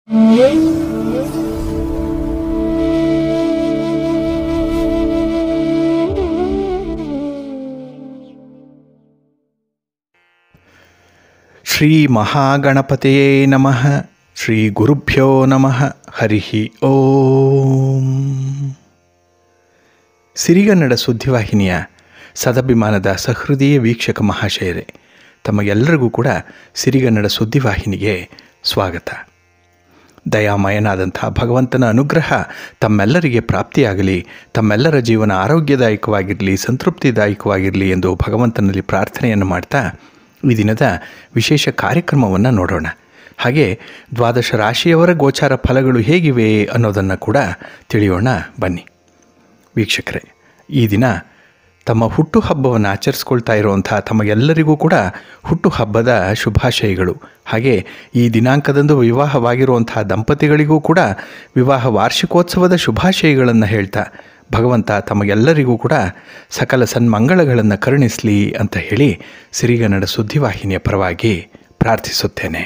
ಶ್ರೀ ಮಹಾಗಣಪತಿಯೇ ನಮಃ ಶ್ರೀ ಗುರುಭ್ಯೋ ನಮಃ ಹರಿ ಓಂ ಸಿರಿಗನ್ನಡ ಸುದ್ದಿವಾಹಿನಿಯ ಸದಭಿಮಾನದ ಸಹೃದಯ ವೀಕ್ಷಕ ಮಹಾಶಯರೇ ತಮಗೆಲ್ಲರಿಗೂ ಕೂಡ ಸಿರಿಗನ್ನಡ ಸುದ್ದಿವಾಹಿನಿಗೆ ಸ್ವಾಗತ ದಯಾಮಯನಾದಂಥ ಭಗವಂತನ ಅನುಗ್ರಹ ತಮ್ಮೆಲ್ಲರಿಗೆ ಪ್ರಾಪ್ತಿಯಾಗಲಿ ತಮ್ಮೆಲ್ಲರ ಜೀವನ ಆರೋಗ್ಯದಾಯಕವಾಗಿರಲಿ ಸಂತೃಪ್ತಿದಾಯಕವಾಗಿರಲಿ ಎಂದು ಭಗವಂತನಲ್ಲಿ ಪ್ರಾರ್ಥನೆಯನ್ನು ಮಾಡ್ತಾ ಈ ದಿನದ ವಿಶೇಷ ಕಾರ್ಯಕ್ರಮವನ್ನು ನೋಡೋಣ ಹಾಗೆ ದ್ವಾದಶ ರಾಶಿಯವರ ಗೋಚಾರ ಫಲಗಳು ಹೇಗಿವೆ ಅನ್ನೋದನ್ನು ಕೂಡ ತಿಳಿಯೋಣ ಬನ್ನಿ ವೀಕ್ಷಕರೇ ಈ ದಿನ ತಮ್ಮ ಹುಟ್ಟುಹಬ್ಬವನ್ನು ಆಚರಿಸ್ಕೊಳ್ತಾ ಇರುವಂಥ ತಮಗೆಲ್ಲರಿಗೂ ಕೂಡ ಹುಟ್ಟುಹಬ್ಬದ ಶುಭಾಶಯಗಳು ಹಾಗೆ ಈ ದಿನಾಂಕದಂದು ವಿವಾಹವಾಗಿರುವಂಥ ದಂಪತಿಗಳಿಗೂ ಕೂಡ ವಿವಾಹ ವಾರ್ಷಿಕೋತ್ಸವದ ಶುಭಾಶಯಗಳನ್ನು ಹೇಳ್ತಾ ಭಗವಂತ ತಮಗೆಲ್ಲರಿಗೂ ಕೂಡ ಸಕಲ ಸನ್ಮಂಗಳಗಳನ್ನು ಕರುಣಿಸಲಿ ಅಂತ ಹೇಳಿ ಸಿರಿಗನ್ನಡ ಸುದ್ದಿವಾಹಿನಿಯ ಪರವಾಗಿ ಪ್ರಾರ್ಥಿಸುತ್ತೇನೆ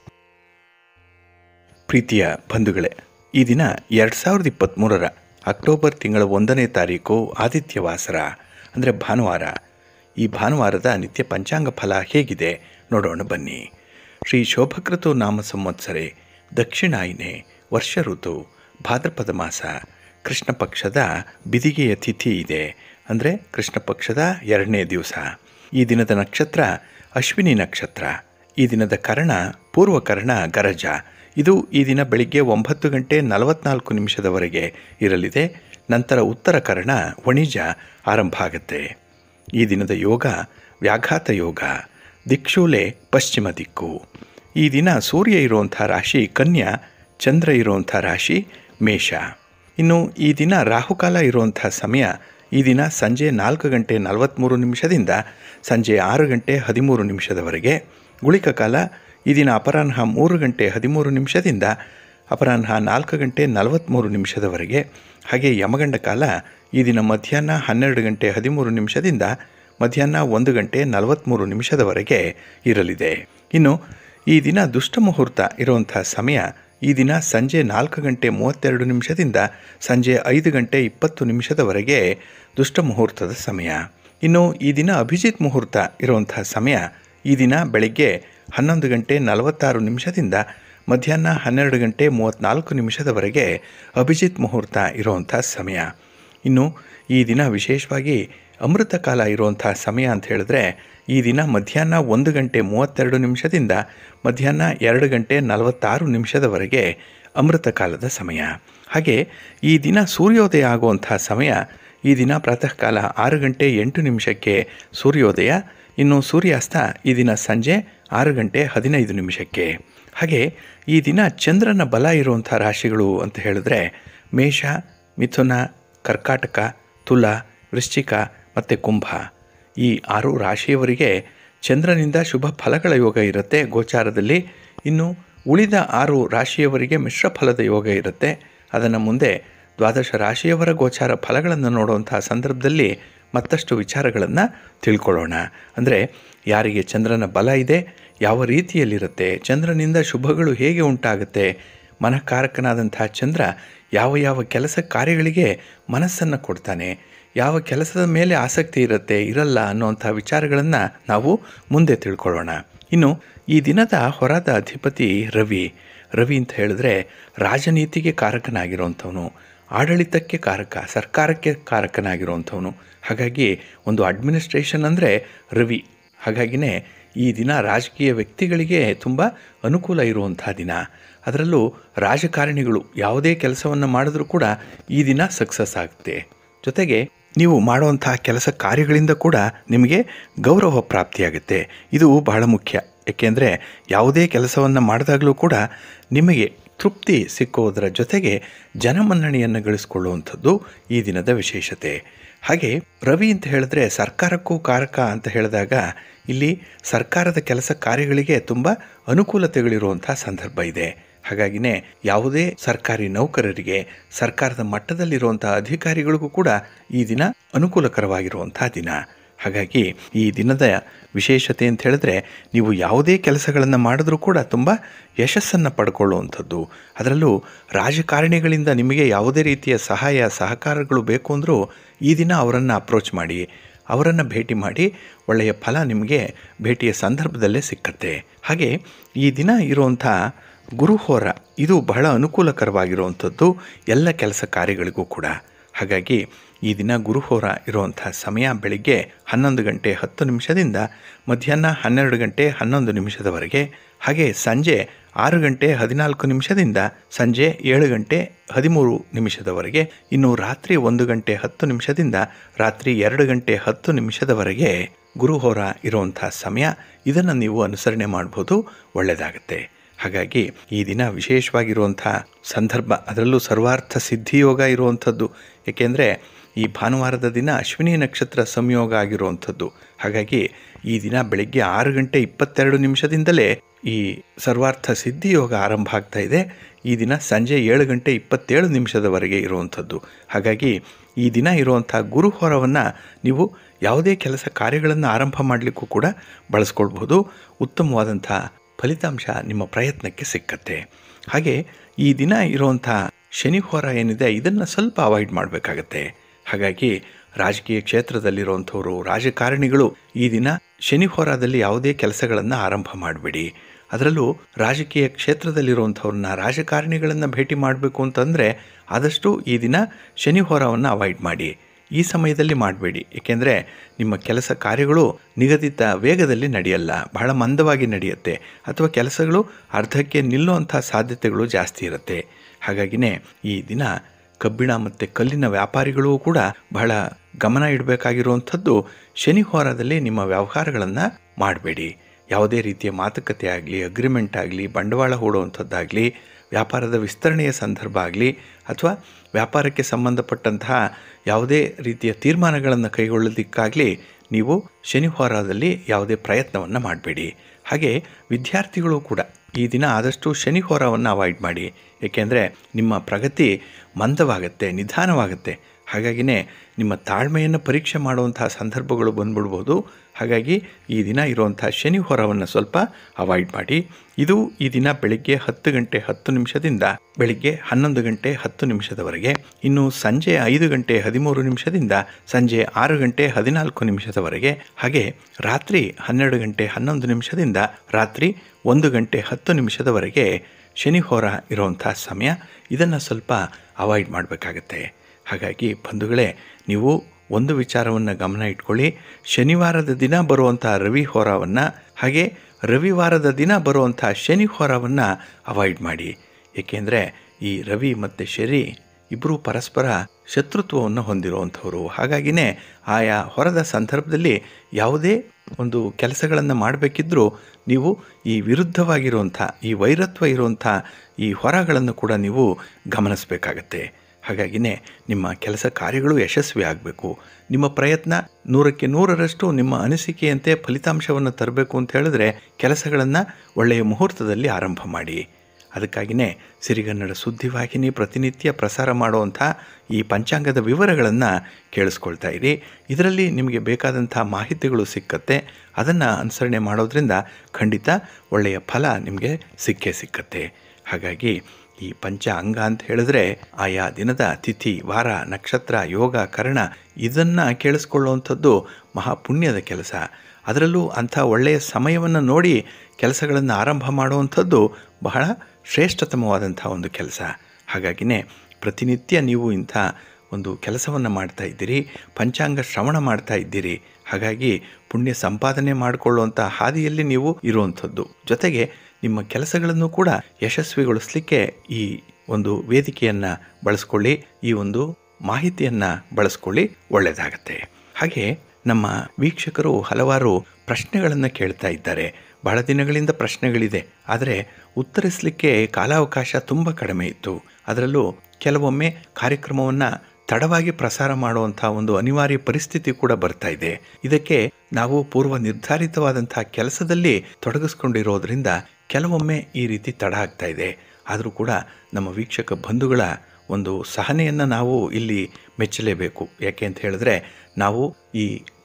ಪ್ರೀತಿಯ ಬಂಧುಗಳೇ ಈ ದಿನ ಎರಡು ಸಾವಿರದ ಇಪ್ಪತ್ತ್ಮೂರರ ಅಕ್ಟೋಬರ್ ತಿಂಗಳ ಒಂದನೇ ತಾರೀಕು ಆದಿತ್ಯವಾಸರ ಅಂದರೆ ಭಾನುವಾರ ಈ ಭಾನುವಾರದ ನಿತ್ಯ ಪಂಚಾಂಗ ಫಲ ಹೇಗಿದೆ ನೋಡೋಣ ಬನ್ನಿ ಶ್ರೀ ಶೋಭಕೃತು ನಾಮ ಸಂವತ್ಸರೆ ದಕ್ಷಿಣಾಯಿನೆ ವರ್ಷ ಋತು ಭಾದ್ರಪದ ಮಾಸ ಕೃಷ್ಣ ಪಕ್ಷದ ಬಿದಿಗೆಯ ತಿಥಿ ಇದೆ ಅಂದರೆ ಕೃಷ್ಣ ಪಕ್ಷದ ಎರಡನೇ ದಿವಸ ಈ ದಿನದ ನಕ್ಷತ್ರ ಅಶ್ವಿನಿ ನಕ್ಷತ್ರ ಈ ದಿನದ ಕರ್ಣ ಪೂರ್ವಕರ್ಣ ಗರಜ ಇದು ಈ ದಿನ ಬೆಳಿಗ್ಗೆ ಒಂಬತ್ತು ಗಂಟೆ ನಲವತ್ನಾಲ್ಕು ನಿಮಿಷದವರೆಗೆ ಇರಲಿದೆ ನಂತರ ಉತ್ತರ ಕರ್ಣ ವಣಿಜ ಆರಂಭ ಆಗುತ್ತೆ ಈ ದಿನದ ಯೋಗ ವ್ಯಾಘಾತ ಯೋಗ ದಿಕ್ಷೂಲೆ ಪಶ್ಚಿಮ ದಿಕ್ಕು ಈ ದಿನ ಸೂರ್ಯ ಇರುವಂಥ ರಾಶಿ ಕನ್ಯಾ ಚಂದ್ರ ಇರುವಂಥ ರಾಶಿ ಮೇಷ ಇನ್ನು ಈ ದಿನ ರಾಹುಕಾಲ ಇರುವಂಥ ಸಮಯ ಈ ದಿನ ಸಂಜೆ ನಾಲ್ಕು ಗಂಟೆ ನಲವತ್ತ್ಮೂರು ನಿಮಿಷದಿಂದ ಸಂಜೆ ಆರು ಗಂಟೆ ಹದಿಮೂರು ನಿಮಿಷದವರೆಗೆ ಗುಳಿಕ ಕಾಲ ಈ ದಿನ ಅಪರಾಹ್ನ ಮೂರು ಗಂಟೆ ಹದಿಮೂರು ನಿಮಿಷದಿಂದ ಅಪರಾಹ್ನ ನಾಲ್ಕು ಗಂಟೆ ನಲವತ್ತ್ಮೂರು ನಿಮಿಷದವರೆಗೆ ಹಾಗೆ ಯಮಗಂಡ ಕಾಲ ಈ ದಿನ ಮಧ್ಯಾಹ್ನ ಹನ್ನೆರಡು ಗಂಟೆ ಹದಿಮೂರು ನಿಮಿಷದಿಂದ ಮಧ್ಯಾಹ್ನ ಒಂದು ಗಂಟೆ ನಲವತ್ತ್ಮೂರು ನಿಮಿಷದವರೆಗೆ ಇರಲಿದೆ ಇನ್ನು ಈ ದಿನ ದುಷ್ಟ ಮುಹೂರ್ತ ಇರುವಂಥ ಸಮಯ ಈ ದಿನ ಸಂಜೆ ನಾಲ್ಕು ಗಂಟೆ ಮೂವತ್ತೆರಡು ನಿಮಿಷದಿಂದ ಸಂಜೆ ಐದು ಗಂಟೆ ಇಪ್ಪತ್ತು ನಿಮಿಷದವರೆಗೆ ದುಷ್ಟ ಮುಹೂರ್ತದ ಸಮಯ ಇನ್ನು ಈ ದಿನ ಅಭಿಜಿತ್ ಮುಹೂರ್ತ ಇರುವಂಥ ಸಮಯ ಈ ದಿನ ಬೆಳಗ್ಗೆ ಹನ್ನೊಂದು ಗಂಟೆ ನಲವತ್ತಾರು ನಿಮಿಷದಿಂದ ಮಧ್ಯಾಹ್ನ ಹನ್ನೆರಡು ಗಂಟೆ ಮೂವತ್ತ್ನಾಲ್ಕು ನಿಮಿಷದವರೆಗೆ ಅಭಿಜಿತ್ ಮುಹೂರ್ತ ಇರುವಂಥ ಸಮಯ ಇನ್ನು ಈ ದಿನ ವಿಶೇಷವಾಗಿ ಅಮೃತ ಕಾಲ ಇರುವಂಥ ಸಮಯ ಅಂತ ಹೇಳಿದ್ರೆ ಈ ದಿನ ಮಧ್ಯಾಹ್ನ ಒಂದು ಗಂಟೆ ಮೂವತ್ತೆರಡು ನಿಮಿಷದಿಂದ ಮಧ್ಯಾಹ್ನ ಎರಡು ಗಂಟೆ ನಲವತ್ತಾರು ನಿಮಿಷದವರೆಗೆ ಅಮೃತ ಕಾಲದ ಸಮಯ ಹಾಗೆ ಈ ದಿನ ಸೂರ್ಯೋದಯ ಆಗುವಂಥ ಸಮಯ ಈ ದಿನ ಪ್ರಾತಃ ಕಾಲ ಆರು ಗಂಟೆ ಎಂಟು ನಿಮಿಷಕ್ಕೆ ಸೂರ್ಯೋದಯ ಇನ್ನು ಸೂರ್ಯಾಸ್ತ ಈ ದಿನ ಸಂಜೆ ಆರು ಗಂಟೆ ಹದಿನೈದು ನಿಮಿಷಕ್ಕೆ ಹಾಗೆ ಈ ದಿನ ಚಂದ್ರನ ಬಲ ಇರುವಂಥ ರಾಶಿಗಳು ಅಂತ ಹೇಳಿದ್ರೆ ಮೇಷ ಮಿಥುನ ಕರ್ಕಾಟಕ ತುಲ ವೃಶ್ಚಿಕ ಮತ್ತು ಕುಂಭ ಈ ಆರು ರಾಶಿಯವರಿಗೆ ಚಂದ್ರನಿಂದ ಶುಭ ಫಲಗಳ ಯೋಗ ಇರುತ್ತೆ ಗೋಚಾರದಲ್ಲಿ ಇನ್ನು ಉಳಿದ ಆರು ರಾಶಿಯವರಿಗೆ ಮಿಶ್ರ ಫಲದ ಯೋಗ ಇರುತ್ತೆ ಅದನ್ನು ಮುಂದೆ ದ್ವಾದಶ ರಾಶಿಯವರ ಗೋಚಾರ ಫಲಗಳನ್ನು ನೋಡುವಂಥ ಸಂದರ್ಭದಲ್ಲಿ ಮತ್ತಷ್ಟು ವಿಚಾರಗಳನ್ನು ತಿಳ್ಕೊಳ್ಳೋಣ ಅಂದರೆ ಯಾರಿಗೆ ಚಂದ್ರನ ಬಲ ಇದೆ ಯಾವ ರೀತಿಯಲ್ಲಿರುತ್ತೆ ಚಂದ್ರನಿಂದ ಶುಭಗಳು ಹೇಗೆ ಉಂಟಾಗುತ್ತೆ ಮನಃಕಾರಕನಾದಂಥ ಚಂದ್ರ ಯಾವ ಯಾವ ಕೆಲಸ ಕಾರ್ಯಗಳಿಗೆ ಮನಸ್ಸನ್ನು ಕೊಡ್ತಾನೆ ಯಾವ ಕೆಲಸದ ಮೇಲೆ ಆಸಕ್ತಿ ಇರುತ್ತೆ ಇರಲ್ಲ ಅನ್ನುವಂಥ ವಿಚಾರಗಳನ್ನು ನಾವು ಮುಂದೆ ತಿಳ್ಕೊಳ್ಳೋಣ ಇನ್ನು ಈ ದಿನದ ಹೊರದ ಅಧಿಪತಿ ರವಿ ರವಿ ಅಂತ ಹೇಳಿದ್ರೆ ರಾಜನೀತಿಗೆ ಕಾರಕನಾಗಿರುವಂಥವನು ಆಡಳಿತಕ್ಕೆ ಕಾರಕ ಸರ್ಕಾರಕ್ಕೆ ಕಾರಕನಾಗಿರುವಂಥವನು ಹಾಗಾಗಿ ಒಂದು ಅಡ್ಮಿನಿಸ್ಟ್ರೇಷನ್ ಅಂದರೆ ರವಿ ಹಾಗಾಗಿನೇ ಈ ದಿನ ರಾಜಕೀಯ ವ್ಯಕ್ತಿಗಳಿಗೆ ತುಂಬ ಅನುಕೂಲ ಇರುವಂಥ ದಿನ ಅದರಲ್ಲೂ ರಾಜಕಾರಣಿಗಳು ಯಾವುದೇ ಕೆಲಸವನ್ನು ಮಾಡಿದ್ರೂ ಕೂಡ ಈ ದಿನ ಸಕ್ಸಸ್ ಆಗುತ್ತೆ ಜೊತೆಗೆ ನೀವು ಮಾಡುವಂಥ ಕೆಲಸ ಕಾರ್ಯಗಳಿಂದ ಕೂಡ ನಿಮಗೆ ಗೌರವ ಪ್ರಾಪ್ತಿಯಾಗುತ್ತೆ ಇದು ಬಹಳ ಮುಖ್ಯ ಏಕೆಂದರೆ ಯಾವುದೇ ಕೆಲಸವನ್ನು ಮಾಡಿದಾಗಲೂ ಕೂಡ ನಿಮಗೆ ತೃಪ್ತಿ ಸಿಕ್ಕುವುದರ ಜೊತೆಗೆ ಜನಮನ್ನಣೆಯನ್ನು ಗಳಿಸ್ಕೊಳ್ಳುವಂಥದ್ದು ಈ ದಿನದ ವಿಶೇಷತೆ ಹಾಗೆ ರವಿ ಅಂತ ಹೇಳಿದ್ರೆ ಸರ್ಕಾರಕ್ಕೂ ಕಾರಕ ಅಂತ ಹೇಳಿದಾಗ ಇಲ್ಲಿ ಸರ್ಕಾರದ ಕೆಲಸ ಕಾರ್ಯಗಳಿಗೆ ತುಂಬ ಅನುಕೂಲತೆಗಳಿರುವಂಥ ಸಂದರ್ಭ ಇದೆ ಹಾಗಾಗಿನೇ ಯಾವುದೇ ಸರ್ಕಾರಿ ನೌಕರರಿಗೆ ಸರ್ಕಾರದ ಮಟ್ಟದಲ್ಲಿರುವಂಥ ಅಧಿಕಾರಿಗಳಿಗೂ ಕೂಡ ಈ ದಿನ ಅನುಕೂಲಕರವಾಗಿರುವಂಥ ದಿನ ಹಾಗಾಗಿ ಈ ದಿನದ ವಿಶೇಷತೆ ಅಂತ ಹೇಳಿದ್ರೆ ನೀವು ಯಾವುದೇ ಕೆಲಸಗಳನ್ನು ಮಾಡಿದ್ರೂ ಕೂಡ ತುಂಬ ಯಶಸ್ಸನ್ನು ಪಡ್ಕೊಳ್ಳುವಂಥದ್ದು ಅದರಲ್ಲೂ ರಾಜಕಾರಣಿಗಳಿಂದ ನಿಮಗೆ ಯಾವುದೇ ರೀತಿಯ ಸಹಾಯ ಸಹಕಾರಗಳು ಬೇಕು ಅಂದರೂ ಈ ದಿನ ಅವರನ್ನು ಅಪ್ರೋಚ್ ಮಾಡಿ ಅವರನ್ನು ಭೇಟಿ ಮಾಡಿ ಒಳ್ಳೆಯ ಫಲ ನಿಮಗೆ ಭೇಟಿಯ ಸಂದರ್ಭದಲ್ಲೇ ಸಿಕ್ಕತ್ತೆ ಹಾಗೆ ಈ ದಿನ ಇರುವಂಥ ಗುರುಹೋರ ಇದು ಬಹಳ ಅನುಕೂಲಕರವಾಗಿರುವಂಥದ್ದು ಎಲ್ಲ ಕೆಲಸ ಕಾರ್ಯಗಳಿಗೂ ಕೂಡ ಹಾಗಾಗಿ ಈ ದಿನ ಗುರುಹೋರ ಇರುವಂಥ ಸಮಯ ಬೆಳಿಗ್ಗೆ ಹನ್ನೊಂದು ಗಂಟೆ ಹತ್ತು ನಿಮಿಷದಿಂದ ಮಧ್ಯಾಹ್ನ ಹನ್ನೆರಡು ಗಂಟೆ ಹನ್ನೊಂದು ನಿಮಿಷದವರೆಗೆ ಹಾಗೆ ಸಂಜೆ ಆರು ಗಂಟೆ ಹದಿನಾಲ್ಕು ನಿಮಿಷದಿಂದ ಸಂಜೆ ಏಳು ಗಂಟೆ ಹದಿಮೂರು ನಿಮಿಷದವರೆಗೆ ಇನ್ನು ರಾತ್ರಿ ಒಂದು ಗಂಟೆ ಹತ್ತು ನಿಮಿಷದಿಂದ ರಾತ್ರಿ ಎರಡು ಗಂಟೆ ಹತ್ತು ನಿಮಿಷದವರೆಗೆ ಗುರುಹೋರ ಇರುವಂಥ ಸಮಯ ಇದನ್ನು ನೀವು ಅನುಸರಣೆ ಮಾಡ್ಬೋದು ಒಳ್ಳೆಯದಾಗತ್ತೆ ಹಾಗಾಗಿ ಈ ದಿನ ವಿಶೇಷವಾಗಿರುವಂಥ ಸಂದರ್ಭ ಅದರಲ್ಲೂ ಸರ್ವಾರ್ಥ ಸಿದ್ಧಿಯೋಗ ಇರುವಂಥದ್ದು ಏಕೆಂದರೆ ಈ ಭಾನುವಾರದ ದಿನ ಅಶ್ವಿನಿ ನಕ್ಷತ್ರ ಸಂಯೋಗ ಆಗಿರುವಂಥದ್ದು ಹಾಗಾಗಿ ಈ ದಿನ ಬೆಳಗ್ಗೆ ಆರು ಗಂಟೆ ಇಪ್ಪತ್ತೆರಡು ನಿಮಿಷದಿಂದಲೇ ಈ ಸರ್ವಾರ್ಥ ಸಿದ್ಧಿಯೋಗ ಆರಂಭ ಆಗ್ತಾ ಇದೆ ಈ ದಿನ ಸಂಜೆ ಏಳು ಗಂಟೆ ಇಪ್ಪತ್ತೇಳು ನಿಮಿಷದವರೆಗೆ ಇರುವಂಥದ್ದು ಹಾಗಾಗಿ ಈ ದಿನ ಇರುವಂಥ ಗುರುಹೋರವನ್ನು ನೀವು ಯಾವುದೇ ಕೆಲಸ ಕಾರ್ಯಗಳನ್ನು ಆರಂಭ ಮಾಡಲಿಕ್ಕೂ ಕೂಡ ಬಳಸ್ಕೊಳ್ಬೋದು ಉತ್ತಮವಾದಂಥ ಫಲಿತಾಂಶ ನಿಮ್ಮ ಪ್ರಯತ್ನಕ್ಕೆ ಸಿಕ್ಕತ್ತೆ ಹಾಗೆ ಈ ದಿನ ಇರುವಂಥ ಶನಿಹೋರ ಏನಿದೆ ಇದನ್ನು ಸ್ವಲ್ಪ ಅವಾಯ್ಡ್ ಮಾಡಬೇಕಾಗತ್ತೆ ಹಾಗಾಗಿ ರಾಜಕೀಯ ಕ್ಷೇತ್ರದಲ್ಲಿರುವಂಥವರು ರಾಜಕಾರಣಿಗಳು ಈ ದಿನ ಶನಿಹೋರದಲ್ಲಿ ಯಾವುದೇ ಕೆಲಸಗಳನ್ನು ಆರಂಭ ಮಾಡಬೇಡಿ ಅದರಲ್ಲೂ ರಾಜಕೀಯ ಕ್ಷೇತ್ರದಲ್ಲಿರುವಂಥವ್ರನ್ನ ರಾಜಕಾರಣಿಗಳನ್ನು ಭೇಟಿ ಮಾಡಬೇಕು ಅಂತಂದರೆ ಆದಷ್ಟು ಈ ದಿನ ಶನಿಹೋರವನ್ನು ಅವಾಯ್ಡ್ ಮಾಡಿ ಈ ಸಮಯದಲ್ಲಿ ಮಾಡಬೇಡಿ ಏಕೆಂದರೆ ನಿಮ್ಮ ಕೆಲಸ ಕಾರ್ಯಗಳು ನಿಗದಿತ ವೇಗದಲ್ಲಿ ನಡೆಯಲ್ಲ ಬಹಳ ಮಂದವಾಗಿ ನಡೆಯುತ್ತೆ ಅಥವಾ ಕೆಲಸಗಳು ಅರ್ಧಕ್ಕೆ ನಿಲ್ಲುವಂಥ ಸಾಧ್ಯತೆಗಳು ಜಾಸ್ತಿ ಇರುತ್ತೆ ಹಾಗಾಗಿನೇ ಈ ದಿನ ಕಬ್ಬಿಣ ಮತ್ತು ಕಲ್ಲಿನ ವ್ಯಾಪಾರಿಗಳು ಕೂಡ ಬಹಳ ಗಮನ ಇಡಬೇಕಾಗಿರುವಂಥದ್ದು ಶನಿ ಹೋರಾದಲ್ಲಿ ನಿಮ್ಮ ವ್ಯವಹಾರಗಳನ್ನು ಮಾಡಬೇಡಿ ಯಾವುದೇ ರೀತಿಯ ಮಾತುಕತೆ ಆಗಲಿ ಅಗ್ರಿಮೆಂಟ್ ಆಗಲಿ ಬಂಡವಾಳ ಹೂಡುವಂಥದ್ದಾಗಲಿ ವ್ಯಾಪಾರದ ವಿಸ್ತರಣೆಯ ಸಂದರ್ಭ ಆಗಲಿ ಅಥವಾ ವ್ಯಾಪಾರಕ್ಕೆ ಸಂಬಂಧಪಟ್ಟಂತಹ ಯಾವುದೇ ರೀತಿಯ ತೀರ್ಮಾನಗಳನ್ನು ಕೈಗೊಳ್ಳೋದಕ್ಕಾಗಲಿ ನೀವು ಶನಿವಾರದಲ್ಲಿ ಯಾವುದೇ ಪ್ರಯತ್ನವನ್ನು ಮಾಡಬೇಡಿ ಹಾಗೆ ವಿದ್ಯಾರ್ಥಿಗಳು ಕೂಡ ಈ ದಿನ ಆದಷ್ಟು ಶನಿವಾರವನ್ನು ಅವಾಯ್ಡ್ ಮಾಡಿ ಏಕೆಂದರೆ ನಿಮ್ಮ ಪ್ರಗತಿ ಮಂದವಾಗುತ್ತೆ ನಿಧಾನವಾಗುತ್ತೆ ಹಾಗಾಗಿನೇ ನಿಮ್ಮ ತಾಳ್ಮೆಯನ್ನು ಪರೀಕ್ಷೆ ಮಾಡುವಂತಹ ಸಂದರ್ಭಗಳು ಬಂದ್ಬಿಡ್ಬೋದು ಹಾಗಾಗಿ ಈ ದಿನ ಇರುವಂಥ ಶನಿ ಹೊರವನ್ನು ಸ್ವಲ್ಪ ಅವಾಯ್ಡ್ ಮಾಡಿ ಇದು ಈ ದಿನ ಬೆಳಿಗ್ಗೆ ಹತ್ತು ಗಂಟೆ ಹತ್ತು ನಿಮಿಷದಿಂದ ಬೆಳಿಗ್ಗೆ ಹನ್ನೊಂದು ಗಂಟೆ ಹತ್ತು ನಿಮಿಷದವರೆಗೆ ಇನ್ನು ಸಂಜೆ ಐದು ಗಂಟೆ ಹದಿಮೂರು ನಿಮಿಷದಿಂದ ಸಂಜೆ ಆರು ಗಂಟೆ ಹದಿನಾಲ್ಕು ನಿಮಿಷದವರೆಗೆ ಹಾಗೆ ರಾತ್ರಿ ಹನ್ನೆರಡು ಗಂಟೆ ಹನ್ನೊಂದು ನಿಮಿಷದಿಂದ ರಾತ್ರಿ ಒಂದು ಗಂಟೆ ಹತ್ತು ನಿಮಿಷದವರೆಗೆ ಶನಿಹೋರ ಇರುವಂಥ ಸಮಯ ಇದನ್ನು ಸ್ವಲ್ಪ ಅವಾಯ್ಡ್ ಮಾಡಬೇಕಾಗತ್ತೆ ಹಾಗಾಗಿ ಬಂಧುಗಳೇ ನೀವು ಒಂದು ವಿಚಾರವನ್ನು ಗಮನ ಇಟ್ಕೊಳ್ಳಿ ಶನಿವಾರದ ದಿನ ಬರುವಂಥ ರವಿ ಹೋರವನ್ನು ಹಾಗೆ ರವಿವಾರದ ದಿನ ಬರುವಂಥ ಶನಿ ಹೋರವನ್ನು ಅವಾಯ್ಡ್ ಮಾಡಿ ಏಕೆಂದರೆ ಈ ರವಿ ಮತ್ತು ಶನಿ ಇಬ್ಬರು ಪರಸ್ಪರ ಶತ್ರುತ್ವವನ್ನು ಹೊಂದಿರುವಂಥವ್ರು ಹಾಗಾಗಿನೇ ಆಯಾ ಹೊರದ ಸಂದರ್ಭದಲ್ಲಿ ಯಾವುದೇ ಒಂದು ಕೆಲಸಗಳನ್ನು ಮಾಡಬೇಕಿದ್ರೂ ನೀವು ಈ ವಿರುದ್ಧವಾಗಿರುವಂಥ ಈ ವೈರತ್ವ ಇರುವಂಥ ಈ ಹೊರಗಳನ್ನು ಕೂಡ ನೀವು ಗಮನಿಸಬೇಕಾಗತ್ತೆ ಹಾಗಾಗಿನೇ ನಿಮ್ಮ ಕೆಲಸ ಕಾರ್ಯಗಳು ಯಶಸ್ವಿ ಆಗಬೇಕು ನಿಮ್ಮ ಪ್ರಯತ್ನ ನೂರಕ್ಕೆ ನೂರರಷ್ಟು ನಿಮ್ಮ ಅನಿಸಿಕೆಯಂತೆ ಫಲಿತಾಂಶವನ್ನು ತರಬೇಕು ಅಂತ ಹೇಳಿದ್ರೆ ಕೆಲಸಗಳನ್ನು ಒಳ್ಳೆಯ ಮುಹೂರ್ತದಲ್ಲಿ ಆರಂಭ ಮಾಡಿ ಅದಕ್ಕಾಗಿಯೇ ಸಿರಿಗನ್ನಡ ಸುದ್ದಿವಾಹಿನಿ ಪ್ರತಿನಿತ್ಯ ಪ್ರಸಾರ ಮಾಡುವಂಥ ಈ ಪಂಚಾಂಗದ ವಿವರಗಳನ್ನು ಕೇಳಿಸ್ಕೊಳ್ತಾ ಇರಿ ಇದರಲ್ಲಿ ನಿಮಗೆ ಬೇಕಾದಂಥ ಮಾಹಿತಿಗಳು ಸಿಕ್ಕತ್ತೆ ಅದನ್ನು ಅನುಸರಣೆ ಮಾಡೋದ್ರಿಂದ ಖಂಡಿತ ಒಳ್ಳೆಯ ಫಲ ನಿಮಗೆ ಸಿಕ್ಕೇ ಸಿಕ್ಕತ್ತೆ ಹಾಗಾಗಿ ಈ ಪಂಚ ಅಂಗ ಅಂತ ಹೇಳಿದ್ರೆ ಆಯಾ ದಿನದ ತಿಥಿ ವಾರ ನಕ್ಷತ್ರ ಯೋಗ ಕರ್ಣ ಇದನ್ನು ಕೇಳಿಸ್ಕೊಳ್ಳುವಂಥದ್ದು ಮಹಾಪುಣ್ಯದ ಕೆಲಸ ಅದರಲ್ಲೂ ಅಂಥ ಒಳ್ಳೆಯ ಸಮಯವನ್ನು ನೋಡಿ ಕೆಲಸಗಳನ್ನು ಆರಂಭ ಮಾಡುವಂಥದ್ದು ಬಹಳ ಶ್ರೇಷ್ಠತಮವಾದಂಥ ಒಂದು ಕೆಲಸ ಹಾಗಾಗಿನೇ ಪ್ರತಿನಿತ್ಯ ನೀವು ಇಂಥ ಒಂದು ಕೆಲಸವನ್ನು ಮಾಡ್ತಾ ಇದ್ದೀರಿ ಪಂಚಾಂಗ ಶ್ರವಣ ಮಾಡ್ತಾ ಇದ್ದೀರಿ ಹಾಗಾಗಿ ಪುಣ್ಯ ಸಂಪಾದನೆ ಮಾಡಿಕೊಳ್ಳುವಂಥ ಹಾದಿಯಲ್ಲಿ ನೀವು ಇರುವಂಥದ್ದು ಜೊತೆಗೆ ನಿಮ್ಮ ಕೆಲಸಗಳನ್ನು ಕೂಡ ಯಶಸ್ವಿಗೊಳಿಸಲಿಕ್ಕೆ ಈ ಒಂದು ವೇದಿಕೆಯನ್ನು ಬಳಸ್ಕೊಳ್ಳಿ ಈ ಒಂದು ಮಾಹಿತಿಯನ್ನು ಬಳಸ್ಕೊಳ್ಳಿ ಒಳ್ಳೆಯದಾಗತ್ತೆ ಹಾಗೆ ನಮ್ಮ ವೀಕ್ಷಕರು ಹಲವಾರು ಪ್ರಶ್ನೆಗಳನ್ನು ಕೇಳ್ತಾ ಇದ್ದಾರೆ ಬಹಳ ದಿನಗಳಿಂದ ಪ್ರಶ್ನೆಗಳಿದೆ ಆದರೆ ಉತ್ತರಿಸಲಿಕ್ಕೆ ಕಾಲಾವಕಾಶ ತುಂಬ ಕಡಿಮೆ ಇತ್ತು ಅದರಲ್ಲೂ ಕೆಲವೊಮ್ಮೆ ಕಾರ್ಯಕ್ರಮವನ್ನು ತಡವಾಗಿ ಪ್ರಸಾರ ಮಾಡುವಂಥ ಒಂದು ಅನಿವಾರ್ಯ ಪರಿಸ್ಥಿತಿ ಕೂಡ ಬರ್ತಾ ಇದೆ ಇದಕ್ಕೆ ನಾವು ಪೂರ್ವ ನಿರ್ಧಾರಿತವಾದಂಥ ಕೆಲಸದಲ್ಲಿ ತೊಡಗಿಸ್ಕೊಂಡಿರೋದ್ರಿಂದ ಕೆಲವೊಮ್ಮೆ ಈ ರೀತಿ ತಡ ಆಗ್ತಾ ಇದೆ ಆದರೂ ಕೂಡ ನಮ್ಮ ವೀಕ್ಷಕ ಬಂಧುಗಳ ಒಂದು ಸಹನೆಯನ್ನು ನಾವು ಇಲ್ಲಿ ಮೆಚ್ಚಲೇಬೇಕು ಯಾಕೆ ಅಂತ ಹೇಳಿದ್ರೆ ನಾವು ಈ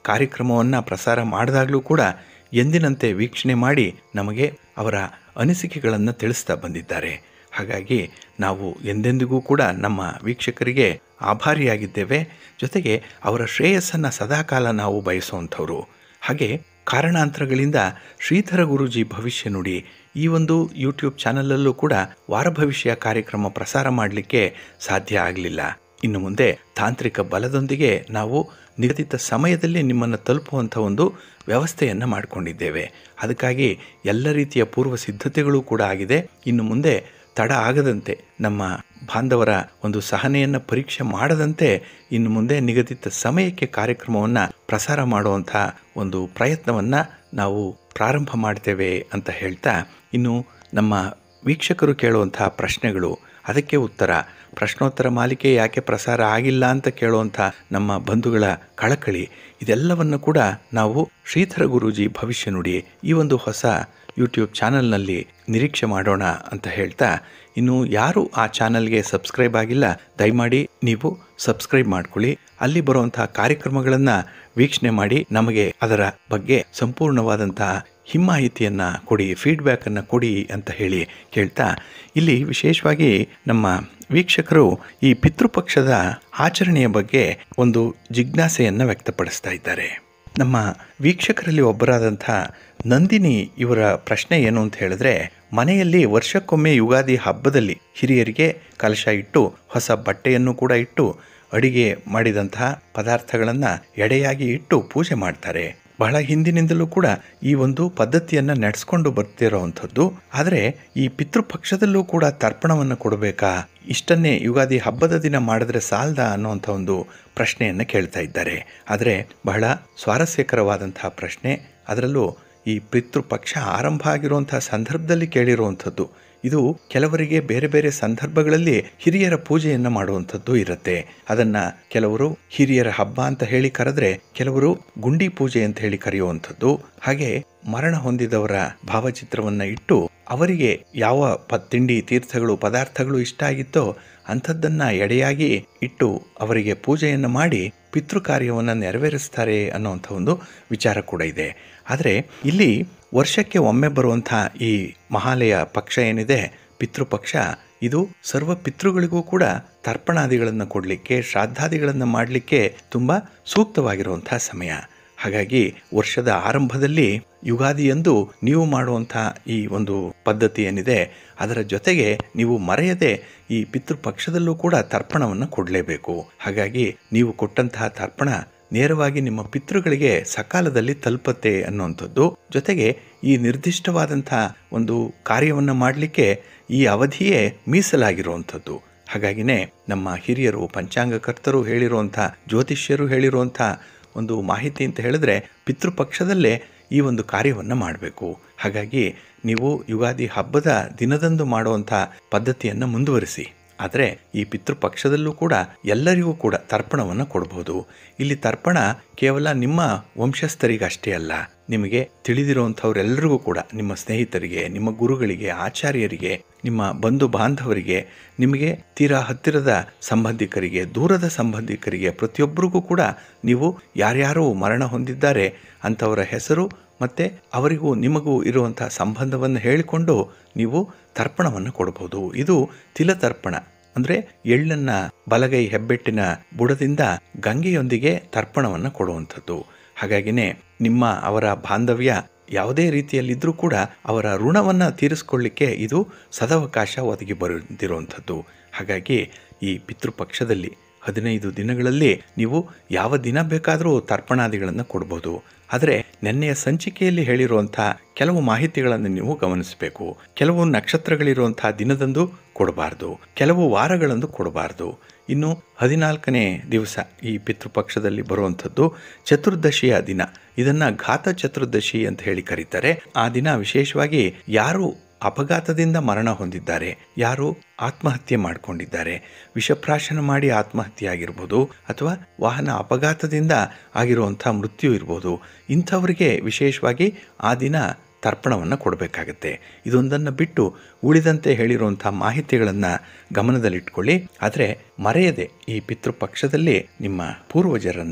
ಕಾರ್ಯಕ್ರಮವನ್ನು ಪ್ರಸಾರ ಮಾಡಿದಾಗಲೂ ಕೂಡ ಎಂದಿನಂತೆ ವೀಕ್ಷಣೆ ಮಾಡಿ ನಮಗೆ ಅವರ ಅನಿಸಿಕೆಗಳನ್ನು ತಿಳಿಸ್ತಾ ಬಂದಿದ್ದಾರೆ ಹಾಗಾಗಿ ನಾವು ಎಂದೆಂದಿಗೂ ಕೂಡ ನಮ್ಮ ವೀಕ್ಷಕರಿಗೆ ಆಭಾರಿಯಾಗಿದ್ದೇವೆ ಜೊತೆಗೆ ಅವರ ಶ್ರೇಯಸ್ಸನ್ನು ಸದಾಕಾಲ ನಾವು ಬಯಸುವಂಥವ್ರು ಹಾಗೆ ಕಾರಣಾಂತರಗಳಿಂದ ಶ್ರೀಧರ ಗುರೂಜಿ ಭವಿಷ್ಯ ನುಡಿ ಈ ಒಂದು ಯೂಟ್ಯೂಬ್ ಚಾನಲಲ್ಲೂ ಕೂಡ ವಾರ ಭವಿಷ್ಯ ಕಾರ್ಯಕ್ರಮ ಪ್ರಸಾರ ಮಾಡಲಿಕ್ಕೆ ಸಾಧ್ಯ ಆಗಲಿಲ್ಲ ಇನ್ನು ಮುಂದೆ ತಾಂತ್ರಿಕ ಬಲದೊಂದಿಗೆ ನಾವು ನಿಗದಿತ ಸಮಯದಲ್ಲಿ ನಿಮ್ಮನ್ನು ತಲುಪುವಂಥ ಒಂದು ವ್ಯವಸ್ಥೆಯನ್ನು ಮಾಡಿಕೊಂಡಿದ್ದೇವೆ ಅದಕ್ಕಾಗಿ ಎಲ್ಲ ರೀತಿಯ ಪೂರ್ವ ಸಿದ್ಧತೆಗಳು ಕೂಡ ಆಗಿದೆ ಇನ್ನು ಮುಂದೆ ತಡ ಆಗದಂತೆ ನಮ್ಮ ಬಾಂಧವರ ಒಂದು ಸಹನೆಯನ್ನು ಪರೀಕ್ಷೆ ಮಾಡದಂತೆ ಇನ್ನು ಮುಂದೆ ನಿಗದಿತ ಸಮಯಕ್ಕೆ ಕಾರ್ಯಕ್ರಮವನ್ನು ಪ್ರಸಾರ ಮಾಡುವಂಥ ಒಂದು ಪ್ರಯತ್ನವನ್ನು ನಾವು ಪ್ರಾರಂಭ ಮಾಡ್ತೇವೆ ಅಂತ ಹೇಳ್ತಾ ಇನ್ನು ನಮ್ಮ ವೀಕ್ಷಕರು ಕೇಳುವಂಥ ಪ್ರಶ್ನೆಗಳು ಅದಕ್ಕೆ ಉತ್ತರ ಪ್ರಶ್ನೋತ್ತರ ಮಾಲಿಕೆ ಯಾಕೆ ಪ್ರಸಾರ ಆಗಿಲ್ಲ ಅಂತ ಕೇಳುವಂಥ ನಮ್ಮ ಬಂಧುಗಳ ಕಳಕಳಿ ಇದೆಲ್ಲವನ್ನು ಕೂಡ ನಾವು ಶ್ರೀಧರ ಗುರೂಜಿ ಭವಿಷ್ಯ ನುಡಿ ಈ ಒಂದು ಹೊಸ ಯೂಟ್ಯೂಬ್ ಚಾನಲ್ನಲ್ಲಿ ನಿರೀಕ್ಷೆ ಮಾಡೋಣ ಅಂತ ಹೇಳ್ತಾ ಇನ್ನು ಯಾರು ಆ ಚಾನಲ್ಗೆ ಸಬ್ಸ್ಕ್ರೈಬ್ ಆಗಿಲ್ಲ ದಯಮಾಡಿ ನೀವು ಸಬ್ಸ್ಕ್ರೈಬ್ ಮಾಡ್ಕೊಳ್ಳಿ ಅಲ್ಲಿ ಬರುವಂತಹ ಕಾರ್ಯಕ್ರಮಗಳನ್ನು ವೀಕ್ಷಣೆ ಮಾಡಿ ನಮಗೆ ಅದರ ಬಗ್ಗೆ ಸಂಪೂರ್ಣವಾದಂತಹ ಹಿಮ್ಮಾಹಿತಿಯನ್ನ ಕೊಡಿ ಫೀಡ್ಬ್ಯಾಕನ್ನು ಕೊಡಿ ಅಂತ ಹೇಳಿ ಕೇಳ್ತಾ ಇಲ್ಲಿ ವಿಶೇಷವಾಗಿ ನಮ್ಮ ವೀಕ್ಷಕರು ಈ ಪಿತೃಪಕ್ಷದ ಆಚರಣೆಯ ಬಗ್ಗೆ ಒಂದು ಜಿಜ್ಞಾಸೆಯನ್ನು ವ್ಯಕ್ತಪಡಿಸ್ತಾ ಇದ್ದಾರೆ ನಮ್ಮ ವೀಕ್ಷಕರಲ್ಲಿ ಒಬ್ಬರಾದಂಥ ನಂದಿನಿ ಇವರ ಪ್ರಶ್ನೆ ಏನು ಅಂತ ಹೇಳಿದ್ರೆ ಮನೆಯಲ್ಲಿ ವರ್ಷಕ್ಕೊಮ್ಮೆ ಯುಗಾದಿ ಹಬ್ಬದಲ್ಲಿ ಹಿರಿಯರಿಗೆ ಕಲಶ ಇಟ್ಟು ಹೊಸ ಬಟ್ಟೆಯನ್ನು ಕೂಡ ಇಟ್ಟು ಅಡಿಗೆ ಮಾಡಿದಂತಹ ಪದಾರ್ಥಗಳನ್ನು ಎಡೆಯಾಗಿ ಇಟ್ಟು ಪೂಜೆ ಮಾಡ್ತಾರೆ ಬಹಳ ಹಿಂದಿನಿಂದಲೂ ಕೂಡ ಈ ಒಂದು ಪದ್ಧತಿಯನ್ನು ನಡೆಸ್ಕೊಂಡು ಬರ್ತಿರೋವಂಥದ್ದು ಆದರೆ ಈ ಪಿತೃಪಕ್ಷದಲ್ಲೂ ಕೂಡ ತರ್ಪಣವನ್ನು ಕೊಡಬೇಕಾ ಇಷ್ಟನ್ನೇ ಯುಗಾದಿ ಹಬ್ಬದ ದಿನ ಮಾಡಿದ್ರೆ ಸಾಲದ ಅನ್ನುವಂಥ ಒಂದು ಪ್ರಶ್ನೆಯನ್ನು ಕೇಳ್ತಾ ಇದ್ದಾರೆ ಆದರೆ ಬಹಳ ಸ್ವಾರಸ್ಯಕರವಾದಂತಹ ಪ್ರಶ್ನೆ ಅದರಲ್ಲೂ ಈ ಪಿತೃಪಕ್ಷ ಆರಂಭ ಆಗಿರುವಂತಹ ಸಂದರ್ಭದಲ್ಲಿ ಕೇಳಿರುವಂಥದ್ದು ಇದು ಕೆಲವರಿಗೆ ಬೇರೆ ಬೇರೆ ಸಂದರ್ಭಗಳಲ್ಲಿ ಹಿರಿಯರ ಪೂಜೆಯನ್ನು ಮಾಡುವಂಥದ್ದು ಇರುತ್ತೆ ಅದನ್ನ ಕೆಲವರು ಹಿರಿಯರ ಹಬ್ಬ ಅಂತ ಹೇಳಿ ಕರೆದ್ರೆ ಕೆಲವರು ಗುಂಡಿ ಪೂಜೆ ಅಂತ ಹೇಳಿ ಕರೆಯುವಂಥದ್ದು ಹಾಗೆ ಮರಣ ಹೊಂದಿದವರ ಭಾವಚಿತ್ರವನ್ನ ಇಟ್ಟು ಅವರಿಗೆ ಯಾವ ಪ ತಿಂಡಿ ತೀರ್ಥಗಳು ಪದಾರ್ಥಗಳು ಇಷ್ಟ ಆಗಿತ್ತೋ ಅಂಥದ್ದನ್ನ ಎಡೆಯಾಗಿ ಇಟ್ಟು ಅವರಿಗೆ ಪೂಜೆಯನ್ನು ಮಾಡಿ ಪಿತೃ ಕಾರ್ಯವನ್ನು ನೆರವೇರಿಸ್ತಾರೆ ಅನ್ನುವಂಥ ಒಂದು ವಿಚಾರ ಕೂಡ ಇದೆ ಆದರೆ ಇಲ್ಲಿ ವರ್ಷಕ್ಕೆ ಒಮ್ಮೆ ಬರುವಂಥ ಈ ಮಹಾಲಯ ಪಕ್ಷ ಏನಿದೆ ಪಿತೃಪಕ್ಷ ಇದು ಸರ್ವ ಪಿತೃಗಳಿಗೂ ಕೂಡ ತರ್ಪಣಾದಿಗಳನ್ನು ಕೊಡಲಿಕ್ಕೆ ಶ್ರಾದ್ದಾದಿಗಳನ್ನು ಮಾಡಲಿಕ್ಕೆ ತುಂಬ ಸೂಕ್ತವಾಗಿರುವಂಥ ಸಮಯ ಹಾಗಾಗಿ ವರ್ಷದ ಆರಂಭದಲ್ಲಿ ಯುಗಾದಿಯಂದು ನೀವು ಮಾಡುವಂಥ ಈ ಒಂದು ಪದ್ಧತಿ ಏನಿದೆ ಅದರ ಜೊತೆಗೆ ನೀವು ಮರೆಯದೆ ಈ ಪಿತೃಪಕ್ಷದಲ್ಲೂ ಕೂಡ ತರ್ಪಣವನ್ನು ಕೊಡಲೇಬೇಕು ಹಾಗಾಗಿ ನೀವು ಕೊಟ್ಟಂತಹ ತರ್ಪಣ ನೇರವಾಗಿ ನಿಮ್ಮ ಪಿತೃಗಳಿಗೆ ಸಕಾಲದಲ್ಲಿ ತಲುಪತ್ತೆ ಅನ್ನುವಂಥದ್ದು ಜೊತೆಗೆ ಈ ನಿರ್ದಿಷ್ಟವಾದಂಥ ಒಂದು ಕಾರ್ಯವನ್ನು ಮಾಡಲಿಕ್ಕೆ ಈ ಅವಧಿಯೇ ಮೀಸಲಾಗಿರುವಂಥದ್ದು ಹಾಗಾಗಿನೇ ನಮ್ಮ ಹಿರಿಯರು ಪಂಚಾಂಗಕರ್ತರು ಹೇಳಿರುವಂಥ ಜ್ಯೋತಿಷ್ಯರು ಹೇಳಿರುವಂಥ ಒಂದು ಮಾಹಿತಿ ಅಂತ ಹೇಳಿದ್ರೆ ಪಿತೃಪಕ್ಷದಲ್ಲೇ ಈ ಒಂದು ಕಾರ್ಯವನ್ನು ಮಾಡಬೇಕು ಹಾಗಾಗಿ ನೀವು ಯುಗಾದಿ ಹಬ್ಬದ ದಿನದಂದು ಮಾಡುವಂಥ ಪದ್ಧತಿಯನ್ನು ಮುಂದುವರಿಸಿ ಆದರೆ ಈ ಪಿತೃಪಕ್ಷದಲ್ಲೂ ಕೂಡ ಎಲ್ಲರಿಗೂ ಕೂಡ ತರ್ಪಣವನ್ನು ಕೊಡಬಹುದು ಇಲ್ಲಿ ತರ್ಪಣ ಕೇವಲ ನಿಮ್ಮ ವಂಶಸ್ಥರಿಗಷ್ಟೇ ಅಲ್ಲ ನಿಮಗೆ ತಿಳಿದಿರುವಂಥವರೆಲ್ಲರಿಗೂ ಕೂಡ ನಿಮ್ಮ ಸ್ನೇಹಿತರಿಗೆ ನಿಮ್ಮ ಗುರುಗಳಿಗೆ ಆಚಾರ್ಯರಿಗೆ ನಿಮ್ಮ ಬಂಧು ಬಾಂಧವರಿಗೆ ನಿಮಗೆ ತೀರಾ ಹತ್ತಿರದ ಸಂಬಂಧಿಕರಿಗೆ ದೂರದ ಸಂಬಂಧಿಕರಿಗೆ ಪ್ರತಿಯೊಬ್ಬರಿಗೂ ಕೂಡ ನೀವು ಯಾರ್ಯಾರು ಮರಣ ಹೊಂದಿದ್ದಾರೆ ಅಂಥವರ ಹೆಸರು ಮತ್ತು ಅವರಿಗೂ ನಿಮಗೂ ಇರುವಂಥ ಸಂಬಂಧವನ್ನು ಹೇಳಿಕೊಂಡು ನೀವು ತರ್ಪಣವನ್ನು ಕೊಡಬಹುದು ಇದು ತಿಲತರ್ಪಣ ಅಂದರೆ ಎಳ್ಳನ್ನು ಬಲಗೈ ಹೆಬ್ಬೆಟ್ಟಿನ ಬುಡದಿಂದ ಗಂಗೆಯೊಂದಿಗೆ ತರ್ಪಣವನ್ನು ಕೊಡುವಂಥದ್ದು ಹಾಗಾಗಿನೇ ನಿಮ್ಮ ಅವರ ಬಾಂಧವ್ಯ ಯಾವುದೇ ರೀತಿಯಲ್ಲಿದ್ದರೂ ಕೂಡ ಅವರ ಋಣವನ್ನು ತೀರಿಸ್ಕೊಳ್ಳಿಕ್ಕೆ ಇದು ಸದವಕಾಶ ಒದಗಿ ಬಂದಿರುವಂಥದ್ದು ಹಾಗಾಗಿ ಈ ಪಿತೃಪಕ್ಷದಲ್ಲಿ ಹದಿನೈದು ದಿನಗಳಲ್ಲಿ ನೀವು ಯಾವ ದಿನ ಬೇಕಾದರೂ ತರ್ಪಣಾದಿಗಳನ್ನು ಕೊಡ್ಬೋದು ಆದರೆ ನೆನ್ನೆಯ ಸಂಚಿಕೆಯಲ್ಲಿ ಹೇಳಿರುವಂಥ ಕೆಲವು ಮಾಹಿತಿಗಳನ್ನು ನೀವು ಗಮನಿಸಬೇಕು ಕೆಲವು ನಕ್ಷತ್ರಗಳಿರುವಂಥ ದಿನದಂದು ಕೊಡಬಾರ್ದು ಕೆಲವು ವಾರಗಳಂದು ಕೊಡಬಾರ್ದು ಇನ್ನು ಹದಿನಾಲ್ಕನೇ ದಿವಸ ಈ ಪಿತೃಪಕ್ಷದಲ್ಲಿ ಬರುವಂಥದ್ದು ಚತುರ್ದಶಿಯ ದಿನ ಇದನ್ನು ಘಾತ ಚತುರ್ದಶಿ ಅಂತ ಹೇಳಿ ಕರೀತಾರೆ ಆ ದಿನ ವಿಶೇಷವಾಗಿ ಯಾರು ಅಪಘಾತದಿಂದ ಮರಣ ಹೊಂದಿದ್ದಾರೆ ಯಾರು ಆತ್ಮಹತ್ಯೆ ಮಾಡಿಕೊಂಡಿದ್ದಾರೆ ವಿಷಪ್ರಾಶನ ಮಾಡಿ ಆತ್ಮಹತ್ಯೆ ಆಗಿರ್ಬೋದು ಅಥವಾ ವಾಹನ ಅಪಘಾತದಿಂದ ಆಗಿರುವಂಥ ಮೃತ್ಯು ಇರ್ಬೋದು ಇಂಥವರಿಗೆ ವಿಶೇಷವಾಗಿ ಆ ದಿನ ತರ್ಪಣವನ್ನು ಕೊಡಬೇಕಾಗತ್ತೆ ಇದೊಂದನ್ನು ಬಿಟ್ಟು ಉಳಿದಂತೆ ಹೇಳಿರುವಂಥ ಮಾಹಿತಿಗಳನ್ನು ಗಮನದಲ್ಲಿಟ್ಕೊಳ್ಳಿ ಆದರೆ ಮರೆಯದೆ ಈ ಪಿತೃಪಕ್ಷದಲ್ಲಿ ನಿಮ್ಮ ಪೂರ್ವಜರನ್ನು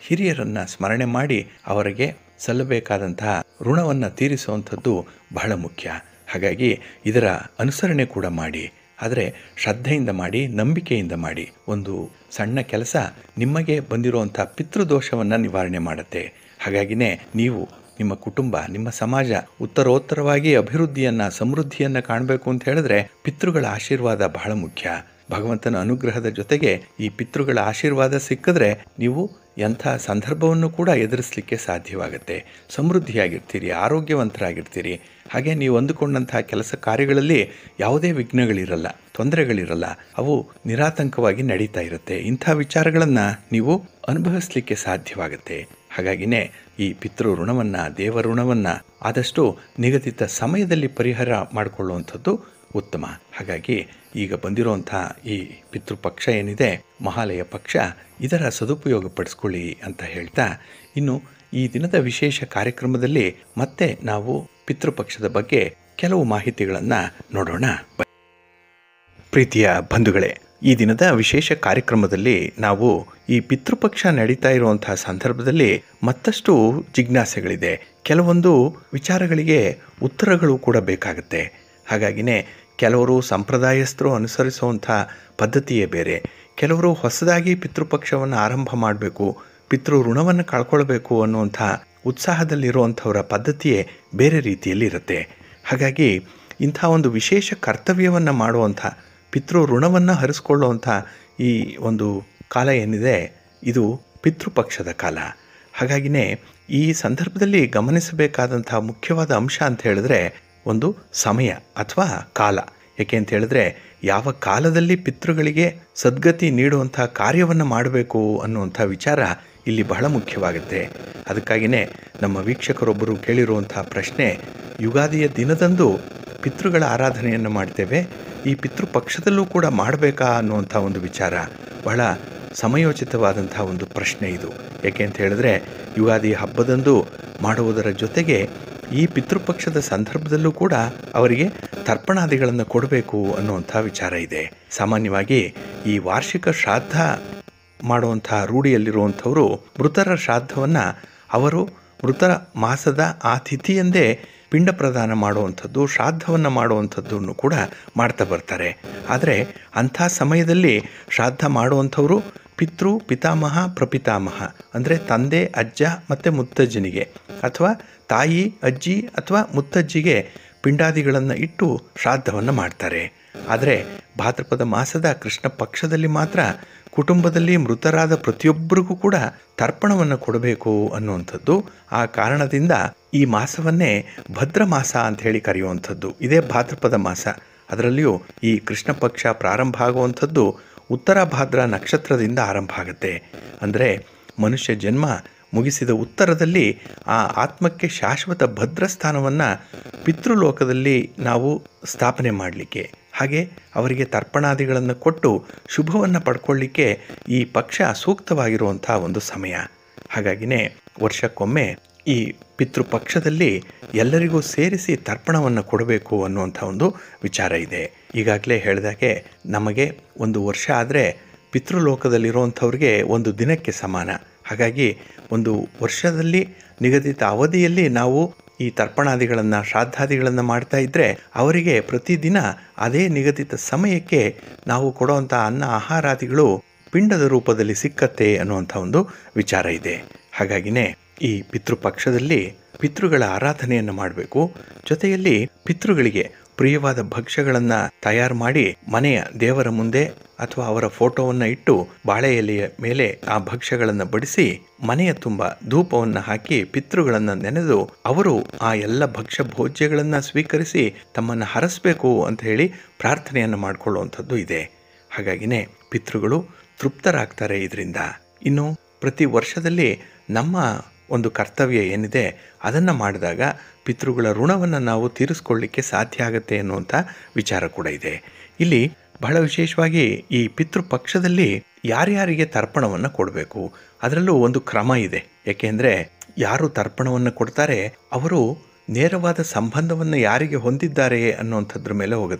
ಹಿರಿಯರನ್ನು ಸ್ಮರಣೆ ಮಾಡಿ ಅವರಿಗೆ ಸಲ್ಲಬೇಕಾದಂತಹ ಋಣವನ್ನು ತೀರಿಸುವಂಥದ್ದು ಬಹಳ ಮುಖ್ಯ ಹಾಗಾಗಿ ಇದರ ಅನುಸರಣೆ ಕೂಡ ಮಾಡಿ ಆದರೆ ಶ್ರದ್ಧೆಯಿಂದ ಮಾಡಿ ನಂಬಿಕೆಯಿಂದ ಮಾಡಿ ಒಂದು ಸಣ್ಣ ಕೆಲಸ ನಿಮಗೆ ಬಂದಿರುವಂಥ ಪಿತೃದೋಷವನ್ನು ನಿವಾರಣೆ ಮಾಡುತ್ತೆ ಹಾಗಾಗಿನೇ ನೀವು ನಿಮ್ಮ ಕುಟುಂಬ ನಿಮ್ಮ ಸಮಾಜ ಉತ್ತರೋತ್ತರವಾಗಿ ಅಭಿವೃದ್ಧಿಯನ್ನು ಸಮೃದ್ಧಿಯನ್ನು ಕಾಣಬೇಕು ಅಂತ ಹೇಳಿದ್ರೆ ಪಿತೃಗಳ ಆಶೀರ್ವಾದ ಬಹಳ ಮುಖ್ಯ ಭಗವಂತನ ಅನುಗ್ರಹದ ಜೊತೆಗೆ ಈ ಪಿತೃಗಳ ಆಶೀರ್ವಾದ ಸಿಕ್ಕಿದ್ರೆ ನೀವು ಎಂಥ ಸಂದರ್ಭವನ್ನು ಕೂಡ ಎದುರಿಸಲಿಕ್ಕೆ ಸಾಧ್ಯವಾಗುತ್ತೆ ಸಮೃದ್ಧಿಯಾಗಿರ್ತೀರಿ ಆರೋಗ್ಯವಂತರಾಗಿರ್ತೀರಿ ಹಾಗೆ ನೀವು ಅಂದುಕೊಂಡಂತಹ ಕೆಲಸ ಕಾರ್ಯಗಳಲ್ಲಿ ಯಾವುದೇ ವಿಘ್ನಗಳಿರಲ್ಲ ತೊಂದರೆಗಳಿರಲ್ಲ ಅವು ನಿರಾತಂಕವಾಗಿ ನಡೀತಾ ಇರುತ್ತೆ ಇಂಥ ವಿಚಾರಗಳನ್ನು ನೀವು ಅನುಭವಿಸಲಿಕ್ಕೆ ಸಾಧ್ಯವಾಗುತ್ತೆ ಹಾಗಾಗಿನೇ ಈ ಪಿತೃ ಋಣವನ್ನು ದೇವ ಋಣವನ್ನು ಆದಷ್ಟು ನಿಗದಿತ ಸಮಯದಲ್ಲಿ ಪರಿಹಾರ ಮಾಡಿಕೊಳ್ಳುವಂಥದ್ದು ಉತ್ತಮ ಹಾಗಾಗಿ ಈಗ ಬಂದಿರುವಂಥ ಈ ಪಿತೃಪಕ್ಷ ಏನಿದೆ ಮಹಾಲಯ ಪಕ್ಷ ಇದರ ಸದುಪಯೋಗ ಪಡಿಸ್ಕೊಳ್ಳಿ ಅಂತ ಹೇಳ್ತಾ ಇನ್ನು ಈ ದಿನದ ವಿಶೇಷ ಕಾರ್ಯಕ್ರಮದಲ್ಲಿ ಮತ್ತೆ ನಾವು ಪಿತೃಪಕ್ಷದ ಬಗ್ಗೆ ಕೆಲವು ಮಾಹಿತಿಗಳನ್ನು ನೋಡೋಣ ಪ್ರೀತಿಯ ಬಂಧುಗಳೇ ಈ ದಿನದ ವಿಶೇಷ ಕಾರ್ಯಕ್ರಮದಲ್ಲಿ ನಾವು ಈ ಪಿತೃಪಕ್ಷ ನಡೀತಾ ಇರುವಂತಹ ಸಂದರ್ಭದಲ್ಲಿ ಮತ್ತಷ್ಟು ಜಿಜ್ಞಾಸೆಗಳಿದೆ ಕೆಲವೊಂದು ವಿಚಾರಗಳಿಗೆ ಉತ್ತರಗಳು ಕೂಡ ಬೇಕಾಗುತ್ತೆ ಹಾಗಾಗಿನೇ ಕೆಲವರು ಸಂಪ್ರದಾಯಸ್ಥರು ಅನುಸರಿಸುವಂಥ ಪದ್ಧತಿಯೇ ಬೇರೆ ಕೆಲವರು ಹೊಸದಾಗಿ ಪಿತೃಪಕ್ಷವನ್ನು ಆರಂಭ ಮಾಡಬೇಕು ಪಿತೃ ಋಣವನ್ನು ಕಳ್ಕೊಳ್ಬೇಕು ಅನ್ನುವಂಥ ಉತ್ಸಾಹದಲ್ಲಿರುವಂಥವರ ಪದ್ಧತಿಯೇ ಬೇರೆ ರೀತಿಯಲ್ಲಿ ಇರುತ್ತೆ ಹಾಗಾಗಿ ಇಂಥ ಒಂದು ವಿಶೇಷ ಕರ್ತವ್ಯವನ್ನು ಮಾಡುವಂಥ ಪಿತೃ ಋಣವನ್ನು ಹರಿಸ್ಕೊಳ್ಳುವಂಥ ಈ ಒಂದು ಕಾಲ ಏನಿದೆ ಇದು ಪಿತೃಪಕ್ಷದ ಕಾಲ ಹಾಗಾಗಿನೇ ಈ ಸಂದರ್ಭದಲ್ಲಿ ಗಮನಿಸಬೇಕಾದಂಥ ಮುಖ್ಯವಾದ ಅಂಶ ಅಂತ ಹೇಳಿದ್ರೆ ಒಂದು ಸಮಯ ಅಥವಾ ಕಾಲ ಏಕೆ ಅಂತ ಹೇಳಿದ್ರೆ ಯಾವ ಕಾಲದಲ್ಲಿ ಪಿತೃಗಳಿಗೆ ಸದ್ಗತಿ ನೀಡುವಂಥ ಕಾರ್ಯವನ್ನು ಮಾಡಬೇಕು ಅನ್ನುವಂಥ ವಿಚಾರ ಇಲ್ಲಿ ಬಹಳ ಮುಖ್ಯವಾಗುತ್ತೆ ಅದಕ್ಕಾಗಿಯೇ ನಮ್ಮ ವೀಕ್ಷಕರೊಬ್ಬರು ಕೇಳಿರುವಂಥ ಪ್ರಶ್ನೆ ಯುಗಾದಿಯ ದಿನದಂದು ಪಿತೃಗಳ ಆರಾಧನೆಯನ್ನು ಮಾಡ್ತೇವೆ ಈ ಪಿತೃಪಕ್ಷದಲ್ಲೂ ಕೂಡ ಮಾಡಬೇಕಾ ಅನ್ನುವಂಥ ಒಂದು ವಿಚಾರ ಬಹಳ ಸಮಯೋಚಿತವಾದಂಥ ಒಂದು ಪ್ರಶ್ನೆ ಇದು ಏಕೆ ಅಂತ ಹೇಳಿದ್ರೆ ಯುಗಾದಿ ಹಬ್ಬದಂದು ಮಾಡುವುದರ ಜೊತೆಗೆ ಈ ಪಿತೃಪಕ್ಷದ ಸಂದರ್ಭದಲ್ಲೂ ಕೂಡ ಅವರಿಗೆ ತರ್ಪಣಾದಿಗಳನ್ನು ಕೊಡಬೇಕು ಅನ್ನುವಂಥ ವಿಚಾರ ಇದೆ ಸಾಮಾನ್ಯವಾಗಿ ಈ ವಾರ್ಷಿಕ ಶ್ರಾದ್ದ ಮಾಡುವಂಥ ರೂಢಿಯಲ್ಲಿರುವಂಥವರು ಮೃತರ ಶ್ರಾದ್ದವನ್ನು ಅವರು ಮೃತರ ಮಾಸದ ಆ ತಿಥಿಯಂದೇ ಪಿಂಡ ಪ್ರದಾನ ಮಾಡುವಂಥದ್ದು ಶ್ರಾದ್ದವನ್ನು ಮಾಡುವಂಥದ್ದನ್ನು ಕೂಡ ಮಾಡ್ತಾ ಬರ್ತಾರೆ ಆದರೆ ಅಂಥ ಸಮಯದಲ್ಲಿ ಶ್ರಾದ್ದ ಮಾಡುವಂಥವರು ಪಿತೃ ಪಿತಾಮಹ ಪ್ರಪಿತಾಮಹ ಅಂದರೆ ತಂದೆ ಅಜ್ಜ ಮತ್ತು ಮುತ್ತಜ್ಜನಿಗೆ ಅಥವಾ ತಾಯಿ ಅಜ್ಜಿ ಅಥವಾ ಮುತ್ತಜ್ಜಿಗೆ ಪಿಂಡಾದಿಗಳನ್ನು ಇಟ್ಟು ಶ್ರಾದ್ದವನ್ನು ಮಾಡ್ತಾರೆ ಆದರೆ ಭಾದ್ರಪದ ಮಾಸದ ಕೃಷ್ಣ ಪಕ್ಷದಲ್ಲಿ ಮಾತ್ರ ಕುಟುಂಬದಲ್ಲಿ ಮೃತರಾದ ಪ್ರತಿಯೊಬ್ಬರಿಗೂ ಕೂಡ ತರ್ಪಣವನ್ನು ಕೊಡಬೇಕು ಅನ್ನುವಂಥದ್ದು ಆ ಕಾರಣದಿಂದ ಈ ಮಾಸವನ್ನೇ ಭದ್ರ ಮಾಸ ಅಂತ ಹೇಳಿ ಕರೆಯುವಂಥದ್ದು ಇದೇ ಭಾದ್ರಪದ ಮಾಸ ಅದರಲ್ಲಿಯೂ ಈ ಕೃಷ್ಣ ಪಕ್ಷ ಪ್ರಾರಂಭ ಆಗುವಂಥದ್ದು ಉತ್ತರ ಭಾದ್ರ ನಕ್ಷತ್ರದಿಂದ ಆರಂಭ ಆಗುತ್ತೆ ಅಂದರೆ ಮನುಷ್ಯ ಜನ್ಮ ಮುಗಿಸಿದ ಉತ್ತರದಲ್ಲಿ ಆ ಆತ್ಮಕ್ಕೆ ಶಾಶ್ವತ ಭದ್ರ ಸ್ಥಾನವನ್ನು ಪಿತೃಲೋಕದಲ್ಲಿ ನಾವು ಸ್ಥಾಪನೆ ಮಾಡಲಿಕ್ಕೆ ಹಾಗೆ ಅವರಿಗೆ ತರ್ಪಣಾದಿಗಳನ್ನು ಕೊಟ್ಟು ಶುಭವನ್ನು ಪಡ್ಕೊಳ್ಳಿಕ್ಕೆ ಈ ಪಕ್ಷ ಸೂಕ್ತವಾಗಿರುವಂಥ ಒಂದು ಸಮಯ ಹಾಗಾಗಿನೇ ವರ್ಷಕ್ಕೊಮ್ಮೆ ಈ ಪಿತೃಪಕ್ಷದಲ್ಲಿ ಎಲ್ಲರಿಗೂ ಸೇರಿಸಿ ತರ್ಪಣವನ್ನು ಕೊಡಬೇಕು ಅನ್ನುವಂಥ ಒಂದು ವಿಚಾರ ಇದೆ ಈಗಾಗಲೇ ಹೇಳಿದಾಗೆ ನಮಗೆ ಒಂದು ವರ್ಷ ಆದರೆ ಪಿತೃಲೋಕದಲ್ಲಿರುವಂಥವ್ರಿಗೆ ಒಂದು ದಿನಕ್ಕೆ ಸಮಾನ ಹಾಗಾಗಿ ಒಂದು ವರ್ಷದಲ್ಲಿ ನಿಗದಿತ ಅವಧಿಯಲ್ಲಿ ನಾವು ಈ ತರ್ಪಣಾದಿಗಳನ್ನು ಶ್ರಾದ್ದಾದಿಗಳನ್ನು ಮಾಡ್ತಾ ಇದ್ದರೆ ಅವರಿಗೆ ಪ್ರತಿದಿನ ಅದೇ ನಿಗದಿತ ಸಮಯಕ್ಕೆ ನಾವು ಕೊಡುವಂಥ ಅನ್ನ ಆಹಾರಾದಿಗಳು ಪಿಂಡದ ರೂಪದಲ್ಲಿ ಸಿಕ್ಕತ್ತೆ ಅನ್ನುವಂಥ ಒಂದು ವಿಚಾರ ಇದೆ ಹಾಗಾಗಿನೇ ಈ ಪಿತೃಪಕ್ಷದಲ್ಲಿ ಪಿತೃಗಳ ಆರಾಧನೆಯನ್ನು ಮಾಡಬೇಕು ಜೊತೆಯಲ್ಲಿ ಪಿತೃಗಳಿಗೆ ಪ್ರಿಯವಾದ ಭಕ್ಷ್ಯಗಳನ್ನು ತಯಾರು ಮಾಡಿ ಮನೆಯ ದೇವರ ಮುಂದೆ ಅಥವಾ ಅವರ ಫೋಟೋವನ್ನು ಇಟ್ಟು ಬಾಳೆ ಎಲೆಯ ಮೇಲೆ ಆ ಭಕ್ಷ್ಯಗಳನ್ನು ಬಡಿಸಿ ಮನೆಯ ತುಂಬ ಧೂಪವನ್ನು ಹಾಕಿ ಪಿತೃಗಳನ್ನು ನೆನೆದು ಅವರು ಆ ಎಲ್ಲ ಭಕ್ಷ್ಯ ಭೋಜ್ಯಗಳನ್ನು ಸ್ವೀಕರಿಸಿ ತಮ್ಮನ್ನು ಹರಸಬೇಕು ಅಂತ ಹೇಳಿ ಪ್ರಾರ್ಥನೆಯನ್ನು ಮಾಡಿಕೊಳ್ಳುವಂಥದ್ದು ಇದೆ ಹಾಗಾಗಿನೇ ಪಿತೃಗಳು ತೃಪ್ತರಾಗ್ತಾರೆ ಇದರಿಂದ ಇನ್ನು ಪ್ರತಿ ವರ್ಷದಲ್ಲಿ ನಮ್ಮ ಒಂದು ಕರ್ತವ್ಯ ಏನಿದೆ ಅದನ್ನು ಮಾಡಿದಾಗ ಪಿತೃಗಳ ಋಣವನ್ನು ನಾವು ತೀರಿಸ್ಕೊಳ್ಳಿಕ್ಕೆ ಸಾಧ್ಯ ಆಗುತ್ತೆ ಅನ್ನುವಂಥ ವಿಚಾರ ಕೂಡ ಇದೆ ಇಲ್ಲಿ ಬಹಳ ವಿಶೇಷವಾಗಿ ಈ ಪಿತೃಪಕ್ಷದಲ್ಲಿ ಯಾರ್ಯಾರಿಗೆ ತರ್ಪಣವನ್ನು ಕೊಡಬೇಕು ಅದರಲ್ಲೂ ಒಂದು ಕ್ರಮ ಇದೆ ಏಕೆಂದರೆ ಯಾರು ತರ್ಪಣವನ್ನು ಕೊಡ್ತಾರೆ ಅವರು ನೇರವಾದ ಸಂಬಂಧವನ್ನು ಯಾರಿಗೆ ಹೊಂದಿದ್ದಾರೆ ಅನ್ನುವಂಥದ್ರ ಮೇಲೆ ಹೋಗುತ್ತೆ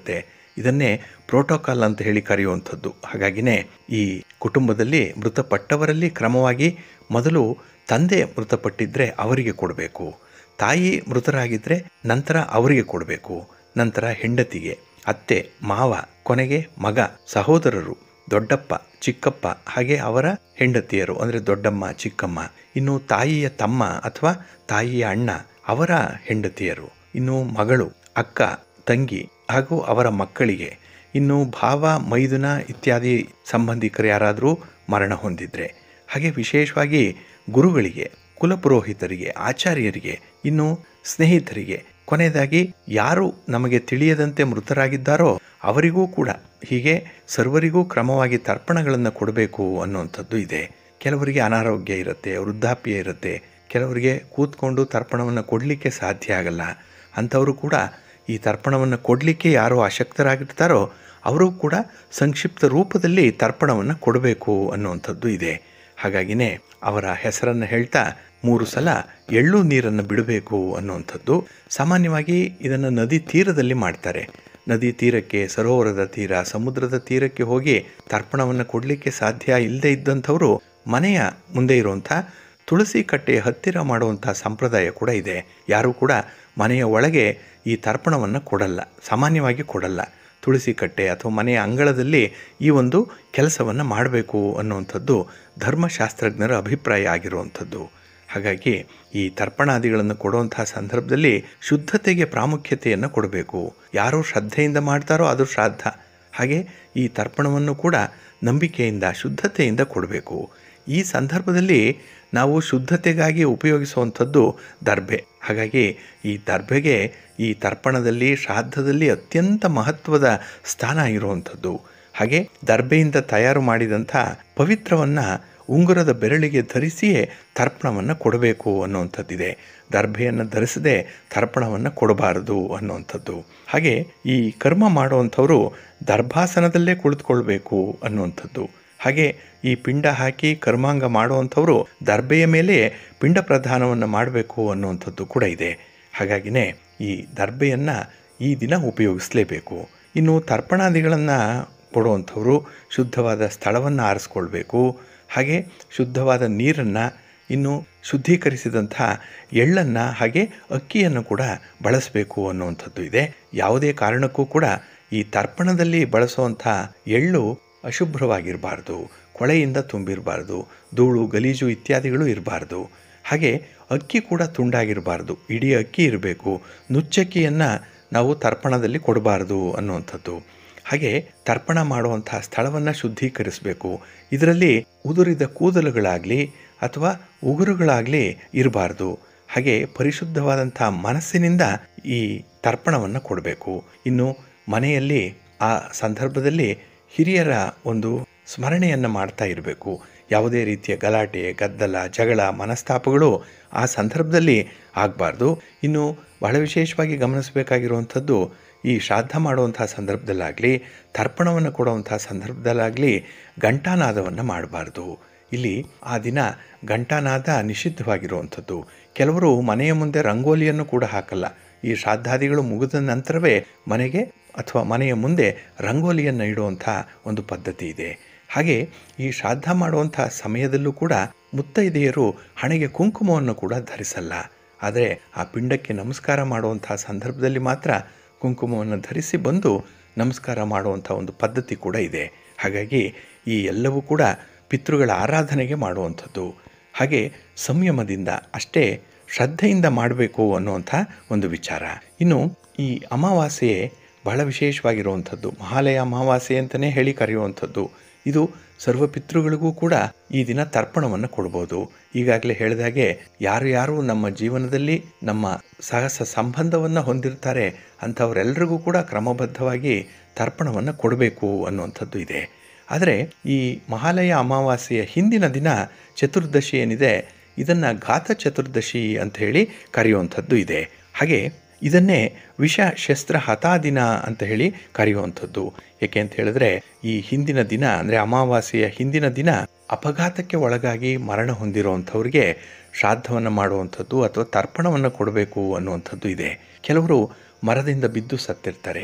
ಇದನ್ನೇ ಪ್ರೋಟೋಕಾಲ್ ಅಂತ ಹೇಳಿ ಕರೆಯುವಂಥದ್ದು ಹಾಗಾಗಿನೇ ಈ ಕುಟುಂಬದಲ್ಲಿ ಮೃತಪಟ್ಟವರಲ್ಲಿ ಕ್ರಮವಾಗಿ ಮೊದಲು ತಂದೆ ಮೃತಪಟ್ಟಿದ್ದರೆ ಅವರಿಗೆ ಕೊಡಬೇಕು ತಾಯಿ ಮೃತರಾಗಿದ್ದರೆ ನಂತರ ಅವರಿಗೆ ಕೊಡಬೇಕು ನಂತರ ಹೆಂಡತಿಗೆ ಅತ್ತೆ ಮಾವ ಕೊನೆಗೆ ಮಗ ಸಹೋದರರು ದೊಡ್ಡಪ್ಪ ಚಿಕ್ಕಪ್ಪ ಹಾಗೆ ಅವರ ಹೆಂಡತಿಯರು ಅಂದರೆ ದೊಡ್ಡಮ್ಮ ಚಿಕ್ಕಮ್ಮ ಇನ್ನು ತಾಯಿಯ ತಮ್ಮ ಅಥವಾ ತಾಯಿಯ ಅಣ್ಣ ಅವರ ಹೆಂಡತಿಯರು ಇನ್ನು ಮಗಳು ಅಕ್ಕ ತಂಗಿ ಹಾಗೂ ಅವರ ಮಕ್ಕಳಿಗೆ ಇನ್ನು ಭಾವ ಮೈದುನ ಇತ್ಯಾದಿ ಸಂಬಂಧಿಕರು ಯಾರಾದರೂ ಮರಣ ಹೊಂದಿದ್ರೆ ಹಾಗೆ ವಿಶೇಷವಾಗಿ ಗುರುಗಳಿಗೆ ಕುಲಪುರೋಹಿತರಿಗೆ ಆಚಾರ್ಯರಿಗೆ ಇನ್ನು ಸ್ನೇಹಿತರಿಗೆ ಕೊನೆಯದಾಗಿ ಯಾರು ನಮಗೆ ತಿಳಿಯದಂತೆ ಮೃತರಾಗಿದ್ದಾರೋ ಅವರಿಗೂ ಕೂಡ ಹೀಗೆ ಸರ್ವರಿಗೂ ಕ್ರಮವಾಗಿ ತರ್ಪಣಗಳನ್ನು ಕೊಡಬೇಕು ಅನ್ನುವಂಥದ್ದು ಇದೆ ಕೆಲವರಿಗೆ ಅನಾರೋಗ್ಯ ಇರುತ್ತೆ ವೃದ್ಧಾಪ್ಯ ಇರುತ್ತೆ ಕೆಲವರಿಗೆ ಕೂತ್ಕೊಂಡು ತರ್ಪಣವನ್ನು ಕೊಡಲಿಕ್ಕೆ ಸಾಧ್ಯ ಆಗಲ್ಲ ಅಂಥವರು ಕೂಡ ಈ ತರ್ಪಣವನ್ನು ಕೊಡಲಿಕ್ಕೆ ಯಾರು ಅಶಕ್ತರಾಗಿರ್ತಾರೋ ಅವರು ಕೂಡ ಸಂಕ್ಷಿಪ್ತ ರೂಪದಲ್ಲಿ ತರ್ಪಣವನ್ನು ಕೊಡಬೇಕು ಅನ್ನುವಂಥದ್ದು ಇದೆ ಹಾಗಾಗಿನೇ ಅವರ ಹೆಸರನ್ನು ಹೇಳ್ತಾ ಮೂರು ಸಲ ಎಳ್ಳು ನೀರನ್ನು ಬಿಡಬೇಕು ಅನ್ನುವಂಥದ್ದು ಸಾಮಾನ್ಯವಾಗಿ ಇದನ್ನು ನದಿ ತೀರದಲ್ಲಿ ಮಾಡ್ತಾರೆ ನದಿ ತೀರಕ್ಕೆ ಸರೋವರದ ತೀರ ಸಮುದ್ರದ ತೀರಕ್ಕೆ ಹೋಗಿ ತರ್ಪಣವನ್ನು ಕೊಡಲಿಕ್ಕೆ ಸಾಧ್ಯ ಇಲ್ಲದೆ ಇದ್ದಂಥವರು ಮನೆಯ ಮುಂದೆ ಇರುವಂಥ ತುಳಸಿ ಕಟ್ಟೆಯ ಹತ್ತಿರ ಮಾಡುವಂಥ ಸಂಪ್ರದಾಯ ಕೂಡ ಇದೆ ಯಾರೂ ಕೂಡ ಮನೆಯ ಒಳಗೆ ಈ ತರ್ಪಣವನ್ನು ಕೊಡಲ್ಲ ಸಾಮಾನ್ಯವಾಗಿ ಕೊಡಲ್ಲ ತುಳಸಿ ಕಟ್ಟೆ ಅಥವಾ ಮನೆಯ ಅಂಗಳದಲ್ಲಿ ಈ ಒಂದು ಕೆಲಸವನ್ನು ಮಾಡಬೇಕು ಅನ್ನುವಂಥದ್ದು ಧರ್ಮಶಾಸ್ತ್ರಜ್ಞರ ಅಭಿಪ್ರಾಯ ಆಗಿರುವಂಥದ್ದು ಹಾಗಾಗಿ ಈ ತರ್ಪಣಾದಿಗಳನ್ನು ಕೊಡುವಂತಹ ಸಂದರ್ಭದಲ್ಲಿ ಶುದ್ಧತೆಗೆ ಪ್ರಾಮುಖ್ಯತೆಯನ್ನು ಕೊಡಬೇಕು ಯಾರು ಶ್ರದ್ಧೆಯಿಂದ ಮಾಡ್ತಾರೋ ಅದು ಶ್ರಾದ್ದ ಹಾಗೆ ಈ ತರ್ಪಣವನ್ನು ಕೂಡ ನಂಬಿಕೆಯಿಂದ ಶುದ್ಧತೆಯಿಂದ ಕೊಡಬೇಕು ಈ ಸಂದರ್ಭದಲ್ಲಿ ನಾವು ಶುದ್ಧತೆಗಾಗಿ ಉಪಯೋಗಿಸುವಂಥದ್ದು ದರ್ಬೆ ಹಾಗಾಗಿ ಈ ದರ್ಬೆಗೆ ಈ ತರ್ಪಣದಲ್ಲಿ ಶ್ರಾದ್ದದಲ್ಲಿ ಅತ್ಯಂತ ಮಹತ್ವದ ಸ್ಥಾನ ಇರುವಂಥದ್ದು ಹಾಗೆ ದರ್ಬೆಯಿಂದ ತಯಾರು ಮಾಡಿದಂಥ ಪವಿತ್ರವನ್ನು ಉಂಗುರದ ಬೆರಳಿಗೆ ಧರಿಸಿಯೇ ತರ್ಪಣವನ್ನು ಕೊಡಬೇಕು ಅನ್ನುವಂಥದ್ದಿದೆ ದರ್ಭೆಯನ್ನು ಧರಿಸದೆ ತರ್ಪಣವನ್ನು ಕೊಡಬಾರದು ಅನ್ನುವಂಥದ್ದು ಹಾಗೆ ಈ ಕರ್ಮ ಮಾಡುವಂಥವರು ದರ್ಭಾಸನದಲ್ಲೇ ಕುಳಿತುಕೊಳ್ಬೇಕು ಅನ್ನುವಂಥದ್ದು ಹಾಗೆ ಈ ಪಿಂಡ ಹಾಕಿ ಕರ್ಮಾಂಗ ಮಾಡುವಂಥವರು ದರ್ಬೆಯ ಮೇಲೆ ಪಿಂಡ ಪ್ರದಾನವನ್ನು ಮಾಡಬೇಕು ಅನ್ನುವಂಥದ್ದು ಕೂಡ ಇದೆ ಹಾಗಾಗಿನೇ ಈ ದರ್ಬೆಯನ್ನು ಈ ದಿನ ಉಪಯೋಗಿಸಲೇಬೇಕು ಇನ್ನು ತರ್ಪಣಾದಿಗಳನ್ನು ಕೊಡುವಂಥವರು ಶುದ್ಧವಾದ ಸ್ಥಳವನ್ನು ಆರಿಸ್ಕೊಳ್ಬೇಕು ಹಾಗೆ ಶುದ್ಧವಾದ ನೀರನ್ನು ಇನ್ನು ಶುದ್ಧೀಕರಿಸಿದಂಥ ಎಳ್ಳನ್ನು ಹಾಗೆ ಅಕ್ಕಿಯನ್ನು ಕೂಡ ಬಳಸಬೇಕು ಅನ್ನುವಂಥದ್ದು ಇದೆ ಯಾವುದೇ ಕಾರಣಕ್ಕೂ ಕೂಡ ಈ ತರ್ಪಣದಲ್ಲಿ ಬಳಸುವಂಥ ಎಳ್ಳು ಅಶುಭ್ರವಾಗಿರಬಾರ್ದು ಕೊಳೆಯಿಂದ ತುಂಬಿರಬಾರ್ದು ಧೂಳು ಗಲೀಜು ಇತ್ಯಾದಿಗಳು ಇರಬಾರ್ದು ಹಾಗೆ ಅಕ್ಕಿ ಕೂಡ ತುಂಡಾಗಿರಬಾರ್ದು ಇಡೀ ಅಕ್ಕಿ ಇರಬೇಕು ನುಚ್ಚಕ್ಕಿಯನ್ನು ನಾವು ತರ್ಪಣದಲ್ಲಿ ಕೊಡಬಾರ್ದು ಅನ್ನುವಂಥದ್ದು ಹಾಗೆ ತರ್ಪಣ ಮಾಡುವಂಥ ಸ್ಥಳವನ್ನು ಶುದ್ಧೀಕರಿಸಬೇಕು ಇದರಲ್ಲಿ ಉದುರಿದ ಕೂದಲುಗಳಾಗಲಿ ಅಥವಾ ಉಗುರುಗಳಾಗಲಿ ಇರಬಾರ್ದು ಹಾಗೆ ಪರಿಶುದ್ಧವಾದಂಥ ಮನಸ್ಸಿನಿಂದ ಈ ತರ್ಪಣವನ್ನು ಕೊಡಬೇಕು ಇನ್ನು ಮನೆಯಲ್ಲಿ ಆ ಸಂದರ್ಭದಲ್ಲಿ ಹಿರಿಯರ ಒಂದು ಸ್ಮರಣೆಯನ್ನು ಮಾಡ್ತಾ ಇರಬೇಕು ಯಾವುದೇ ರೀತಿಯ ಗಲಾಟೆ ಗದ್ದಲ ಜಗಳ ಮನಸ್ತಾಪಗಳು ಆ ಸಂದರ್ಭದಲ್ಲಿ ಆಗಬಾರ್ದು ಇನ್ನು ಬಹಳ ವಿಶೇಷವಾಗಿ ಗಮನಿಸಬೇಕಾಗಿರುವಂಥದ್ದು ಈ ಶ್ರಾದ್ದ ಮಾಡುವಂಥ ಸಂದರ್ಭದಲ್ಲಾಗಲಿ ತರ್ಪಣವನ್ನು ಕೊಡುವಂಥ ಸಂದರ್ಭದಲ್ಲಾಗಲಿ ಘಂಟಾನಾದವನ್ನು ಮಾಡಬಾರ್ದು ಇಲ್ಲಿ ಆ ದಿನ ಘಂಟಾನಾದ ನಿಷಿದ್ಧವಾಗಿರುವಂಥದ್ದು ಕೆಲವರು ಮನೆಯ ಮುಂದೆ ರಂಗೋಲಿಯನ್ನು ಕೂಡ ಹಾಕಲ್ಲ ಈ ಶ್ರಾದ್ದಾದಿಗಳು ಮುಗಿದ ನಂತರವೇ ಮನೆಗೆ ಅಥವಾ ಮನೆಯ ಮುಂದೆ ರಂಗೋಲಿಯನ್ನು ಇಡುವಂಥ ಒಂದು ಪದ್ಧತಿ ಇದೆ ಹಾಗೆ ಈ ಶ್ರಾದ್ದ ಮಾಡುವಂಥ ಸಮಯದಲ್ಲೂ ಕೂಡ ಮುತ್ತೈದೆಯರು ಹಣೆಗೆ ಕುಂಕುಮವನ್ನು ಕೂಡ ಧರಿಸಲ್ಲ ಆದರೆ ಆ ಪಿಂಡಕ್ಕೆ ನಮಸ್ಕಾರ ಮಾಡುವಂಥ ಸಂದರ್ಭದಲ್ಲಿ ಮಾತ್ರ ಕುಂಕುಮವನ್ನು ಧರಿಸಿ ಬಂದು ನಮಸ್ಕಾರ ಮಾಡುವಂಥ ಒಂದು ಪದ್ಧತಿ ಕೂಡ ಇದೆ ಹಾಗಾಗಿ ಈ ಎಲ್ಲವೂ ಕೂಡ ಪಿತೃಗಳ ಆರಾಧನೆಗೆ ಮಾಡುವಂಥದ್ದು ಹಾಗೆ ಸಂಯಮದಿಂದ ಅಷ್ಟೇ ಶ್ರದ್ಧೆಯಿಂದ ಮಾಡಬೇಕು ಅನ್ನುವಂಥ ಒಂದು ವಿಚಾರ ಇನ್ನು ಈ ಅಮಾವಾಸ್ಯೆ ಬಹಳ ವಿಶೇಷವಾಗಿರುವಂಥದ್ದು ಮಹಾಲಯ ಅಮಾವಾಸ್ಯೆ ಅಂತಲೇ ಹೇಳಿ ಕರೆಯುವಂಥದ್ದು ಇದು ಸರ್ವ ಪಿತೃಗಳಿಗೂ ಕೂಡ ಈ ದಿನ ತರ್ಪಣವನ್ನು ಕೊಡ್ಬೋದು ಈಗಾಗಲೇ ಹೇಳಿದಾಗೆ ಯಾರು ಯಾರು ನಮ್ಮ ಜೀವನದಲ್ಲಿ ನಮ್ಮ ಸಹಸ ಸಂಬಂಧವನ್ನು ಹೊಂದಿರ್ತಾರೆ ಅಂಥವರೆಲ್ಲರಿಗೂ ಕೂಡ ಕ್ರಮಬದ್ಧವಾಗಿ ತರ್ಪಣವನ್ನು ಕೊಡಬೇಕು ಅನ್ನುವಂಥದ್ದು ಇದೆ ಆದರೆ ಈ ಮಹಾಲಯ ಅಮಾವಾಸ್ಯೆಯ ಹಿಂದಿನ ದಿನ ಚತುರ್ದಶಿ ಏನಿದೆ ಇದನ್ನು ಘಾತ ಚತುರ್ದಶಿ ಅಂತ ಹೇಳಿ ಕರೆಯುವಂಥದ್ದು ಇದೆ ಹಾಗೆ ಇದನ್ನೇ ವಿಷ ಶಸ್ತ್ರ ಹತಾದಿನ ಅಂತ ಹೇಳಿ ಕರೆಯುವಂಥದ್ದು ಏಕೆ ಅಂತ ಹೇಳಿದ್ರೆ ಈ ಹಿಂದಿನ ದಿನ ಅಂದರೆ ಅಮಾವಾಸ್ಯೆಯ ಹಿಂದಿನ ದಿನ ಅಪಘಾತಕ್ಕೆ ಒಳಗಾಗಿ ಮರಣ ಹೊಂದಿರುವಂಥವ್ರಿಗೆ ಶ್ರಾದ್ದವನ್ನು ಮಾಡುವಂಥದ್ದು ಅಥವಾ ತರ್ಪಣವನ್ನು ಕೊಡಬೇಕು ಅನ್ನುವಂಥದ್ದು ಇದೆ ಕೆಲವರು ಮರದಿಂದ ಬಿದ್ದು ಸತ್ತಿರ್ತಾರೆ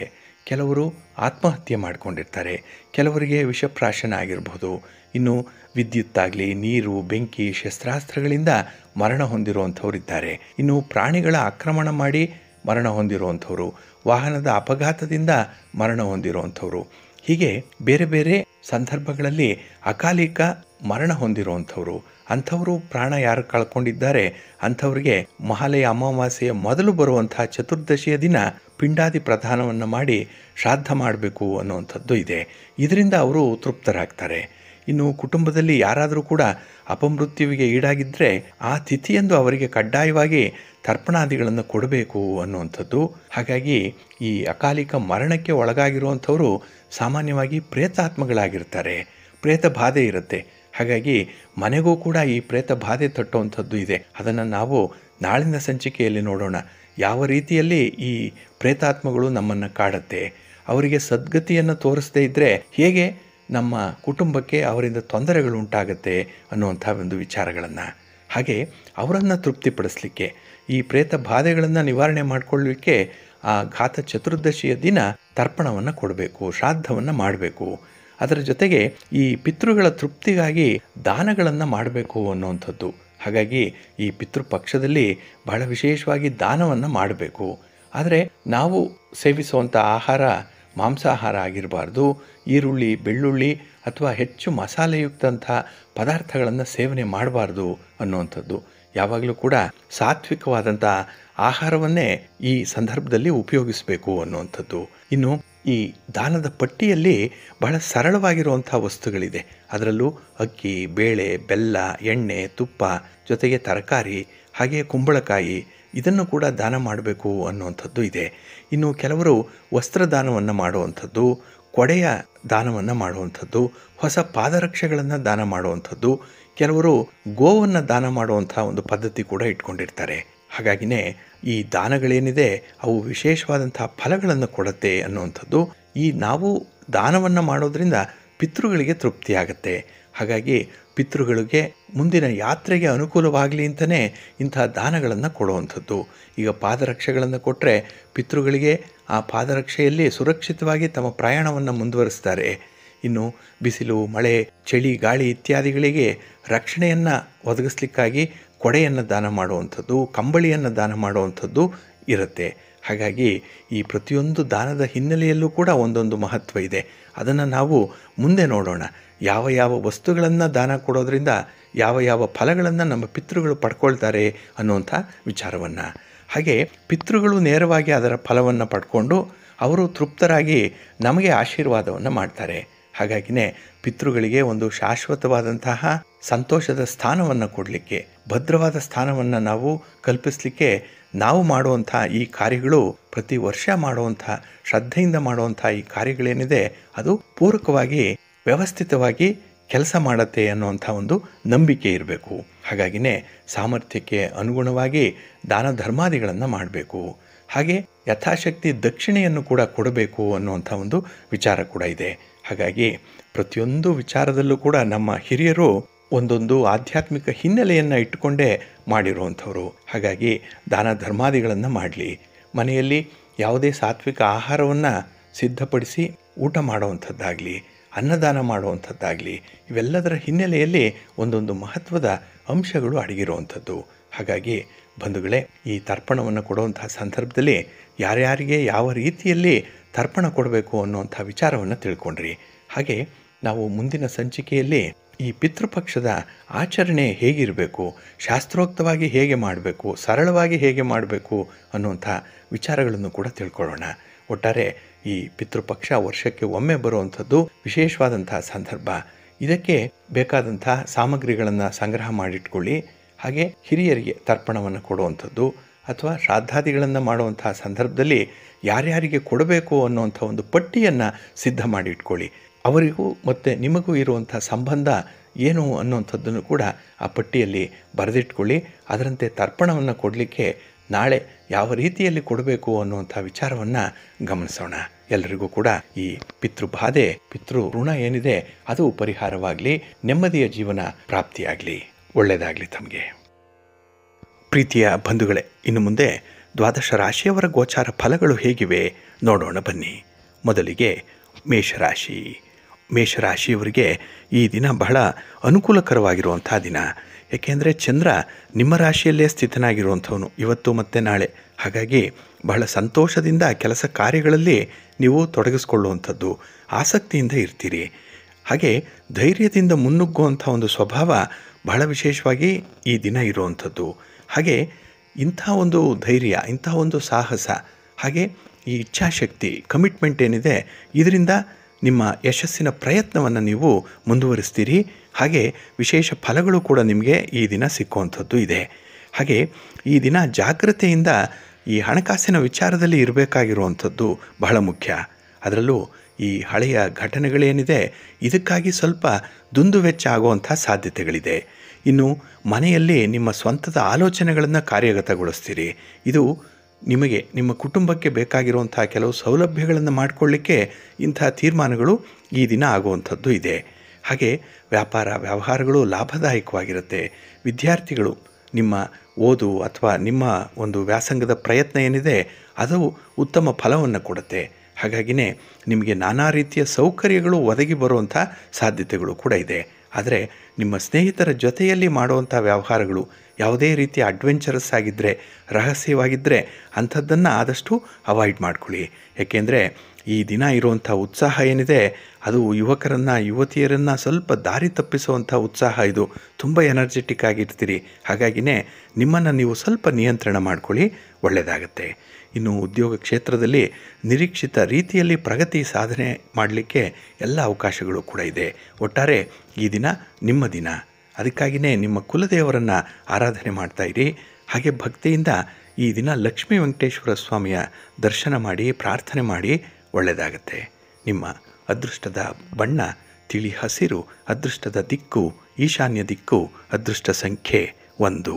ಕೆಲವರು ಆತ್ಮಹತ್ಯೆ ಮಾಡಿಕೊಂಡಿರ್ತಾರೆ ಕೆಲವರಿಗೆ ವಿಷಪ್ರಾಶನ ಆಗಿರ್ಬೋದು ಇನ್ನು ವಿದ್ಯುತ್ತಾಗಲಿ ನೀರು ಬೆಂಕಿ ಶಸ್ತ್ರಾಸ್ತ್ರಗಳಿಂದ ಮರಣ ಹೊಂದಿರುವಂಥವರಿದ್ದಾರೆ ಇನ್ನು ಪ್ರಾಣಿಗಳ ಆಕ್ರಮಣ ಮಾಡಿ ಮರಣ ಹೊಂದಿರುವಂಥವ್ರು ವಾಹನದ ಅಪಘಾತದಿಂದ ಮರಣ ಹೊಂದಿರುವಂಥವ್ರು ಹೀಗೆ ಬೇರೆ ಬೇರೆ ಸಂದರ್ಭಗಳಲ್ಲಿ ಅಕಾಲಿಕ ಮರಣ ಹೊಂದಿರುವಂಥವ್ರು ಅಂಥವರು ಪ್ರಾಣ ಯಾರು ಕಳ್ಕೊಂಡಿದ್ದಾರೆ ಅಂಥವ್ರಿಗೆ ಮಹಾಲಯ ಅಮಾವಾಸ್ಯೆಯ ಮೊದಲು ಬರುವಂತಹ ಚತುರ್ದಶಿಯ ದಿನ ಪಿಂಡಾದಿ ಪ್ರಧಾನವನ್ನು ಮಾಡಿ ಶ್ರಾದ್ದ ಮಾಡಬೇಕು ಅನ್ನುವಂಥದ್ದು ಇದೆ ಇದರಿಂದ ಅವರು ತೃಪ್ತರಾಗ್ತಾರೆ ಇನ್ನು ಕುಟುಂಬದಲ್ಲಿ ಯಾರಾದರೂ ಕೂಡ ಅಪಮೃತ್ಯುವಿಗೆ ಈಡಾಗಿದ್ದರೆ ಆ ತಿಥಿಯಂದು ಅವರಿಗೆ ಕಡ್ಡಾಯವಾಗಿ ತರ್ಪಣಾದಿಗಳನ್ನು ಕೊಡಬೇಕು ಅನ್ನುವಂಥದ್ದು ಹಾಗಾಗಿ ಈ ಅಕಾಲಿಕ ಮರಣಕ್ಕೆ ಒಳಗಾಗಿರುವಂಥವರು ಸಾಮಾನ್ಯವಾಗಿ ಪ್ರೇತಾತ್ಮಗಳಾಗಿರ್ತಾರೆ ಪ್ರೇತ ಬಾಧೆ ಇರುತ್ತೆ ಹಾಗಾಗಿ ಮನೆಗೂ ಕೂಡ ಈ ಪ್ರೇತ ಬಾಧೆ ತಟ್ಟುವಂಥದ್ದು ಇದೆ ಅದನ್ನು ನಾವು ನಾಳಿನ ಸಂಚಿಕೆಯಲ್ಲಿ ನೋಡೋಣ ಯಾವ ರೀತಿಯಲ್ಲಿ ಈ ಪ್ರೇತಾತ್ಮಗಳು ನಮ್ಮನ್ನು ಕಾಡುತ್ತೆ ಅವರಿಗೆ ಸದ್ಗತಿಯನ್ನು ತೋರಿಸದೇ ಇದ್ದರೆ ಹೇಗೆ ನಮ್ಮ ಕುಟುಂಬಕ್ಕೆ ಅವರಿಂದ ತೊಂದರೆಗಳು ಉಂಟಾಗುತ್ತೆ ಅನ್ನುವಂಥ ಒಂದು ವಿಚಾರಗಳನ್ನು ಹಾಗೆ ಅವರನ್ನು ತೃಪ್ತಿಪಡಿಸಲಿಕ್ಕೆ ಈ ಪ್ರೇತ ಬಾಧೆಗಳನ್ನು ನಿವಾರಣೆ ಮಾಡಿಕೊಳ್ಳಲಿಕ್ಕೆ ಆ ಘಾತ ಚತುರ್ದಶಿಯ ದಿನ ತರ್ಪಣವನ್ನು ಕೊಡಬೇಕು ಶ್ರಾದ್ದವನ್ನು ಮಾಡಬೇಕು ಅದರ ಜೊತೆಗೆ ಈ ಪಿತೃಗಳ ತೃಪ್ತಿಗಾಗಿ ದಾನಗಳನ್ನು ಮಾಡಬೇಕು ಅನ್ನುವಂಥದ್ದು ಹಾಗಾಗಿ ಈ ಪಿತೃಪಕ್ಷದಲ್ಲಿ ಬಹಳ ವಿಶೇಷವಾಗಿ ದಾನವನ್ನು ಮಾಡಬೇಕು ಆದರೆ ನಾವು ಸೇವಿಸುವಂಥ ಆಹಾರ ಮಾಂಸಾಹಾರ ಆಗಿರಬಾರ್ದು ಈರುಳ್ಳಿ ಬೆಳ್ಳುಳ್ಳಿ ಅಥವಾ ಹೆಚ್ಚು ಮಸಾಲೆಯುಕ್ತಂಥ ಪದಾರ್ಥಗಳನ್ನು ಸೇವನೆ ಮಾಡಬಾರ್ದು ಅನ್ನುವಂಥದ್ದು ಯಾವಾಗಲೂ ಕೂಡ ಸಾತ್ವಿಕವಾದಂಥ ಆಹಾರವನ್ನೇ ಈ ಸಂದರ್ಭದಲ್ಲಿ ಉಪಯೋಗಿಸಬೇಕು ಅನ್ನುವಂಥದ್ದು ಇನ್ನು ಈ ದಾನದ ಪಟ್ಟಿಯಲ್ಲಿ ಬಹಳ ಸರಳವಾಗಿರುವಂಥ ವಸ್ತುಗಳಿದೆ ಅದರಲ್ಲೂ ಅಕ್ಕಿ ಬೇಳೆ ಬೆಲ್ಲ ಎಣ್ಣೆ ತುಪ್ಪ ಜೊತೆಗೆ ತರಕಾರಿ ಹಾಗೆ ಕುಂಬಳಕಾಯಿ ಇದನ್ನು ಕೂಡ ದಾನ ಮಾಡಬೇಕು ಅನ್ನುವಂಥದ್ದು ಇದೆ ಇನ್ನು ಕೆಲವರು ವಸ್ತ್ರದಾನವನ್ನು ಮಾಡುವಂಥದ್ದು ಕೊಡೆಯ ದಾನವನ್ನು ಮಾಡುವಂಥದ್ದು ಹೊಸ ಪಾದರಕ್ಷೆಗಳನ್ನು ದಾನ ಮಾಡುವಂಥದ್ದು ಕೆಲವರು ಗೋವನ್ನು ದಾನ ಮಾಡುವಂಥ ಒಂದು ಪದ್ಧತಿ ಕೂಡ ಇಟ್ಕೊಂಡಿರ್ತಾರೆ ಹಾಗಾಗಿನೇ ಈ ದಾನಗಳೇನಿದೆ ಅವು ವಿಶೇಷವಾದಂಥ ಫಲಗಳನ್ನು ಕೊಡುತ್ತೆ ಅನ್ನುವಂಥದ್ದು ಈ ನಾವು ದಾನವನ್ನು ಮಾಡೋದ್ರಿಂದ ಪಿತೃಗಳಿಗೆ ತೃಪ್ತಿಯಾಗತ್ತೆ ಹಾಗಾಗಿ ಪಿತೃಗಳಿಗೆ ಮುಂದಿನ ಯಾತ್ರೆಗೆ ಅನುಕೂಲವಾಗಲಿ ಅಂತಲೇ ಇಂಥ ದಾನಗಳನ್ನು ಕೊಡುವಂಥದ್ದು ಈಗ ಪಾದರಕ್ಷೆಗಳನ್ನು ಕೊಟ್ಟರೆ ಪಿತೃಗಳಿಗೆ ಆ ಪಾದರಕ್ಷೆಯಲ್ಲಿ ಸುರಕ್ಷಿತವಾಗಿ ತಮ್ಮ ಪ್ರಯಾಣವನ್ನು ಮುಂದುವರಿಸ್ತಾರೆ ಇನ್ನು ಬಿಸಿಲು ಮಳೆ ಚಳಿ ಗಾಳಿ ಇತ್ಯಾದಿಗಳಿಗೆ ರಕ್ಷಣೆಯನ್ನು ಒದಗಿಸ್ಲಿಕ್ಕಾಗಿ ಕೊಡೆಯನ್ನು ದಾನ ಮಾಡುವಂಥದ್ದು ಕಂಬಳಿಯನ್ನು ದಾನ ಮಾಡುವಂಥದ್ದು ಇರುತ್ತೆ ಹಾಗಾಗಿ ಈ ಪ್ರತಿಯೊಂದು ದಾನದ ಹಿನ್ನೆಲೆಯಲ್ಲೂ ಕೂಡ ಒಂದೊಂದು ಮಹತ್ವ ಇದೆ ಅದನ್ನು ನಾವು ಮುಂದೆ ನೋಡೋಣ ಯಾವ ಯಾವ ವಸ್ತುಗಳನ್ನು ದಾನ ಕೊಡೋದ್ರಿಂದ ಯಾವ ಯಾವ ಫಲಗಳನ್ನು ನಮ್ಮ ಪಿತೃಗಳು ಪಡ್ಕೊಳ್ತಾರೆ ಅನ್ನುವಂಥ ವಿಚಾರವನ್ನು ಹಾಗೆ ಪಿತೃಗಳು ನೇರವಾಗಿ ಅದರ ಫಲವನ್ನು ಪಡ್ಕೊಂಡು ಅವರು ತೃಪ್ತರಾಗಿ ನಮಗೆ ಆಶೀರ್ವಾದವನ್ನು ಮಾಡ್ತಾರೆ ಹಾಗಾಗಿನೇ ಪಿತೃಗಳಿಗೆ ಒಂದು ಶಾಶ್ವತವಾದಂತಹ ಸಂತೋಷದ ಸ್ಥಾನವನ್ನು ಕೊಡಲಿಕ್ಕೆ ಭದ್ರವಾದ ಸ್ಥಾನವನ್ನು ನಾವು ಕಲ್ಪಿಸಲಿಕ್ಕೆ ನಾವು ಮಾಡುವಂಥ ಈ ಕಾರ್ಯಗಳು ಪ್ರತಿ ವರ್ಷ ಮಾಡುವಂಥ ಶ್ರದ್ಧೆಯಿಂದ ಮಾಡುವಂಥ ಈ ಕಾರ್ಯಗಳೇನಿದೆ ಅದು ಪೂರಕವಾಗಿ ವ್ಯವಸ್ಥಿತವಾಗಿ ಕೆಲಸ ಮಾಡತ್ತೆ ಅನ್ನುವಂಥ ಒಂದು ನಂಬಿಕೆ ಇರಬೇಕು ಹಾಗಾಗಿನೇ ಸಾಮರ್ಥ್ಯಕ್ಕೆ ಅನುಗುಣವಾಗಿ ದಾನ ಧರ್ಮಾದಿಗಳನ್ನು ಮಾಡಬೇಕು ಹಾಗೆ ಯಥಾಶಕ್ತಿ ದಕ್ಷಿಣೆಯನ್ನು ಕೂಡ ಕೊಡಬೇಕು ಅನ್ನುವಂಥ ಒಂದು ವಿಚಾರ ಕೂಡ ಇದೆ ಹಾಗಾಗಿ ಪ್ರತಿಯೊಂದು ವಿಚಾರದಲ್ಲೂ ಕೂಡ ನಮ್ಮ ಹಿರಿಯರು ಒಂದೊಂದು ಆಧ್ಯಾತ್ಮಿಕ ಹಿನ್ನೆಲೆಯನ್ನು ಇಟ್ಟುಕೊಂಡೇ ಮಾಡಿರುವಂಥವ್ರು ಹಾಗಾಗಿ ದಾನ ಧರ್ಮಾದಿಗಳನ್ನು ಮಾಡಲಿ ಮನೆಯಲ್ಲಿ ಯಾವುದೇ ಸಾತ್ವಿಕ ಆಹಾರವನ್ನು ಸಿದ್ಧಪಡಿಸಿ ಊಟ ಮಾಡುವಂಥದ್ದಾಗಲಿ ಅನ್ನದಾನ ಮಾಡುವಂಥದ್ದಾಗಲಿ ಇವೆಲ್ಲದರ ಹಿನ್ನೆಲೆಯಲ್ಲಿ ಒಂದೊಂದು ಮಹತ್ವದ ಅಂಶಗಳು ಅಡಗಿರುವಂಥದ್ದು ಹಾಗಾಗಿ ಬಂಧುಗಳೇ ಈ ತರ್ಪಣವನ್ನು ಕೊಡುವಂತಹ ಸಂದರ್ಭದಲ್ಲಿ ಯಾರ್ಯಾರಿಗೆ ಯಾವ ರೀತಿಯಲ್ಲಿ ತರ್ಪಣ ಕೊಡಬೇಕು ಅನ್ನುವಂಥ ವಿಚಾರವನ್ನು ತಿಳ್ಕೊಂಡ್ರಿ ಹಾಗೆ ನಾವು ಮುಂದಿನ ಸಂಚಿಕೆಯಲ್ಲಿ ಈ ಪಿತೃಪಕ್ಷದ ಆಚರಣೆ ಹೇಗಿರಬೇಕು ಶಾಸ್ತ್ರೋಕ್ತವಾಗಿ ಹೇಗೆ ಮಾಡಬೇಕು ಸರಳವಾಗಿ ಹೇಗೆ ಮಾಡಬೇಕು ಅನ್ನುವಂಥ ವಿಚಾರಗಳನ್ನು ಕೂಡ ತಿಳ್ಕೊಳ್ಳೋಣ ಒಟ್ಟಾರೆ ಈ ಪಿತೃಪಕ್ಷ ವರ್ಷಕ್ಕೆ ಒಮ್ಮೆ ಬರುವಂಥದ್ದು ವಿಶೇಷವಾದಂತಹ ಸಂದರ್ಭ ಇದಕ್ಕೆ ಬೇಕಾದಂಥ ಸಾಮಗ್ರಿಗಳನ್ನು ಸಂಗ್ರಹ ಮಾಡಿಟ್ಕೊಳ್ಳಿ ಹಾಗೆ ಹಿರಿಯರಿಗೆ ತರ್ಪಣವನ್ನು ಕೊಡುವಂಥದ್ದು ಅಥವಾ ಶ್ರಾದ್ದಾದಿಗಳನ್ನು ಮಾಡುವಂತಹ ಸಂದರ್ಭದಲ್ಲಿ ಯಾರ್ಯಾರಿಗೆ ಕೊಡಬೇಕು ಅನ್ನುವಂಥ ಒಂದು ಪಟ್ಟಿಯನ್ನು ಸಿದ್ಧ ಮಾಡಿ ಇಟ್ಕೊಳ್ಳಿ ಅವರಿಗೂ ಮತ್ತು ನಿಮಗೂ ಇರುವಂಥ ಸಂಬಂಧ ಏನು ಅನ್ನುವಂಥದ್ದನ್ನು ಕೂಡ ಆ ಪಟ್ಟಿಯಲ್ಲಿ ಬರೆದಿಟ್ಕೊಳ್ಳಿ ಅದರಂತೆ ತರ್ಪಣವನ್ನು ಕೊಡಲಿಕ್ಕೆ ನಾಳೆ ಯಾವ ರೀತಿಯಲ್ಲಿ ಕೊಡಬೇಕು ಅನ್ನುವಂಥ ವಿಚಾರವನ್ನು ಗಮನಿಸೋಣ ಎಲ್ಲರಿಗೂ ಕೂಡ ಈ ಪಿತೃಬಾಧೆ ಪಿತೃ ಋಣ ಏನಿದೆ ಅದು ಪರಿಹಾರವಾಗಲಿ ನೆಮ್ಮದಿಯ ಜೀವನ ಪ್ರಾಪ್ತಿಯಾಗಲಿ ಒಳ್ಳೆಯದಾಗಲಿ ತಮಗೆ ಪ್ರೀತಿಯ ಬಂಧುಗಳೇ ಇನ್ನು ಮುಂದೆ ದ್ವಾದಶ ರಾಶಿಯವರ ಗೋಚಾರ ಫಲಗಳು ಹೇಗಿವೆ ನೋಡೋಣ ಬನ್ನಿ ಮೊದಲಿಗೆ ಮೇಷರಾಶಿ ಮೇಷರಾಶಿಯವರಿಗೆ ಈ ದಿನ ಬಹಳ ಅನುಕೂಲಕರವಾಗಿರುವಂಥ ದಿನ ಏಕೆಂದರೆ ಚಂದ್ರ ನಿಮ್ಮ ರಾಶಿಯಲ್ಲೇ ಸ್ಥಿತನಾಗಿರುವಂಥವನು ಇವತ್ತು ಮತ್ತು ನಾಳೆ ಹಾಗಾಗಿ ಬಹಳ ಸಂತೋಷದಿಂದ ಕೆಲಸ ಕಾರ್ಯಗಳಲ್ಲಿ ನೀವು ತೊಡಗಿಸ್ಕೊಳ್ಳುವಂಥದ್ದು ಆಸಕ್ತಿಯಿಂದ ಇರ್ತೀರಿ ಹಾಗೆ ಧೈರ್ಯದಿಂದ ಮುನ್ನುಗ್ಗುವಂಥ ಒಂದು ಸ್ವಭಾವ ಬಹಳ ವಿಶೇಷವಾಗಿ ಈ ದಿನ ಇರುವಂಥದ್ದು ಹಾಗೆ ಇಂಥ ಒಂದು ಧೈರ್ಯ ಇಂಥ ಒಂದು ಸಾಹಸ ಹಾಗೆ ಈ ಇಚ್ಛಾಶಕ್ತಿ ಕಮಿಟ್ಮೆಂಟ್ ಏನಿದೆ ಇದರಿಂದ ನಿಮ್ಮ ಯಶಸ್ಸಿನ ಪ್ರಯತ್ನವನ್ನು ನೀವು ಮುಂದುವರಿಸ್ತೀರಿ ಹಾಗೆ ವಿಶೇಷ ಫಲಗಳು ಕೂಡ ನಿಮಗೆ ಈ ದಿನ ಸಿಕ್ಕುವಂಥದ್ದು ಇದೆ ಹಾಗೆ ಈ ದಿನ ಜಾಗ್ರತೆಯಿಂದ ಈ ಹಣಕಾಸಿನ ವಿಚಾರದಲ್ಲಿ ಇರಬೇಕಾಗಿರುವಂಥದ್ದು ಬಹಳ ಮುಖ್ಯ ಅದರಲ್ಲೂ ಈ ಹಳೆಯ ಘಟನೆಗಳೇನಿದೆ ಇದಕ್ಕಾಗಿ ಸ್ವಲ್ಪ ದುಂದು ವೆಚ್ಚ ಆಗುವಂಥ ಸಾಧ್ಯತೆಗಳಿದೆ ಇನ್ನು ಮನೆಯಲ್ಲಿ ನಿಮ್ಮ ಸ್ವಂತದ ಆಲೋಚನೆಗಳನ್ನು ಕಾರ್ಯಗತಗೊಳಿಸ್ತೀರಿ ಇದು ನಿಮಗೆ ನಿಮ್ಮ ಕುಟುಂಬಕ್ಕೆ ಬೇಕಾಗಿರುವಂಥ ಕೆಲವು ಸೌಲಭ್ಯಗಳನ್ನು ಮಾಡಿಕೊಳ್ಳಿಕ್ಕೆ ಇಂಥ ತೀರ್ಮಾನಗಳು ಈ ದಿನ ಆಗುವಂಥದ್ದು ಇದೆ ಹಾಗೆ ವ್ಯಾಪಾರ ವ್ಯವಹಾರಗಳು ಲಾಭದಾಯಕವಾಗಿರುತ್ತೆ ವಿದ್ಯಾರ್ಥಿಗಳು ನಿಮ್ಮ ಓದು ಅಥವಾ ನಿಮ್ಮ ಒಂದು ವ್ಯಾಸಂಗದ ಪ್ರಯತ್ನ ಏನಿದೆ ಅದು ಉತ್ತಮ ಫಲವನ್ನು ಕೊಡುತ್ತೆ ಹಾಗಾಗಿನೇ ನಿಮಗೆ ನಾನಾ ರೀತಿಯ ಸೌಕರ್ಯಗಳು ಒದಗಿ ಬರುವಂಥ ಸಾಧ್ಯತೆಗಳು ಕೂಡ ಇದೆ ಆದರೆ ನಿಮ್ಮ ಸ್ನೇಹಿತರ ಜೊತೆಯಲ್ಲಿ ಮಾಡುವಂಥ ವ್ಯವಹಾರಗಳು ಯಾವುದೇ ರೀತಿಯ ಅಡ್ವೆಂಚರಸ್ ಆಗಿದ್ದರೆ ರಹಸ್ಯವಾಗಿದ್ದರೆ ಅಂಥದ್ದನ್ನು ಆದಷ್ಟು ಅವಾಯ್ಡ್ ಮಾಡ್ಕೊಳ್ಳಿ ಏಕೆಂದರೆ ಈ ದಿನ ಇರುವಂಥ ಉತ್ಸಾಹ ಏನಿದೆ ಅದು ಯುವಕರನ್ನು ಯುವತಿಯರನ್ನು ಸ್ವಲ್ಪ ದಾರಿ ತಪ್ಪಿಸುವಂಥ ಉತ್ಸಾಹ ಇದು ತುಂಬ ಎನರ್ಜೆಟಿಕ್ ಆಗಿರ್ತೀರಿ ಹಾಗಾಗಿನೇ ನಿಮ್ಮನ್ನು ನೀವು ಸ್ವಲ್ಪ ನಿಯಂತ್ರಣ ಮಾಡ್ಕೊಳ್ಳಿ ಒಳ್ಳೆಯದಾಗತ್ತೆ ಇನ್ನು ಉದ್ಯೋಗ ಕ್ಷೇತ್ರದಲ್ಲಿ ನಿರೀಕ್ಷಿತ ರೀತಿಯಲ್ಲಿ ಪ್ರಗತಿ ಸಾಧನೆ ಮಾಡಲಿಕ್ಕೆ ಎಲ್ಲ ಅವಕಾಶಗಳು ಕೂಡ ಇದೆ ಒಟ್ಟಾರೆ ಈ ದಿನ ನಿಮ್ಮ ದಿನ ಅದಕ್ಕಾಗಿಯೇ ನಿಮ್ಮ ಕುಲದೇವರನ್ನು ಆರಾಧನೆ ಮಾಡ್ತಾಯಿರಿ ಹಾಗೆ ಭಕ್ತಿಯಿಂದ ಈ ದಿನ ಲಕ್ಷ್ಮೀ ವೆಂಕಟೇಶ್ವರ ಸ್ವಾಮಿಯ ದರ್ಶನ ಮಾಡಿ ಪ್ರಾರ್ಥನೆ ಮಾಡಿ ಒಳ್ಳೆಯದಾಗತ್ತೆ ನಿಮ್ಮ ಅದೃಷ್ಟದ ಬಣ್ಣ ತಿಳಿ ಹಸಿರು ಅದೃಷ್ಟದ ದಿಕ್ಕು ಈಶಾನ್ಯ ದಿಕ್ಕು ಅದೃಷ್ಟ ಸಂಖ್ಯೆ ಒಂದು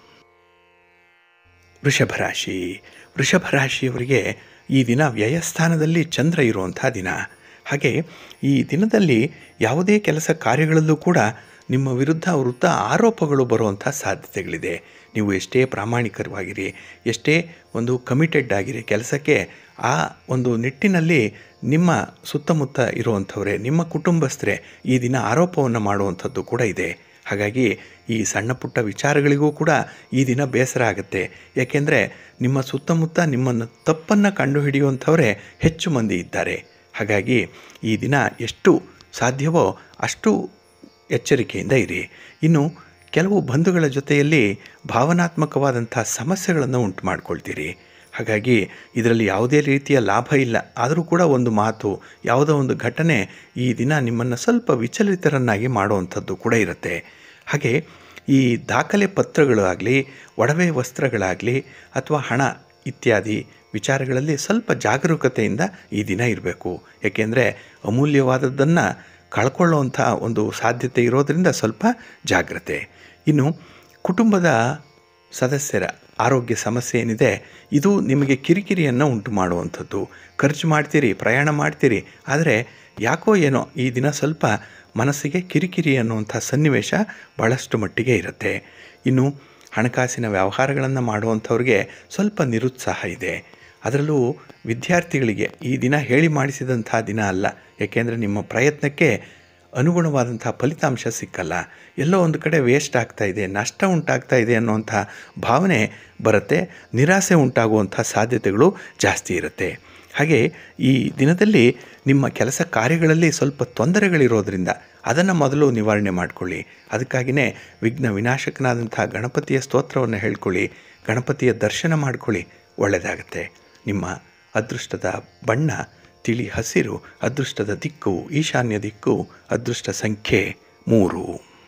ವೃಷಭ ರಾಶಿ ವೃಷಭ ರಾಶಿಯವರಿಗೆ ಈ ದಿನ ವ್ಯಯಸ್ಥಾನದಲ್ಲಿ ಚಂದ್ರ ಇರುವಂಥ ದಿನ ಹಾಗೆ ಈ ದಿನದಲ್ಲಿ ಯಾವುದೇ ಕೆಲಸ ಕಾರ್ಯಗಳಲ್ಲೂ ಕೂಡ ನಿಮ್ಮ ವಿರುದ್ಧ ವೃತ್ತ ಆರೋಪಗಳು ಬರುವಂಥ ಸಾಧ್ಯತೆಗಳಿದೆ ನೀವು ಎಷ್ಟೇ ಪ್ರಾಮಾಣಿಕರವಾಗಿರಿ ಎಷ್ಟೇ ಒಂದು ಕಮಿಟೆಡ್ ಆಗಿರಿ ಕೆಲಸಕ್ಕೆ ಆ ಒಂದು ನಿಟ್ಟಿನಲ್ಲಿ ನಿಮ್ಮ ಸುತ್ತಮುತ್ತ ಇರುವಂಥವರೇ ನಿಮ್ಮ ಕುಟುಂಬಸ್ಥರೇ ಈ ದಿನ ಆರೋಪವನ್ನು ಮಾಡುವಂಥದ್ದು ಕೂಡ ಇದೆ ಹಾಗಾಗಿ ಈ ಸಣ್ಣ ಪುಟ್ಟ ವಿಚಾರಗಳಿಗೂ ಕೂಡ ಈ ದಿನ ಬೇಸರ ಆಗುತ್ತೆ ಯಾಕೆಂದರೆ ನಿಮ್ಮ ಸುತ್ತಮುತ್ತ ನಿಮ್ಮನ್ನು ತಪ್ಪನ್ನು ಕಂಡುಹಿಡಿಯುವಂಥವರೇ ಹೆಚ್ಚು ಮಂದಿ ಇದ್ದಾರೆ ಹಾಗಾಗಿ ಈ ದಿನ ಎಷ್ಟು ಸಾಧ್ಯವೋ ಅಷ್ಟು ಎಚ್ಚರಿಕೆಯಿಂದ ಇರಿ ಇನ್ನು ಕೆಲವು ಬಂಧುಗಳ ಜೊತೆಯಲ್ಲಿ ಭಾವನಾತ್ಮಕವಾದಂಥ ಸಮಸ್ಯೆಗಳನ್ನು ಉಂಟು ಮಾಡ್ಕೊಳ್ತೀರಿ ಹಾಗಾಗಿ ಇದರಲ್ಲಿ ಯಾವುದೇ ರೀತಿಯ ಲಾಭ ಇಲ್ಲ ಆದರೂ ಕೂಡ ಒಂದು ಮಾತು ಯಾವುದೋ ಒಂದು ಘಟನೆ ಈ ದಿನ ನಿಮ್ಮನ್ನು ಸ್ವಲ್ಪ ವಿಚಲಿತರನ್ನಾಗಿ ಮಾಡುವಂಥದ್ದು ಕೂಡ ಇರುತ್ತೆ ಹಾಗೆ ಈ ದಾಖಲೆ ಪತ್ರಗಳು ಆಗಲಿ ಒಡವೆ ವಸ್ತ್ರಗಳಾಗಲಿ ಅಥವಾ ಹಣ ಇತ್ಯಾದಿ ವಿಚಾರಗಳಲ್ಲಿ ಸ್ವಲ್ಪ ಜಾಗರೂಕತೆಯಿಂದ ಈ ದಿನ ಇರಬೇಕು ಏಕೆಂದರೆ ಅಮೂಲ್ಯವಾದದ್ದನ್ನು ಕಳ್ಕೊಳ್ಳುವಂಥ ಒಂದು ಸಾಧ್ಯತೆ ಇರೋದರಿಂದ ಸ್ವಲ್ಪ ಜಾಗ್ರತೆ ಇನ್ನು ಕುಟುಂಬದ ಸದಸ್ಯರ ಆರೋಗ್ಯ ಸಮಸ್ಯೆ ಏನಿದೆ ಇದು ನಿಮಗೆ ಕಿರಿಕಿರಿಯನ್ನು ಉಂಟು ಮಾಡುವಂಥದ್ದು ಖರ್ಚು ಮಾಡ್ತೀರಿ ಪ್ರಯಾಣ ಮಾಡ್ತೀರಿ ಆದರೆ ಯಾಕೋ ಏನೋ ಈ ದಿನ ಸ್ವಲ್ಪ ಮನಸ್ಸಿಗೆ ಕಿರಿಕಿರಿ ಅನ್ನುವಂಥ ಸನ್ನಿವೇಶ ಭಾಳಷ್ಟು ಮಟ್ಟಿಗೆ ಇರುತ್ತೆ ಇನ್ನು ಹಣಕಾಸಿನ ವ್ಯವಹಾರಗಳನ್ನು ಮಾಡುವಂಥವ್ರಿಗೆ ಸ್ವಲ್ಪ ನಿರುತ್ಸಾಹ ಇದೆ ಅದರಲ್ಲೂ ವಿದ್ಯಾರ್ಥಿಗಳಿಗೆ ಈ ದಿನ ಹೇಳಿ ಮಾಡಿಸಿದಂಥ ದಿನ ಅಲ್ಲ ಏಕೆಂದರೆ ನಿಮ್ಮ ಪ್ರಯತ್ನಕ್ಕೆ ಅನುಗುಣವಾದಂಥ ಫಲಿತಾಂಶ ಸಿಕ್ಕಲ್ಲ ಎಲ್ಲೋ ಒಂದು ಕಡೆ ವೇಸ್ಟ್ ಆಗ್ತಾ ಇದೆ ನಷ್ಟ ಉಂಟಾಗ್ತಾ ಇದೆ ಅನ್ನುವಂಥ ಭಾವನೆ ಬರುತ್ತೆ ನಿರಾಸೆ ಉಂಟಾಗುವಂಥ ಸಾಧ್ಯತೆಗಳು ಜಾಸ್ತಿ ಇರುತ್ತೆ ಹಾಗೆ ಈ ದಿನದಲ್ಲಿ ನಿಮ್ಮ ಕೆಲಸ ಕಾರ್ಯಗಳಲ್ಲಿ ಸ್ವಲ್ಪ ತೊಂದರೆಗಳಿರೋದ್ರಿಂದ ಅದನ್ನು ಮೊದಲು ನಿವಾರಣೆ ಮಾಡಿಕೊಳ್ಳಿ ಅದಕ್ಕಾಗಿಯೇ ವಿಘ್ನ ವಿನಾಶಕನಾದಂಥ ಗಣಪತಿಯ ಸ್ತೋತ್ರವನ್ನು ಹೇಳ್ಕೊಳ್ಳಿ ಗಣಪತಿಯ ದರ್ಶನ ಮಾಡ್ಕೊಳ್ಳಿ ಒಳ್ಳೆಯದಾಗತ್ತೆ ನಿಮ್ಮ ಅದೃಷ್ಟದ ಬಣ್ಣ ತಿಳಿ ಹಸಿರು ಅದೃಷ್ಟದ ದಿಕ್ಕು ಈಶಾನ್ಯ ದಿಕ್ಕು ಅದೃಷ್ಟ ಸಂಖ್ಯೆ ಮೂರು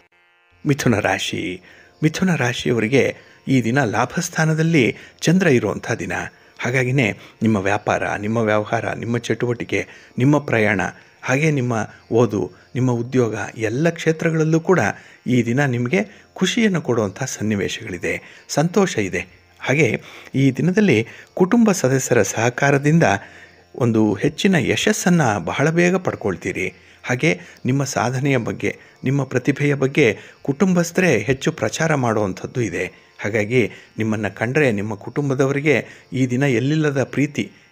ಮಿಥುನ ರಾಶಿ ಮಿಥುನ ರಾಶಿಯವರಿಗೆ ಈ ದಿನ ಲಾಭಸ್ಥಾನದಲ್ಲಿ ಚಂದ್ರ ಇರುವಂಥ ದಿನ ಹಾಗಾಗಿನೇ ನಿಮ್ಮ ವ್ಯಾಪಾರ ನಿಮ್ಮ ವ್ಯವಹಾರ ನಿಮ್ಮ ಚಟುವಟಿಕೆ ನಿಮ್ಮ ಪ್ರಯಾಣ ಹಾಗೆ ನಿಮ್ಮ ಓದು ನಿಮ್ಮ ಉದ್ಯೋಗ ಎಲ್ಲ ಕ್ಷೇತ್ರಗಳಲ್ಲೂ ಕೂಡ ಈ ದಿನ ನಿಮಗೆ ಖುಷಿಯನ್ನು ಕೊಡುವಂಥ ಸನ್ನಿವೇಶಗಳಿದೆ ಸಂತೋಷ ಇದೆ ಹಾಗೆ ಈ ದಿನದಲ್ಲಿ ಕುಟುಂಬ ಸದಸ್ಯರ ಸಹಕಾರದಿಂದ ಒಂದು ಹೆಚ್ಚಿನ ಯಶಸ್ಸನ್ನು ಬಹಳ ಬೇಗ ಪಡ್ಕೊಳ್ತೀರಿ ಹಾಗೆ ನಿಮ್ಮ ಸಾಧನೆಯ ಬಗ್ಗೆ ನಿಮ್ಮ ಪ್ರತಿಭೆಯ ಬಗ್ಗೆ ಕುಟುಂಬಸ್ಥರೇ ಹೆಚ್ಚು ಪ್ರಚಾರ ಮಾಡುವಂಥದ್ದು ಇದೆ ಹಾಗಾಗಿ ನಿಮ್ಮನ್ನು ಕಂಡರೆ ನಿಮ್ಮ ಕುಟುಂಬದವರಿಗೆ ಈ ದಿನ ಎಲ್ಲಿಲ್ಲದ ಪ್ರೀತಿ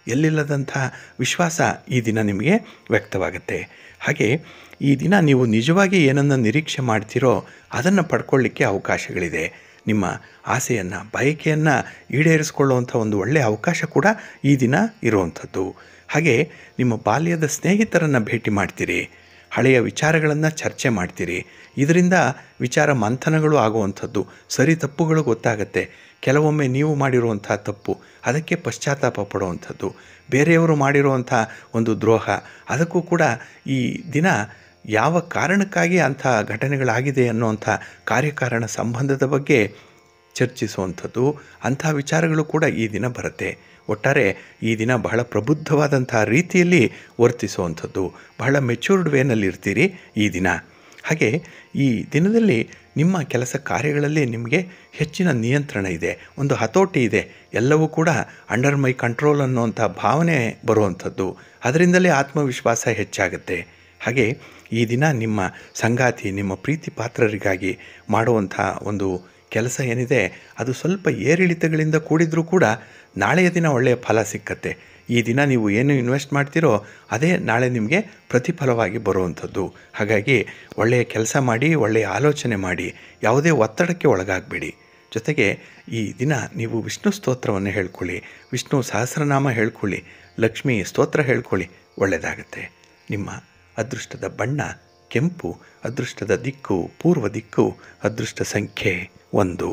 ಎಲ್ಲಿಲ್ಲದಂಥ ವಿಶ್ವಾಸ ಈ ದಿನ ನಿಮಗೆ ವ್ಯಕ್ತವಾಗುತ್ತೆ ಹಾಗೆ ಈ ದಿನ ನೀವು ನಿಜವಾಗಿ ಏನನ್ನು ನಿರೀಕ್ಷೆ ಮಾಡ್ತೀರೋ ಅದನ್ನು ಪಡ್ಕೊಳ್ಳಿಕ್ಕೆ ಅವಕಾಶಗಳಿದೆ ನಿಮ್ಮ ಆಸೆಯನ್ನು ಬಯಕೆಯನ್ನು ಈಡೇರಿಸ್ಕೊಳ್ಳುವಂಥ ಒಂದು ಒಳ್ಳೆಯ ಅವಕಾಶ ಕೂಡ ಈ ದಿನ ಇರುವಂಥದ್ದು ಹಾಗೆ ನಿಮ್ಮ ಬಾಲ್ಯದ ಸ್ನೇಹಿತರನ್ನು ಭೇಟಿ ಮಾಡ್ತೀರಿ ಹಳೆಯ ವಿಚಾರಗಳನ್ನು ಚರ್ಚೆ ಮಾಡ್ತೀರಿ ಇದರಿಂದ ವಿಚಾರ ಮಂಥನಗಳು ಆಗುವಂಥದ್ದು ಸರಿ ತಪ್ಪುಗಳು ಗೊತ್ತಾಗತ್ತೆ ಕೆಲವೊಮ್ಮೆ ನೀವು ಮಾಡಿರುವಂಥ ತಪ್ಪು ಅದಕ್ಕೆ ಪಶ್ಚಾತ್ತಾಪ ಪಡುವಂಥದ್ದು ಬೇರೆಯವರು ಮಾಡಿರುವಂಥ ಒಂದು ದ್ರೋಹ ಅದಕ್ಕೂ ಕೂಡ ಈ ದಿನ ಯಾವ ಕಾರಣಕ್ಕಾಗಿ ಅಂಥ ಘಟನೆಗಳಾಗಿದೆ ಅನ್ನುವಂಥ ಕಾರ್ಯಕಾರಣ ಸಂಬಂಧದ ಬಗ್ಗೆ ಚರ್ಚಿಸುವಂಥದ್ದು ಅಂಥ ವಿಚಾರಗಳು ಕೂಡ ಈ ದಿನ ಬರುತ್ತೆ ಒಟ್ಟಾರೆ ಈ ದಿನ ಬಹಳ ಪ್ರಬುದ್ಧವಾದಂಥ ರೀತಿಯಲ್ಲಿ ವರ್ತಿಸುವಂಥದ್ದು ಬಹಳ ಮೆಚೂರ್ಡ್ ವೇನಲ್ಲಿ ಇರ್ತೀರಿ ಈ ದಿನ ಹಾಗೆ ಈ ದಿನದಲ್ಲಿ ನಿಮ್ಮ ಕೆಲಸ ಕಾರ್ಯಗಳಲ್ಲಿ ನಿಮಗೆ ಹೆಚ್ಚಿನ ನಿಯಂತ್ರಣ ಇದೆ ಒಂದು ಹತೋಟಿ ಇದೆ ಎಲ್ಲವೂ ಕೂಡ ಅಂಡರ್ ಮೈ ಕಂಟ್ರೋಲ್ ಅನ್ನುವಂಥ ಭಾವನೆ ಬರುವಂಥದ್ದು ಅದರಿಂದಲೇ ಆತ್ಮವಿಶ್ವಾಸ ಹೆಚ್ಚಾಗುತ್ತೆ ಹಾಗೆ ಈ ದಿನ ನಿಮ್ಮ ಸಂಗಾತಿ ನಿಮ್ಮ ಪ್ರೀತಿ ಪಾತ್ರರಿಗಾಗಿ ಮಾಡುವಂಥ ಒಂದು ಕೆಲಸ ಏನಿದೆ ಅದು ಸ್ವಲ್ಪ ಏರಿಳಿತಗಳಿಂದ ಕೂಡಿದ್ರೂ ಕೂಡ ನಾಳೆಯ ದಿನ ಒಳ್ಳೆಯ ಫಲ ಸಿಕ್ಕತ್ತೆ ಈ ದಿನ ನೀವು ಏನು ಇನ್ವೆಸ್ಟ್ ಮಾಡ್ತೀರೋ ಅದೇ ನಾಳೆ ನಿಮಗೆ ಪ್ರತಿಫಲವಾಗಿ ಬರುವಂಥದ್ದು ಹಾಗಾಗಿ ಒಳ್ಳೆಯ ಕೆಲಸ ಮಾಡಿ ಒಳ್ಳೆಯ ಆಲೋಚನೆ ಮಾಡಿ ಯಾವುದೇ ಒತ್ತಡಕ್ಕೆ ಒಳಗಾಗಬೇಡಿ ಜೊತೆಗೆ ಈ ದಿನ ನೀವು ವಿಷ್ಣು ಸ್ತೋತ್ರವನ್ನು ಹೇಳ್ಕೊಳ್ಳಿ ವಿಷ್ಣು ಸಹಸ್ರನಾಮ ಹೇಳ್ಕೊಳ್ಳಿ ಲಕ್ಷ್ಮಿ ಸ್ತೋತ್ರ ಹೇಳ್ಕೊಳ್ಳಿ ಒಳ್ಳೆಯದಾಗತ್ತೆ ನಿಮ್ಮ ಅದೃಷ್ಟದ ಬಣ್ಣ ಕೆಂಪು ಅದೃಷ್ಟದ ದಿಕ್ಕು ಪೂರ್ವ ದಿಕ್ಕು ಅದೃಷ್ಟ ಸಂಖ್ಯೆ ಒಂದು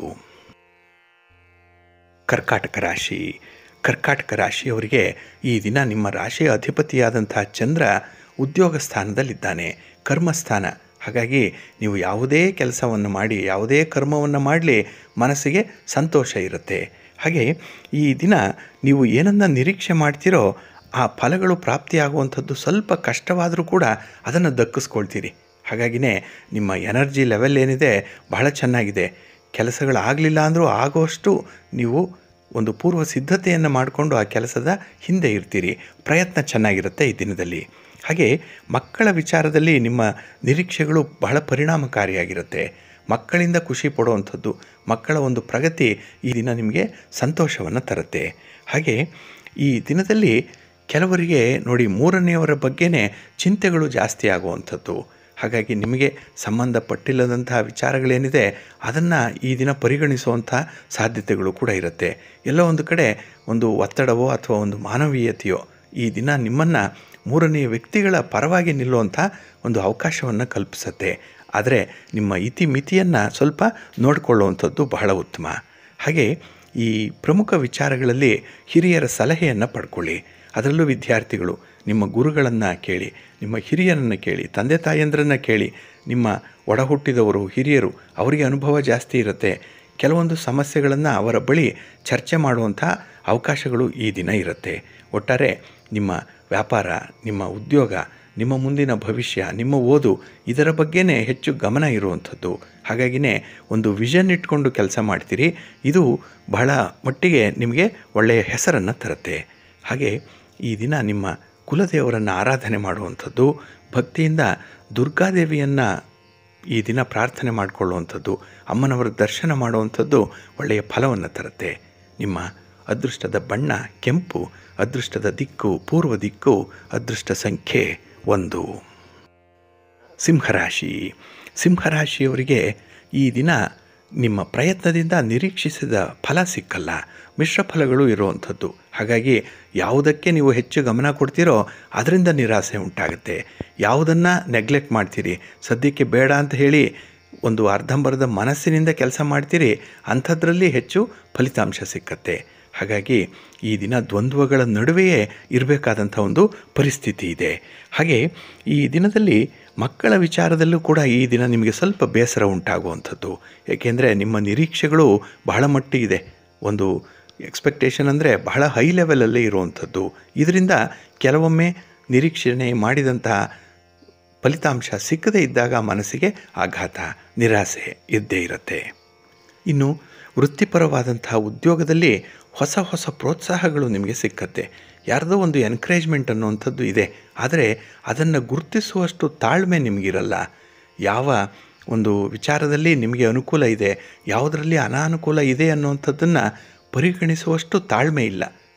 ಕರ್ಕಾಟಕ ರಾಶಿ ಕರ್ಕಾಟಕ ರಾಶಿಯವರಿಗೆ ಈ ದಿನ ನಿಮ್ಮ ರಾಶಿಯ ಅಧಿಪತಿಯಾದಂಥ ಚಂದ್ರ ಉದ್ಯೋಗ ಸ್ಥಾನದಲ್ಲಿದ್ದಾನೆ ಕರ್ಮಸ್ಥಾನ ಹಾಗಾಗಿ ನೀವು ಯಾವುದೇ ಕೆಲಸವನ್ನು ಮಾಡಿ ಯಾವುದೇ ಕರ್ಮವನ್ನು ಮಾಡಲಿ ಮನಸ್ಸಿಗೆ ಸಂತೋಷ ಇರುತ್ತೆ ಹಾಗೆ ಈ ದಿನ ನೀವು ಏನನ್ನು ನಿರೀಕ್ಷೆ ಮಾಡ್ತೀರೋ ಆ ಫಲಗಳು ಪ್ರಾಪ್ತಿಯಾಗುವಂಥದ್ದು ಸ್ವಲ್ಪ ಕಷ್ಟವಾದರೂ ಕೂಡ ಅದನ್ನು ದಕ್ಕಿಸ್ಕೊಳ್ತೀರಿ ಹಾಗಾಗಿನೇ ನಿಮ್ಮ ಎನರ್ಜಿ ಲೆವೆಲ್ ಏನಿದೆ ಬಹಳ ಚೆನ್ನಾಗಿದೆ ಕೆಲಸಗಳಾಗಲಿಲ್ಲ ಅಂದರೂ ಆಗುವಷ್ಟು ನೀವು ಒಂದು ಪೂರ್ವ ಸಿದ್ಧತೆಯನ್ನು ಮಾಡಿಕೊಂಡು ಆ ಕೆಲಸದ ಹಿಂದೆ ಇರ್ತೀರಿ ಪ್ರಯತ್ನ ಚೆನ್ನಾಗಿರುತ್ತೆ ಈ ದಿನದಲ್ಲಿ ಹಾಗೆ ಮಕ್ಕಳ ವಿಚಾರದಲ್ಲಿ ನಿಮ್ಮ ನಿರೀಕ್ಷೆಗಳು ಬಹಳ ಪರಿಣಾಮಕಾರಿಯಾಗಿರುತ್ತೆ ಮಕ್ಕಳಿಂದ ಖುಷಿ ಪಡುವಂಥದ್ದು ಮಕ್ಕಳ ಒಂದು ಪ್ರಗತಿ ಈ ದಿನ ನಿಮಗೆ ಸಂತೋಷವನ್ನು ತರುತ್ತೆ ಹಾಗೆ ಈ ದಿನದಲ್ಲಿ ಕೆಲವರಿಗೆ ನೋಡಿ ಮೂರನೆಯವರ ಬಗ್ಗೆನೇ ಚಿಂತೆಗಳು ಜಾಸ್ತಿ ಆಗುವಂಥದ್ದು ಹಾಗಾಗಿ ನಿಮಗೆ ಸಂಬಂಧಪಟ್ಟಿಲ್ಲದಂತಹ ವಿಚಾರಗಳೇನಿದೆ ಅದನ್ನು ಈ ದಿನ ಪರಿಗಣಿಸುವಂಥ ಸಾಧ್ಯತೆಗಳು ಕೂಡ ಇರುತ್ತೆ ಎಲ್ಲೋ ಒಂದು ಕಡೆ ಒಂದು ಒತ್ತಡವೋ ಅಥವಾ ಒಂದು ಮಾನವೀಯತೆಯೋ ಈ ದಿನ ನಿಮ್ಮನ್ನು ಮೂರನೆಯ ವ್ಯಕ್ತಿಗಳ ಪರವಾಗಿ ನಿಲ್ಲುವಂಥ ಒಂದು ಅವಕಾಶವನ್ನು ಕಲ್ಪಿಸುತ್ತೆ ಆದರೆ ನಿಮ್ಮ ಇತಿ ಮಿತಿಯನ್ನು ಸ್ವಲ್ಪ ನೋಡಿಕೊಳ್ಳುವಂಥದ್ದು ಬಹಳ ಉತ್ತಮ ಹಾಗೆ ಈ ಪ್ರಮುಖ ವಿಚಾರಗಳಲ್ಲಿ ಹಿರಿಯರ ಸಲಹೆಯನ್ನು ಪಡ್ಕೊಳ್ಳಿ ಅದರಲ್ಲೂ ವಿದ್ಯಾರ್ಥಿಗಳು ನಿಮ್ಮ ಗುರುಗಳನ್ನು ಕೇಳಿ ನಿಮ್ಮ ಹಿರಿಯರನ್ನು ಕೇಳಿ ತಂದೆ ತಾಯಂದ್ರನ್ನು ಕೇಳಿ ನಿಮ್ಮ ಒಡ ಹುಟ್ಟಿದವರು ಹಿರಿಯರು ಅವರಿಗೆ ಅನುಭವ ಜಾಸ್ತಿ ಇರುತ್ತೆ ಕೆಲವೊಂದು ಸಮಸ್ಯೆಗಳನ್ನು ಅವರ ಬಳಿ ಚರ್ಚೆ ಮಾಡುವಂಥ ಅವಕಾಶಗಳು ಈ ದಿನ ಇರುತ್ತೆ ಒಟ್ಟಾರೆ ನಿಮ್ಮ ವ್ಯಾಪಾರ ನಿಮ್ಮ ಉದ್ಯೋಗ ನಿಮ್ಮ ಮುಂದಿನ ಭವಿಷ್ಯ ನಿಮ್ಮ ಓದು ಇದರ ಬಗ್ಗೆನೇ ಹೆಚ್ಚು ಗಮನ ಇರುವಂಥದ್ದು ಹಾಗಾಗಿನೇ ಒಂದು ವಿಷನ್ ಇಟ್ಕೊಂಡು ಕೆಲಸ ಮಾಡ್ತೀರಿ ಇದು ಬಹಳ ಮಟ್ಟಿಗೆ ನಿಮಗೆ ಒಳ್ಳೆಯ ಹೆಸರನ್ನು ತರುತ್ತೆ ಹಾಗೆ ಈ ದಿನ ನಿಮ್ಮ ಕುಲದೇವರನ್ನು ಆರಾಧನೆ ಮಾಡುವಂಥದ್ದು ಭಕ್ತಿಯಿಂದ ದುರ್ಗಾದೇವಿಯನ್ನು ಈ ದಿನ ಪ್ರಾರ್ಥನೆ ಮಾಡಿಕೊಳ್ಳುವಂಥದ್ದು ಅಮ್ಮನವರ ದರ್ಶನ ಮಾಡುವಂಥದ್ದು ಒಳ್ಳೆಯ ಫಲವನ್ನು ತರುತ್ತೆ ನಿಮ್ಮ ಅದೃಷ್ಟದ ಬಣ್ಣ ಕೆಂಪು ಅದೃಷ್ಟದ ದಿಕ್ಕು ಪೂರ್ವ ದಿಕ್ಕು ಅದೃಷ್ಟ ಸಂಖ್ಯೆ ಒಂದು ಸಿಂಹರಾಶಿ ಸಿಂಹರಾಶಿಯವರಿಗೆ ಈ ದಿನ ನಿಮ್ಮ ಪ್ರಯತ್ನದಿಂದ ನಿರೀಕ್ಷಿಸಿದ ಫಲ ಸಿಕ್ಕಲ್ಲ ಮಿಶ್ರ ಫಲಗಳು ಇರುವಂಥದ್ದು ಹಾಗಾಗಿ ಯಾವುದಕ್ಕೆ ನೀವು ಹೆಚ್ಚು ಗಮನ ಕೊಡ್ತೀರೋ ಅದರಿಂದ ನಿರಾಸೆ ಉಂಟಾಗುತ್ತೆ ಯಾವುದನ್ನು ನೆಗ್ಲೆಕ್ಟ್ ಮಾಡ್ತೀರಿ ಸದ್ಯಕ್ಕೆ ಬೇಡ ಅಂತ ಹೇಳಿ ಒಂದು ಅರ್ಧಂಬರ್ಧ ಮನಸ್ಸಿನಿಂದ ಕೆಲಸ ಮಾಡ್ತೀರಿ ಅಂಥದ್ರಲ್ಲಿ ಹೆಚ್ಚು ಫಲಿತಾಂಶ ಸಿಕ್ಕತ್ತೆ ಹಾಗಾಗಿ ಈ ದಿನ ದ್ವಂದ್ವಗಳ ನಡುವೆಯೇ ಇರಬೇಕಾದಂಥ ಒಂದು ಪರಿಸ್ಥಿತಿ ಇದೆ ಹಾಗೆ ಈ ದಿನದಲ್ಲಿ ಮಕ್ಕಳ ವಿಚಾರದಲ್ಲೂ ಕೂಡ ಈ ದಿನ ನಿಮಗೆ ಸ್ವಲ್ಪ ಬೇಸರ ಉಂಟಾಗುವಂಥದ್ದು ಏಕೆಂದರೆ ನಿಮ್ಮ ನಿರೀಕ್ಷೆಗಳು ಬಹಳ ಮಟ್ಟಿಗಿದೆ ಒಂದು ಎಕ್ಸ್ಪೆಕ್ಟೇಷನ್ ಅಂದರೆ ಬಹಳ ಹೈ ಲೆವೆಲಲ್ಲೇ ಇರುವಂಥದ್ದು ಇದರಿಂದ ಕೆಲವೊಮ್ಮೆ ನಿರೀಕ್ಷಣೆ ಮಾಡಿದಂತಹ ಫಲಿತಾಂಶ ಸಿಕ್ಕದೇ ಇದ್ದಾಗ ಮನಸ್ಸಿಗೆ ಆಘಾತ ನಿರಾಸೆ ಇದ್ದೇ ಇರುತ್ತೆ ಇನ್ನು ವೃತ್ತಿಪರವಾದಂತಹ ಉದ್ಯೋಗದಲ್ಲಿ ಹೊಸ ಹೊಸ ಪ್ರೋತ್ಸಾಹಗಳು ನಿಮಗೆ ಸಿಕ್ಕತ್ತೆ ಯಾರ್ದೋ ಒಂದು ಎನ್ಕರೇಜ್ಮೆಂಟ್ ಅನ್ನುವಂಥದ್ದು ಇದೆ ಆದರೆ ಅದನ್ನು ಗುರುತಿಸುವಷ್ಟು ತಾಳ್ಮೆ ನಿಮಗಿರಲ್ಲ ಯಾವ ಒಂದು ವಿಚಾರದಲ್ಲಿ ನಿಮಗೆ ಅನುಕೂಲ ಇದೆ ಯಾವುದರಲ್ಲಿ ಅನಾನುಕೂಲ ಇದೆ ಅನ್ನುವಂಥದ್ದನ್ನು ಪರಿಗಣಿಸುವಷ್ಟು ತಾಳ್ಮೆ ಇಲ್ಲ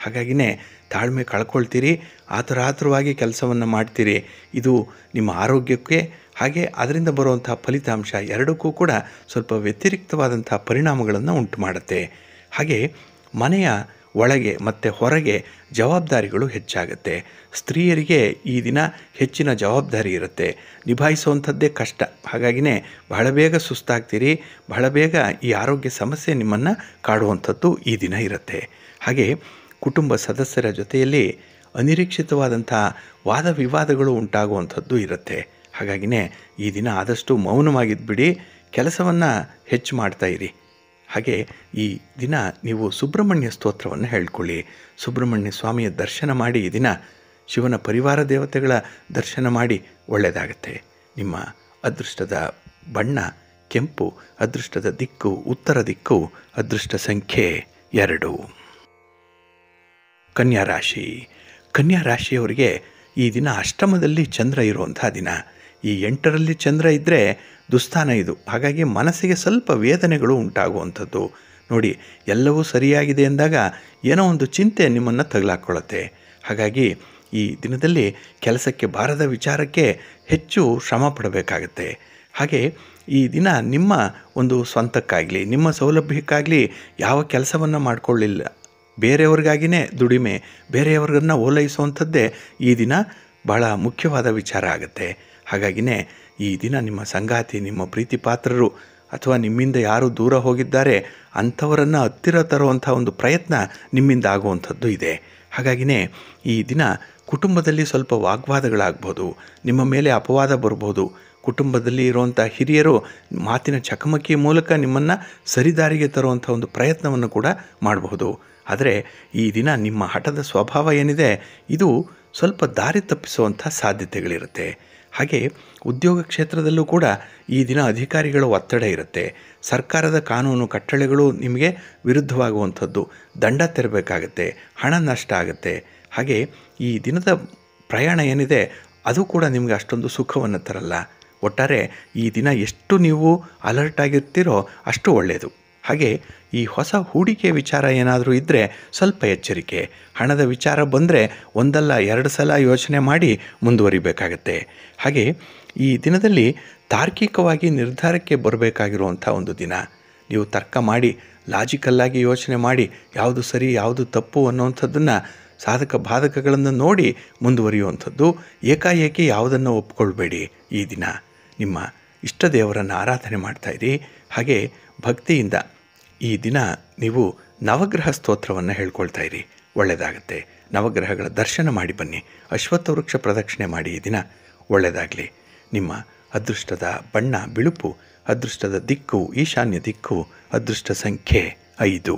ಹಾಗಾಗಿನೇ ತಾಳ್ಮೆ ಕಳ್ಕೊಳ್ತೀರಿ ಆತುರ ಆತುರವಾಗಿ ಕೆಲಸವನ್ನು ಮಾಡ್ತೀರಿ ಇದು ನಿಮ್ಮ ಆರೋಗ್ಯಕ್ಕೆ ಹಾಗೆ ಅದರಿಂದ ಬರುವಂಥ ಫಲಿತಾಂಶ ಎರಡಕ್ಕೂ ಕೂಡ ಸ್ವಲ್ಪ ವ್ಯತಿರಿಕ್ತವಾದಂಥ ಪರಿಣಾಮಗಳನ್ನು ಉಂಟು ಮಾಡುತ್ತೆ ಹಾಗೆ ಮನೆಯ ಒಳಗೆ ಮತ್ತು ಹೊರಗೆ ಜವಾಬ್ದಾರಿಗಳು ಹೆಚ್ಚಾಗುತ್ತೆ ಸ್ತ್ರೀಯರಿಗೆ ಈ ದಿನ ಹೆಚ್ಚಿನ ಜವಾಬ್ದಾರಿ ಇರುತ್ತೆ ನಿಭಾಯಿಸುವಂಥದ್ದೇ ಕಷ್ಟ ಹಾಗಾಗಿನೇ ಬಹಳ ಬೇಗ ಸುಸ್ತಾಗ್ತೀರಿ ಬಹಳ ಬೇಗ ಈ ಆರೋಗ್ಯ ಸಮಸ್ಯೆ ನಿಮ್ಮನ್ನು ಕಾಡುವಂಥದ್ದು ಈ ದಿನ ಇರುತ್ತೆ ಹಾಗೆ ಕುಟುಂಬ ಸದಸ್ಯರ ಜೊತೆಯಲ್ಲಿ ಅನಿರೀಕ್ಷಿತವಾದಂಥ ವಾದ ವಿವಾದಗಳು ಉಂಟಾಗುವಂಥದ್ದು ಇರುತ್ತೆ ಹಾಗಾಗಿನೇ ಈ ದಿನ ಆದಷ್ಟು ಮೌನವಾಗಿದ್ಬಿಡಿ ಕೆಲಸವನ್ನು ಹೆಚ್ಚು ಮಾಡ್ತಾ ಇರಿ ಹಾಗೆ ಈ ದಿನ ನೀವು ಸುಬ್ರಹ್ಮಣ್ಯ ಸ್ತೋತ್ರವನ್ನು ಹೇಳ್ಕೊಳ್ಳಿ ಸುಬ್ರಹ್ಮಣ್ಯ ಸ್ವಾಮಿಯ ದರ್ಶನ ಮಾಡಿ ಈ ದಿನ ಶಿವನ ಪರಿವಾರ ದೇವತೆಗಳ ದರ್ಶನ ಮಾಡಿ ಒಳ್ಳೆಯದಾಗತ್ತೆ ನಿಮ್ಮ ಅದೃಷ್ಟದ ಬಣ್ಣ ಕೆಂಪು ಅದೃಷ್ಟದ ದಿಕ್ಕು ಉತ್ತರ ದಿಕ್ಕು ಅದೃಷ್ಟ ಸಂಖ್ಯೆ ಎರಡು ಕನ್ಯಾ ರಾಶಿ ಕನ್ಯಾ ರಾಶಿಯವರಿಗೆ ಈ ದಿನ ಅಷ್ಟಮದಲ್ಲಿ ಚಂದ್ರ ಇರುವಂಥ ದಿನ ಈ ಎಂಟರಲ್ಲಿ ಚಂದ್ರ ಇದ್ದರೆ ದುಸ್ಥಾನ ಇದು ಹಾಗಾಗಿ ಮನಸ್ಸಿಗೆ ಸ್ವಲ್ಪ ವೇದನೆಗಳು ಉಂಟಾಗುವಂಥದ್ದು ನೋಡಿ ಎಲ್ಲವೂ ಸರಿಯಾಗಿದೆ ಎಂದಾಗ ಏನೋ ಒಂದು ಚಿಂತೆ ನಿಮ್ಮನ್ನು ತಗಲಾಕೊಳ್ಳುತ್ತೆ ಹಾಗಾಗಿ ಈ ದಿನದಲ್ಲಿ ಕೆಲಸಕ್ಕೆ ಬಾರದ ವಿಚಾರಕ್ಕೆ ಹೆಚ್ಚು ಶ್ರಮ ಪಡಬೇಕಾಗತ್ತೆ ಹಾಗೆ ಈ ದಿನ ನಿಮ್ಮ ಒಂದು ಸ್ವಂತಕ್ಕಾಗಲಿ ನಿಮ್ಮ ಸೌಲಭ್ಯಕ್ಕಾಗಲಿ ಯಾವ ಕೆಲಸವನ್ನು ಮಾಡಿಕೊಳ್ಳಿಲ್ಲ ಬೇರೆಯವ್ರಿಗಾಗಿಯೇ ದುಡಿಮೆ ಬೇರೆಯವ್ರನ್ನ ಓಲೈಸುವಂಥದ್ದೇ ಈ ದಿನ ಭಾಳ ಮುಖ್ಯವಾದ ವಿಚಾರ ಆಗುತ್ತೆ ಹಾಗಾಗಿನೇ ಈ ದಿನ ನಿಮ್ಮ ಸಂಗಾತಿ ನಿಮ್ಮ ಪ್ರೀತಿ ಪಾತ್ರರು ಅಥವಾ ನಿಮ್ಮಿಂದ ಯಾರು ದೂರ ಹೋಗಿದ್ದಾರೆ ಅಂಥವರನ್ನು ಹತ್ತಿರ ತರುವಂಥ ಒಂದು ಪ್ರಯತ್ನ ನಿಮ್ಮಿಂದ ಆಗುವಂಥದ್ದು ಇದೆ ಹಾಗಾಗಿನೇ ಈ ದಿನ ಕುಟುಂಬದಲ್ಲಿ ಸ್ವಲ್ಪ ವಾಗ್ವಾದಗಳಾಗ್ಬೋದು ನಿಮ್ಮ ಮೇಲೆ ಅಪವಾದ ಬರ್ಬೋದು ಕುಟುಂಬದಲ್ಲಿ ಇರುವಂಥ ಹಿರಿಯರು ಮಾತಿನ ಚಕಮಕಿ ಮೂಲಕ ನಿಮ್ಮನ್ನು ಸರಿದಾರಿಗೆ ತರುವಂಥ ಒಂದು ಪ್ರಯತ್ನವನ್ನು ಕೂಡ ಮಾಡಬಹುದು ಆದರೆ ಈ ದಿನ ನಿಮ್ಮ ಹಠದ ಸ್ವಭಾವ ಏನಿದೆ ಇದು ಸ್ವಲ್ಪ ದಾರಿ ತಪ್ಪಿಸುವಂಥ ಸಾಧ್ಯತೆಗಳಿರುತ್ತೆ ಹಾಗೆ ಉದ್ಯೋಗ ಕ್ಷೇತ್ರದಲ್ಲೂ ಕೂಡ ಈ ದಿನ ಅಧಿಕಾರಿಗಳ ಒತ್ತಡ ಇರುತ್ತೆ ಸರ್ಕಾರದ ಕಾನೂನು ಕಟ್ಟಳೆಗಳು ನಿಮಗೆ ವಿರುದ್ಧವಾಗುವಂಥದ್ದು ದಂಡ ತೆರಬೇಕಾಗತ್ತೆ ಹಣ ನಷ್ಟ ಆಗುತ್ತೆ ಹಾಗೆ ಈ ದಿನದ ಪ್ರಯಾಣ ಏನಿದೆ ಅದು ಕೂಡ ನಿಮಗೆ ಅಷ್ಟೊಂದು ಸುಖವನ್ನು ತರಲ್ಲ ಒಟ್ಟಾರೆ ಈ ದಿನ ಎಷ್ಟು ನೀವು ಅಲರ್ಟ್ ಆಗಿರ್ತೀರೋ ಅಷ್ಟು ಒಳ್ಳೆಯದು ಹಾಗೆ ಈ ಹೊಸ ಹೂಡಿಕೆ ವಿಚಾರ ಏನಾದರೂ ಇದ್ದರೆ ಸ್ವಲ್ಪ ಎಚ್ಚರಿಕೆ ಹಣದ ವಿಚಾರ ಬಂದರೆ ಒಂದಲ್ಲ ಎರಡು ಸಲ ಯೋಚನೆ ಮಾಡಿ ಮುಂದುವರಿಬೇಕಾಗತ್ತೆ ಹಾಗೆ ಈ ದಿನದಲ್ಲಿ ತಾರ್ಕಿಕವಾಗಿ ನಿರ್ಧಾರಕ್ಕೆ ಬರಬೇಕಾಗಿರುವಂಥ ಒಂದು ದಿನ ನೀವು ತರ್ಕ ಮಾಡಿ ಲಾಜಿಕಲ್ಲಾಗಿ ಯೋಚನೆ ಮಾಡಿ ಯಾವುದು ಸರಿ ಯಾವುದು ತಪ್ಪು ಅನ್ನುವಂಥದ್ದನ್ನು ಸಾಧಕ ಬಾಧಕಗಳನ್ನು ನೋಡಿ ಮುಂದುವರಿಯುವಂಥದ್ದು ಏಕಾಏಕಿ ಯಾವುದನ್ನು ಒಪ್ಕೊಳ್ಬೇಡಿ ಈ ದಿನ ನಿಮ್ಮ ಇಷ್ಟ ದೇವರನ್ನು ಆರಾಧನೆ ಮಾಡ್ತಾಯಿರಿ ಹಾಗೆ ಭಕ್ತಿಯಿಂದ ಈ ದಿನ ನೀವು ನವಗ್ರಹ ಸ್ತೋತ್ರವನ್ನು ಹೇಳ್ಕೊಳ್ತಾ ಇರಿ ಒಳ್ಳೆಯದಾಗತ್ತೆ ನವಗ್ರಹಗಳ ದರ್ಶನ ಮಾಡಿ ಬನ್ನಿ ಅಶ್ವತ್ಥ ವೃಕ್ಷ ಪ್ರದಕ್ಷಿಣೆ ಮಾಡಿ ಈ ದಿನ ಒಳ್ಳೆಯದಾಗಲಿ ನಿಮ್ಮ ಅದೃಷ್ಟದ ಬಣ್ಣ ಬಿಳುಪು ಅದೃಷ್ಟದ ದಿಕ್ಕು ಈಶಾನ್ಯ ದಿಕ್ಕು ಅದೃಷ್ಟ ಸಂಖ್ಯೆ ಐದು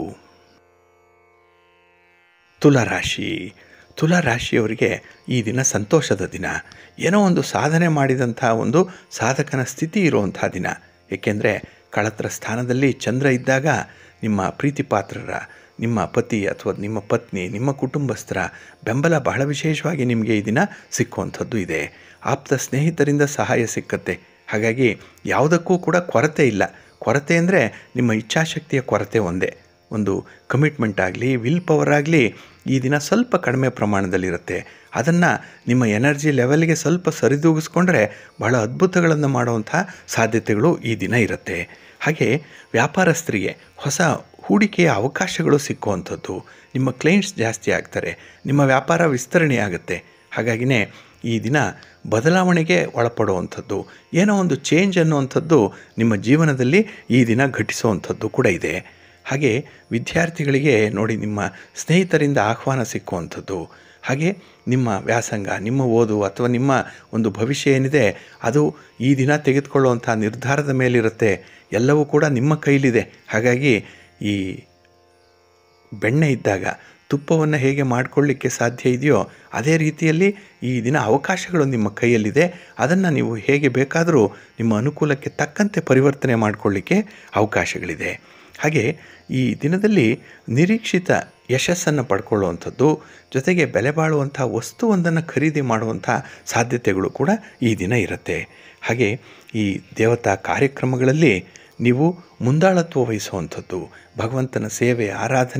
ತುಲಾರಾಶಿ ತುಲಾರಾಶಿಯವರಿಗೆ ಈ ದಿನ ಸಂತೋಷದ ದಿನ ಏನೋ ಒಂದು ಸಾಧನೆ ಮಾಡಿದಂಥ ಒಂದು ಸಾಧಕನ ಸ್ಥಿತಿ ಇರುವಂಥ ದಿನ ಏಕೆಂದರೆ ಕಳತ್ರ ಸ್ಥಾನದಲ್ಲಿ ಚಂದ್ರ ಇದ್ದಾಗ ನಿಮ್ಮ ಪ್ರೀತಿ ಪಾತ್ರರ ನಿಮ್ಮ ಪತಿ ಅಥವಾ ನಿಮ್ಮ ಪತ್ನಿ ನಿಮ್ಮ ಕುಟುಂಬಸ್ಥರ ಬೆಂಬಲ ಬಹಳ ವಿಶೇಷವಾಗಿ ನಿಮಗೆ ಈ ದಿನ ಸಿಕ್ಕುವಂಥದ್ದು ಇದೆ ಆಪ್ತ ಸ್ನೇಹಿತರಿಂದ ಸಹಾಯ ಸಿಕ್ಕತ್ತೆ ಹಾಗಾಗಿ ಯಾವುದಕ್ಕೂ ಕೂಡ ಕೊರತೆ ಇಲ್ಲ ಕೊರತೆ ಅಂದರೆ ನಿಮ್ಮ ಇಚ್ಛಾಶಕ್ತಿಯ ಕೊರತೆ ಒಂದೇ ಒಂದು ಕಮಿಟ್ಮೆಂಟ್ ಆಗಲಿ ವಿಲ್ ಪವರ್ ಆಗಲಿ ಈ ದಿನ ಸ್ವಲ್ಪ ಕಡಿಮೆ ಪ್ರಮಾಣದಲ್ಲಿರುತ್ತೆ ಅದನ್ನು ನಿಮ್ಮ ಎನರ್ಜಿ ಲೆವೆಲ್ಗೆ ಸ್ವಲ್ಪ ಸರಿದೂಗಿಸ್ಕೊಂಡ್ರೆ ಬಹಳ ಅದ್ಭುತಗಳನ್ನು ಮಾಡುವಂಥ ಸಾಧ್ಯತೆಗಳು ಈ ದಿನ ಇರುತ್ತೆ ಹಾಗೆ ವ್ಯಾಪಾರಸ್ಥರಿಗೆ ಹೊಸ ಹೂಡಿಕೆಯ ಅವಕಾಶಗಳು ಸಿಕ್ಕುವಂಥದ್ದು ನಿಮ್ಮ ಕ್ಲೈಂಟ್ಸ್ ಜಾಸ್ತಿ ಆಗ್ತಾರೆ ನಿಮ್ಮ ವ್ಯಾಪಾರ ವಿಸ್ತರಣೆ ಆಗುತ್ತೆ ಹಾಗಾಗಿನೇ ಈ ದಿನ ಬದಲಾವಣೆಗೆ ಒಳಪಡುವಂಥದ್ದು ಏನೋ ಒಂದು ಚೇಂಜ್ ಅನ್ನುವಂಥದ್ದು ನಿಮ್ಮ ಜೀವನದಲ್ಲಿ ಈ ದಿನ ಘಟಿಸುವಂಥದ್ದು ಕೂಡ ಇದೆ ಹಾಗೆ ವಿದ್ಯಾರ್ಥಿಗಳಿಗೆ ನೋಡಿ ನಿಮ್ಮ ಸ್ನೇಹಿತರಿಂದ ಆಹ್ವಾನ ಸಿಕ್ಕುವಂಥದ್ದು ಹಾಗೆ ನಿಮ್ಮ ವ್ಯಾಸಂಗ ನಿಮ್ಮ ಓದು ಅಥವಾ ನಿಮ್ಮ ಒಂದು ಭವಿಷ್ಯ ಏನಿದೆ ಅದು ಈ ದಿನ ತೆಗೆದುಕೊಳ್ಳುವಂಥ ನಿರ್ಧಾರದ ಮೇಲಿರುತ್ತೆ ಎಲ್ಲವೂ ಕೂಡ ನಿಮ್ಮ ಕೈಲಿದೆ ಹಾಗಾಗಿ ಈ ಬೆಣ್ಣೆ ಇದ್ದಾಗ ತುಪ್ಪವನ್ನು ಹೇಗೆ ಮಾಡಿಕೊಳ್ಳಿಕ್ಕೆ ಸಾಧ್ಯ ಇದೆಯೋ ಅದೇ ರೀತಿಯಲ್ಲಿ ಈ ದಿನ ಅವಕಾಶಗಳು ನಿಮ್ಮ ಕೈಯಲ್ಲಿದೆ ಅದನ್ನು ನೀವು ಹೇಗೆ ಬೇಕಾದರೂ ನಿಮ್ಮ ಅನುಕೂಲಕ್ಕೆ ತಕ್ಕಂತೆ ಪರಿವರ್ತನೆ ಮಾಡಿಕೊಳ್ಳಿಕ್ಕೆ ಅವಕಾಶಗಳಿದೆ ಹಾಗೆ ಈ ದಿನದಲ್ಲಿ ನಿರೀಕ್ಷಿತ ಯಶಸ್ಸನ್ನು ಪಡ್ಕೊಳ್ಳುವಂಥದ್ದು ಜೊತೆಗೆ ಬೆಲೆ ಬಾಳುವಂಥ ವಸ್ತುವೊಂದನ್ನು ಖರೀದಿ ಮಾಡುವಂಥ ಸಾಧ್ಯತೆಗಳು ಕೂಡ ಈ ದಿನ ಇರುತ್ತೆ ಹಾಗೆ ಈ ದೇವತಾ ಕಾರ್ಯಕ್ರಮಗಳಲ್ಲಿ ನೀವು ಮುಂದಾಳತ್ವ ವಹಿಸುವಂಥದ್ದು ಭಗವಂತನ ಸೇವೆ ಆರಾಧನೆ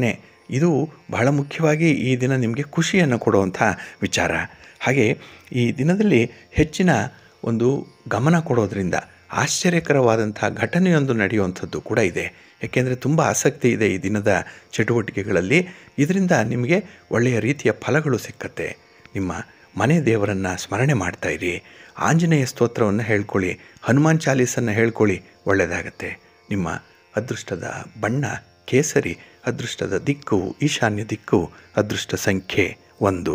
ಇದು ಬಹಳ ಮುಖ್ಯವಾಗಿ ಈ ದಿನ ನಿಮಗೆ ಖುಷಿಯನ್ನು ಕೊಡುವಂಥ ವಿಚಾರ ಹಾಗೆ ಈ ದಿನದಲ್ಲಿ ಹೆಚ್ಚಿನ ಒಂದು ಗಮನ ಕೊಡೋದ್ರಿಂದ ಆಶ್ಚರ್ಯಕರವಾದಂಥ ಘಟನೆಯೊಂದು ನಡೆಯುವಂಥದ್ದು ಕೂಡ ಇದೆ ಏಕೆಂದರೆ ತುಂಬ ಆಸಕ್ತಿ ಇದೆ ಈ ದಿನದ ಚಟುವಟಿಕೆಗಳಲ್ಲಿ ಇದರಿಂದ ನಿಮಗೆ ಒಳ್ಳೆಯ ರೀತಿಯ ಫಲಗಳು ಸಿಕ್ಕತ್ತೆ ನಿಮ್ಮ ಮನೆ ದೇವರನ್ನು ಸ್ಮರಣೆ ಮಾಡ್ತಾ ಇರಿ ಆಂಜನೇಯ ಸ್ತೋತ್ರವನ್ನು ಹೇಳ್ಕೊಳ್ಳಿ ಹನುಮಾನ್ ಚಾಲೀಸನ್ನು ಹೇಳ್ಕೊಳ್ಳಿ ಒಳ್ಳೆಯದಾಗತ್ತೆ ನಿಮ್ಮ ಅದೃಷ್ಟದ ಬಣ್ಣ ಕೇಸರಿ ಅದೃಷ್ಟದ ದಿಕ್ಕು ಈಶಾನ್ಯ ದಿಕ್ಕು ಅದೃಷ್ಟ ಸಂಖ್ಯೆ ಒಂದು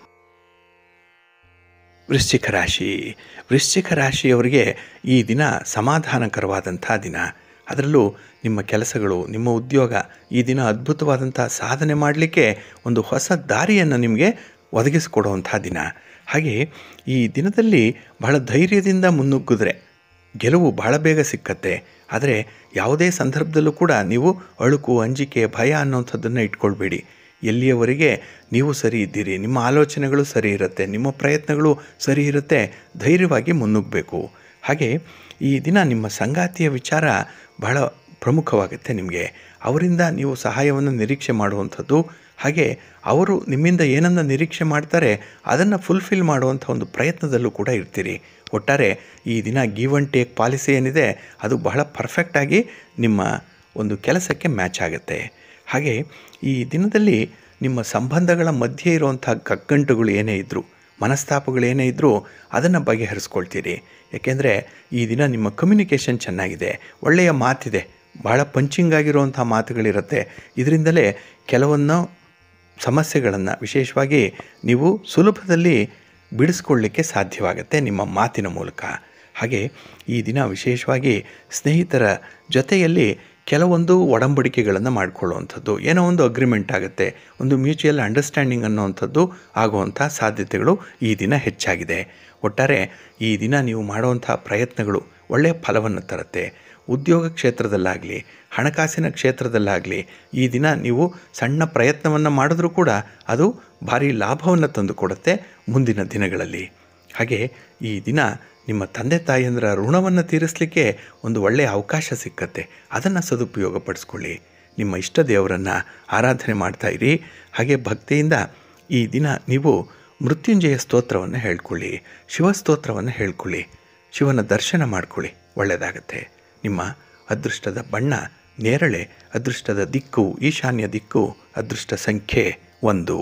ವೃಶ್ಚಿಕ ರಾಶಿ ವೃಶ್ಚಿಕ ರಾಶಿಯವರಿಗೆ ಈ ದಿನ ಸಮಾಧಾನಕರವಾದಂಥ ದಿನ ಅದರಲ್ಲೂ ನಿಮ್ಮ ಕೆಲಸಗಳು ನಿಮ್ಮ ಉದ್ಯೋಗ ಈ ದಿನ ಅದ್ಭುತವಾದಂಥ ಸಾಧನೆ ಮಾಡಲಿಕ್ಕೆ ಒಂದು ಹೊಸ ದಾರಿಯನ್ನು ನಿಮಗೆ ಒದಗಿಸಿಕೊಡುವಂಥ ದಿನ ಹಾಗೆ ಈ ದಿನದಲ್ಲಿ ಬಹಳ ಧೈರ್ಯದಿಂದ ಮುನ್ನುಗ್ಗಿದ್ರೆ ಗೆಲುವು ಬಹಳ ಬೇಗ ಸಿಕ್ಕತ್ತೆ ಆದರೆ ಯಾವುದೇ ಸಂದರ್ಭದಲ್ಲೂ ಕೂಡ ನೀವು ಅಳುಕು ಅಂಜಿಕೆ ಭಯ ಅನ್ನೋಂಥದ್ದನ್ನು ಇಟ್ಕೊಳ್ಬೇಡಿ ಎಲ್ಲಿಯವರೆಗೆ ನೀವು ಸರಿ ಇದ್ದೀರಿ ನಿಮ್ಮ ಆಲೋಚನೆಗಳು ಸರಿ ಇರುತ್ತೆ ನಿಮ್ಮ ಪ್ರಯತ್ನಗಳು ಸರಿ ಇರುತ್ತೆ ಧೈರ್ಯವಾಗಿ ಮುನ್ನುಗ್ಗಬೇಕು ಹಾಗೆ ಈ ದಿನ ನಿಮ್ಮ ಸಂಗಾತಿಯ ವಿಚಾರ ಬಹಳ ಪ್ರಮುಖವಾಗುತ್ತೆ ನಿಮಗೆ ಅವರಿಂದ ನೀವು ಸಹಾಯವನ್ನು ನಿರೀಕ್ಷೆ ಮಾಡುವಂಥದ್ದು ಹಾಗೆ ಅವರು ನಿಮ್ಮಿಂದ ಏನನ್ನು ನಿರೀಕ್ಷೆ ಮಾಡ್ತಾರೆ ಅದನ್ನು ಫುಲ್ಫಿಲ್ ಮಾಡುವಂಥ ಒಂದು ಪ್ರಯತ್ನದಲ್ಲೂ ಕೂಡ ಇರ್ತೀರಿ ಒಟ್ಟಾರೆ ಈ ದಿನ ಗಿವ್ ಆ್ಯಂಡ್ ಟೇಕ್ ಪಾಲಿಸಿ ಏನಿದೆ ಅದು ಬಹಳ ಪರ್ಫೆಕ್ಟಾಗಿ ನಿಮ್ಮ ಒಂದು ಕೆಲಸಕ್ಕೆ ಮ್ಯಾಚ್ ಆಗುತ್ತೆ ಹಾಗೆ ಈ ದಿನದಲ್ಲಿ ನಿಮ್ಮ ಸಂಬಂಧಗಳ ಮಧ್ಯೆ ಇರುವಂಥ ಕಗ್ಗಂಟುಗಳು ಏನೇ ಇದ್ದರೂ ಮನಸ್ತಾಪಗಳು ಏನೇ ಇದ್ದರೂ ಅದನ್ನು ಬಗೆಹರಿಸ್ಕೊಳ್ತೀರಿ ಏಕೆಂದರೆ ಈ ದಿನ ನಿಮ್ಮ ಕಮ್ಯುನಿಕೇಷನ್ ಚೆನ್ನಾಗಿದೆ ಒಳ್ಳೆಯ ಮಾತಿದೆ ಭಾಳ ಪಂಚಿಂಗ್ ಆಗಿರುವಂಥ ಮಾತುಗಳಿರುತ್ತೆ ಇದರಿಂದಲೇ ಕೆಲವನ್ನು ಸಮಸ್ಯೆಗಳನ್ನು ವಿಶೇಷವಾಗಿ ನೀವು ಸುಲಭದಲ್ಲಿ ಬಿಡಿಸ್ಕೊಳ್ಳಿಕ್ಕೆ ಸಾಧ್ಯವಾಗುತ್ತೆ ನಿಮ್ಮ ಮಾತಿನ ಮೂಲಕ ಹಾಗೆ ಈ ದಿನ ವಿಶೇಷವಾಗಿ ಸ್ನೇಹಿತರ ಜೊತೆಯಲ್ಲಿ ಕೆಲವೊಂದು ಒಡಂಬಡಿಕೆಗಳನ್ನು ಮಾಡಿಕೊಳ್ಳುವಂಥದ್ದು ಏನೋ ಒಂದು ಅಗ್ರಿಮೆಂಟ್ ಆಗುತ್ತೆ ಒಂದು ಮ್ಯೂಚುವಲ್ ಅಂಡರ್ಸ್ಟ್ಯಾಂಡಿಂಗ್ ಅನ್ನುವಂಥದ್ದು ಆಗುವಂಥ ಸಾಧ್ಯತೆಗಳು ಈ ದಿನ ಹೆಚ್ಚಾಗಿದೆ ಒಟ್ಟಾರೆ ಈ ದಿನ ನೀವು ಮಾಡುವಂಥ ಪ್ರಯತ್ನಗಳು ಒಳ್ಳೆಯ ಫಲವನ್ನು ತರುತ್ತೆ ಉದ್ಯೋಗ ಕ್ಷೇತ್ರದಲ್ಲಾಗಲಿ ಹಣಕಾಸಿನ ಕ್ಷೇತ್ರದಲ್ಲಾಗಲಿ ಈ ದಿನ ನೀವು ಸಣ್ಣ ಪ್ರಯತ್ನವನ್ನು ಮಾಡಿದ್ರೂ ಕೂಡ ಅದು ಭಾರಿ ಲಾಭವನ್ನು ತಂದುಕೊಡುತ್ತೆ ಮುಂದಿನ ದಿನಗಳಲ್ಲಿ ಹಾಗೆ ಈ ದಿನ ನಿಮ್ಮ ತಂದೆ ತಾಯಿಯಂದ್ರ ಋಣವನ್ನು ತೀರಿಸಲಿಕ್ಕೆ ಒಂದು ಒಳ್ಳೆಯ ಅವಕಾಶ ಸಿಕ್ಕತ್ತೆ ಅದನ್ನು ಸದುಪಯೋಗಪಡಿಸ್ಕೊಳ್ಳಿ ನಿಮ್ಮ ಇಷ್ಟ ದೇವರನ್ನು ಆರಾಧನೆ ಮಾಡ್ತಾ ಇರಿ ಹಾಗೆ ಭಕ್ತಿಯಿಂದ ಈ ದಿನ ನೀವು ಮೃತ್ಯುಂಜಯ ಸ್ತೋತ್ರವನ್ನು ಹೇಳ್ಕೊಳ್ಳಿ ಶಿವಸ್ತೋತ್ರವನ್ನು ಹೇಳ್ಕೊಳ್ಳಿ ಶಿವನ ದರ್ಶನ ಮಾಡ್ಕೊಳ್ಳಿ ಒಳ್ಳೆಯದಾಗತ್ತೆ ನಿಮ್ಮ ಅದೃಷ್ಟದ ಬಣ್ಣ ನೇರಳೆ ಅದೃಷ್ಟದ ದಿಕ್ಕು ಈಶಾನ್ಯ ದಿಕ್ಕು ಅದೃಷ್ಟ ಸಂಖ್ಯೆ ಒಂದು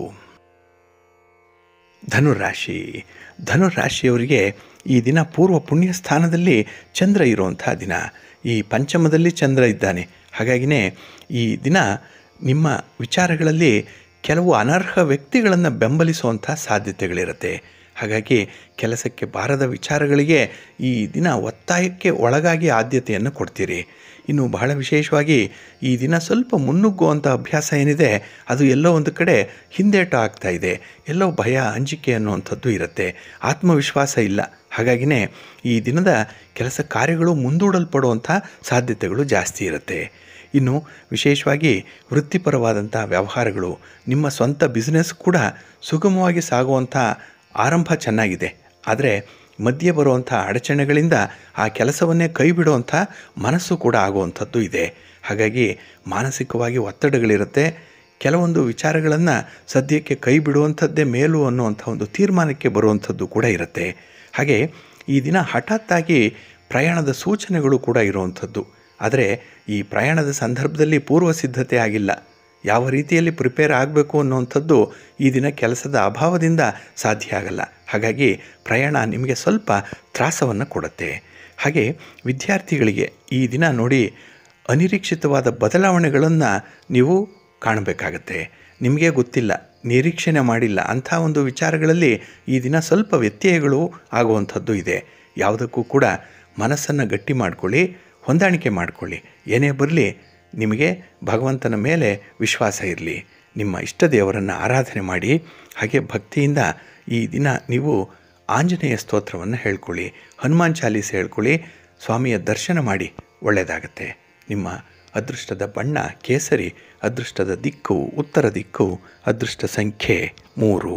ಧನುರಾಶಿ ಧನುರಾಶಿಯವರಿಗೆ ಈ ದಿನ ಪೂರ್ವ ಪುಣ್ಯ ಸ್ಥಾನದಲ್ಲಿ ಚಂದ್ರ ಇರುವಂಥ ದಿನ ಈ ಪಂಚಮದಲ್ಲಿ ಚಂದ್ರ ಇದ್ದಾನೆ ಹಾಗಾಗಿನೇ ಈ ದಿನ ನಿಮ್ಮ ವಿಚಾರಗಳಲ್ಲಿ ಕೆಲವು ಅನರ್ಹ ವ್ಯಕ್ತಿಗಳನ್ನು ಬೆಂಬಲಿಸುವಂಥ ಸಾಧ್ಯತೆಗಳಿರುತ್ತೆ ಹಾಗಾಗಿ ಕೆಲಸಕ್ಕೆ ಬಾರದ ವಿಚಾರಗಳಿಗೆ ಈ ದಿನ ಒತ್ತಾಯಕ್ಕೆ ಒಳಗಾಗಿ ಆದ್ಯತೆಯನ್ನು ಕೊಡ್ತೀರಿ ಇನ್ನು ಬಹಳ ವಿಶೇಷವಾಗಿ ಈ ದಿನ ಸ್ವಲ್ಪ ಮುನ್ನುಗ್ಗುವಂಥ ಅಭ್ಯಾಸ ಏನಿದೆ ಅದು ಎಲ್ಲೋ ಒಂದು ಕಡೆ ಹಿಂದೇಟ ಆಗ್ತಾ ಇದೆ ಎಲ್ಲೋ ಭಯ ಅಂಜಿಕೆ ಅನ್ನುವಂಥದ್ದು ಇರುತ್ತೆ ಆತ್ಮವಿಶ್ವಾಸ ಇಲ್ಲ ಹಾಗಾಗಿನೇ ಈ ದಿನದ ಕೆಲಸ ಕಾರ್ಯಗಳು ಮುಂದೂಡಲ್ಪಡುವಂಥ ಸಾಧ್ಯತೆಗಳು ಜಾಸ್ತಿ ಇರುತ್ತೆ ಇನ್ನು ವಿಶೇಷವಾಗಿ ವೃತ್ತಿಪರವಾದಂಥ ವ್ಯವಹಾರಗಳು ನಿಮ್ಮ ಸ್ವಂತ ಬಿಸ್ನೆಸ್ ಕೂಡ ಸುಗಮವಾಗಿ ಸಾಗುವಂಥ ಆರಂಭ ಚೆನ್ನಾಗಿದೆ ಆದರೆ ಮಧ್ಯೆ ಬರುವಂಥ ಅಡಚಣೆಗಳಿಂದ ಆ ಕೆಲಸವನ್ನೇ ಕೈ ಬಿಡುವಂಥ ಮನಸ್ಸು ಕೂಡ ಆಗುವಂಥದ್ದು ಇದೆ ಹಾಗಾಗಿ ಮಾನಸಿಕವಾಗಿ ಒತ್ತಡಗಳಿರುತ್ತೆ ಕೆಲವೊಂದು ವಿಚಾರಗಳನ್ನು ಸದ್ಯಕ್ಕೆ ಕೈ ಬಿಡುವಂಥದ್ದೇ ಮೇಲು ಅನ್ನುವಂಥ ಒಂದು ತೀರ್ಮಾನಕ್ಕೆ ಬರುವಂಥದ್ದು ಕೂಡ ಇರುತ್ತೆ ಹಾಗೆ ಈ ದಿನ ಹಠಾತ್ತಾಗಿ ಪ್ರಯಾಣದ ಸೂಚನೆಗಳು ಕೂಡ ಇರುವಂಥದ್ದು ಆದರೆ ಈ ಪ್ರಯಾಣದ ಸಂದರ್ಭದಲ್ಲಿ ಪೂರ್ವ ಸಿದ್ಧತೆ ಆಗಿಲ್ಲ ಯಾವ ರೀತಿಯಲ್ಲಿ ಪ್ರಿಪೇರ್ ಆಗಬೇಕು ಅನ್ನುವಂಥದ್ದು ಈ ದಿನ ಕೆಲಸದ ಅಭಾವದಿಂದ ಸಾಧ್ಯ ಆಗಲ್ಲ ಹಾಗಾಗಿ ಪ್ರಯಾಣ ನಿಮಗೆ ಸ್ವಲ್ಪ ತ್ರಾಸವನ್ನು ಕೊಡುತ್ತೆ ಹಾಗೆ ವಿದ್ಯಾರ್ಥಿಗಳಿಗೆ ಈ ದಿನ ನೋಡಿ ಅನಿರೀಕ್ಷಿತವಾದ ಬದಲಾವಣೆಗಳನ್ನು ನೀವು ಕಾಣಬೇಕಾಗತ್ತೆ ನಿಮಗೆ ಗೊತ್ತಿಲ್ಲ ನಿರೀಕ್ಷಣೆ ಮಾಡಿಲ್ಲ ಅಂಥ ಒಂದು ವಿಚಾರಗಳಲ್ಲಿ ಈ ದಿನ ಸ್ವಲ್ಪ ವ್ಯತ್ಯಯಗಳು ಆಗುವಂಥದ್ದು ಇದೆ ಯಾವುದಕ್ಕೂ ಕೂಡ ಮನಸ್ಸನ್ನು ಗಟ್ಟಿ ಮಾಡಿಕೊಳ್ಳಿ ಹೊಂದಾಣಿಕೆ ಮಾಡಿಕೊಳ್ಳಿ ಏನೇ ಬರಲಿ ನಿಮಗೆ ಭಗವಂತನ ಮೇಲೆ ವಿಶ್ವಾಸ ಇರಲಿ ನಿಮ್ಮ ಇಷ್ಟ ದೇವರನ್ನು ಆರಾಧನೆ ಮಾಡಿ ಹಾಗೆ ಭಕ್ತಿಯಿಂದ ಈ ದಿನ ನೀವು ಆಂಜನೇಯ ಸ್ತೋತ್ರವನ್ನು ಹೇಳ್ಕೊಳ್ಳಿ ಹನುಮಾನ್ ಚಾಲೀಸ್ ಹೇಳ್ಕೊಳ್ಳಿ ಸ್ವಾಮಿಯ ದರ್ಶನ ಮಾಡಿ ಒಳ್ಳೆಯದಾಗತ್ತೆ ನಿಮ್ಮ ಅದೃಷ್ಟದ ಬಣ್ಣ ಕೇಸರಿ ಅದೃಷ್ಟದ ದಿಕ್ಕು ಉತ್ತರ ದಿಕ್ಕು ಅದೃಷ್ಟ ಸಂಖ್ಯೆ ಮೂರು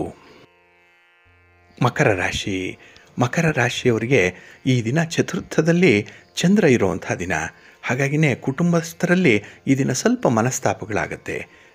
ಮಕರ ರಾಶಿ ಮಕರ ರಾಶಿಯವರಿಗೆ ಈ ದಿನ ಚತುರ್ಥದಲ್ಲಿ ಚಂದ್ರ ಇರುವಂಥ ದಿನ ಹಾಗಾಗಿನೇ ಕುಟುಂಬಸ್ಥರಲ್ಲಿ ಈ ದಿನ ಸ್ವಲ್ಪ ಮನಸ್ತಾಪಗಳಾಗತ್ತೆ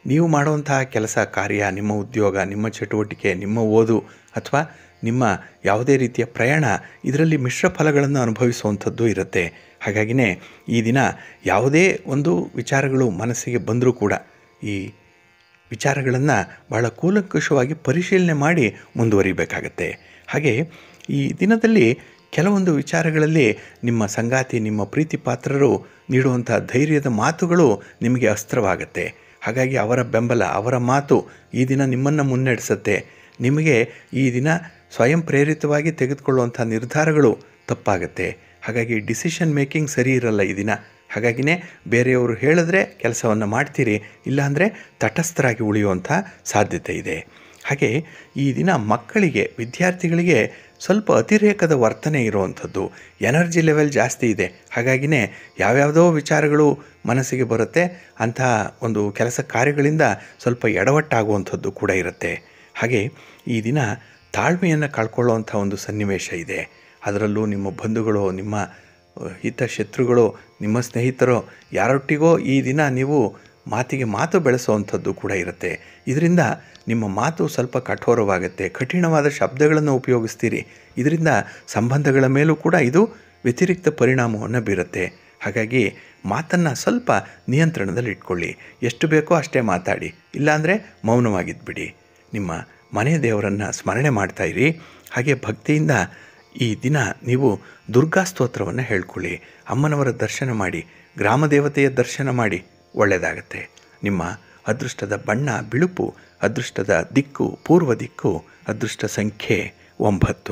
ನೀವು ಮಾಡುವಂತಹ ಕೆಲಸ ಕಾರ್ಯ ನಿಮ್ಮ ಉದ್ಯೋಗ ನಿಮ್ಮ ಚಟುವಟಿಕೆ ನಿಮ್ಮ ಓದು ಅಥವಾ ನಿಮ್ಮ ಯಾವುದೇ ರೀತಿಯ ಪ್ರಯಾಣ ಇದರಲ್ಲಿ ಮಿಶ್ರ ಫಲಗಳನ್ನು ಅನುಭವಿಸುವಂಥದ್ದು ಇರುತ್ತೆ ಹಾಗಾಗಿನೇ ಈ ದಿನ ಯಾವುದೇ ಒಂದು ವಿಚಾರಗಳು ಮನಸ್ಸಿಗೆ ಬಂದರೂ ಕೂಡ ಈ ವಿಚಾರಗಳನ್ನು ಬಹಳ ಕೂಲಂಕುಷವಾಗಿ ಪರಿಶೀಲನೆ ಮಾಡಿ ಮುಂದುವರಿಬೇಕಾಗತ್ತೆ ಹಾಗೆ ಈ ದಿನದಲ್ಲಿ ಕೆಲವೊಂದು ವಿಚಾರಗಳಲ್ಲಿ ನಿಮ್ಮ ಸಂಗಾತಿ ನಿಮ್ಮ ಪ್ರೀತಿ ಪಾತ್ರರು ನೀಡುವಂಥ ಧೈರ್ಯದ ಮಾತುಗಳು ನಿಮಗೆ ಅಸ್ತ್ರವಾಗತ್ತೆ ಹಾಗಾಗಿ ಅವರ ಬೆಂಬಲ ಅವರ ಮಾತು ಈ ದಿನ ನಿಮ್ಮನ್ನು ಮುನ್ನಡೆಸುತ್ತೆ ನಿಮಗೆ ಈ ದಿನ ಸ್ವಯಂ ಪ್ರೇರಿತವಾಗಿ ತೆಗೆದುಕೊಳ್ಳುವಂಥ ನಿರ್ಧಾರಗಳು ತಪ್ಪಾಗತ್ತೆ ಹಾಗಾಗಿ ಡಿಸಿಷನ್ ಮೇಕಿಂಗ್ ಸರಿ ಇರಲ್ಲ ಈ ದಿನ ಹಾಗಾಗಿನೇ ಬೇರೆಯವರು ಹೇಳಿದ್ರೆ ಕೆಲಸವನ್ನು ಮಾಡ್ತೀರಿ ಇಲ್ಲಾಂದರೆ ತಟಸ್ಥರಾಗಿ ಉಳಿಯುವಂಥ ಸಾಧ್ಯತೆ ಇದೆ ಹಾಗೆ ಈ ದಿನ ಮಕ್ಕಳಿಗೆ ವಿದ್ಯಾರ್ಥಿಗಳಿಗೆ ಸ್ವಲ್ಪ ಅತಿರೇಕದ ವರ್ತನೆ ಇರುವಂಥದ್ದು ಎನರ್ಜಿ ಲೆವೆಲ್ ಜಾಸ್ತಿ ಇದೆ ಹಾಗಾಗಿನೇ ಯಾವ್ಯಾವುದೋ ವಿಚಾರಗಳು ಮನಸ್ಸಿಗೆ ಬರುತ್ತೆ ಅಂತಹ ಒಂದು ಕೆಲಸ ಕಾರ್ಯಗಳಿಂದ ಸ್ವಲ್ಪ ಎಡವಟ್ಟಾಗುವಂಥದ್ದು ಕೂಡ ಇರುತ್ತೆ ಹಾಗೆ ಈ ದಿನ ತಾಳ್ಮೆಯನ್ನು ಕಳ್ಕೊಳ್ಳುವಂಥ ಒಂದು ಸನ್ನಿವೇಶ ಇದೆ ಅದರಲ್ಲೂ ನಿಮ್ಮ ಬಂಧುಗಳು ನಿಮ್ಮ ಹಿತ ಶತ್ರುಗಳು ನಿಮ್ಮ ಸ್ನೇಹಿತರು ಯಾರೊಟ್ಟಿಗೋ ಈ ದಿನ ನೀವು ಮಾತಿಗೆ ಮಾತು ಬೆಳೆಸುವಂಥದ್ದು ಕೂಡ ಇರುತ್ತೆ ಇದರಿಂದ ನಿಮ್ಮ ಮಾತು ಸ್ವಲ್ಪ ಕಠೋರವಾಗುತ್ತೆ ಕಠಿಣವಾದ ಶಬ್ದಗಳನ್ನು ಉಪಯೋಗಿಸ್ತೀರಿ ಇದರಿಂದ ಸಂಬಂಧಗಳ ಮೇಲೂ ಕೂಡ ಇದು ವ್ಯತಿರಿಕ್ತ ಪರಿಣಾಮವನ್ನು ಬೀರುತ್ತೆ ಹಾಗಾಗಿ ಮಾತನ್ನು ಸ್ವಲ್ಪ ನಿಯಂತ್ರಣದಲ್ಲಿ ಇಟ್ಕೊಳ್ಳಿ ಎಷ್ಟು ಬೇಕೋ ಅಷ್ಟೇ ಮಾತಾಡಿ ಇಲ್ಲಾಂದರೆ ಮೌನವಾಗಿದ್ಬಿಡಿ ನಿಮ್ಮ ಮನೆ ದೇವರನ್ನು ಸ್ಮರಣೆ ಮಾಡ್ತಾಯಿರಿ ಹಾಗೆ ಭಕ್ತಿಯಿಂದ ಈ ದಿನ ನೀವು ದುರ್ಗಾ ಸ್ತೋತ್ರವನ್ನು ಹೇಳ್ಕೊಳ್ಳಿ ಅಮ್ಮನವರ ದರ್ಶನ ಮಾಡಿ ಗ್ರಾಮ ದೇವತೆಯ ದರ್ಶನ ಮಾಡಿ ಒಳ್ಳೆಯದಾಗತ್ತೆ ನಿಮ್ಮ ಅದೃಷ್ಟದ ಬಣ್ಣ ಬಿಳುಪು ಅದೃಷ್ಟದ ದಿಕ್ಕು ಪೂರ್ವ ದಿಕ್ಕು ಅದೃಷ್ಟ ಸಂಖ್ಯೆ ಒಂಬತ್ತು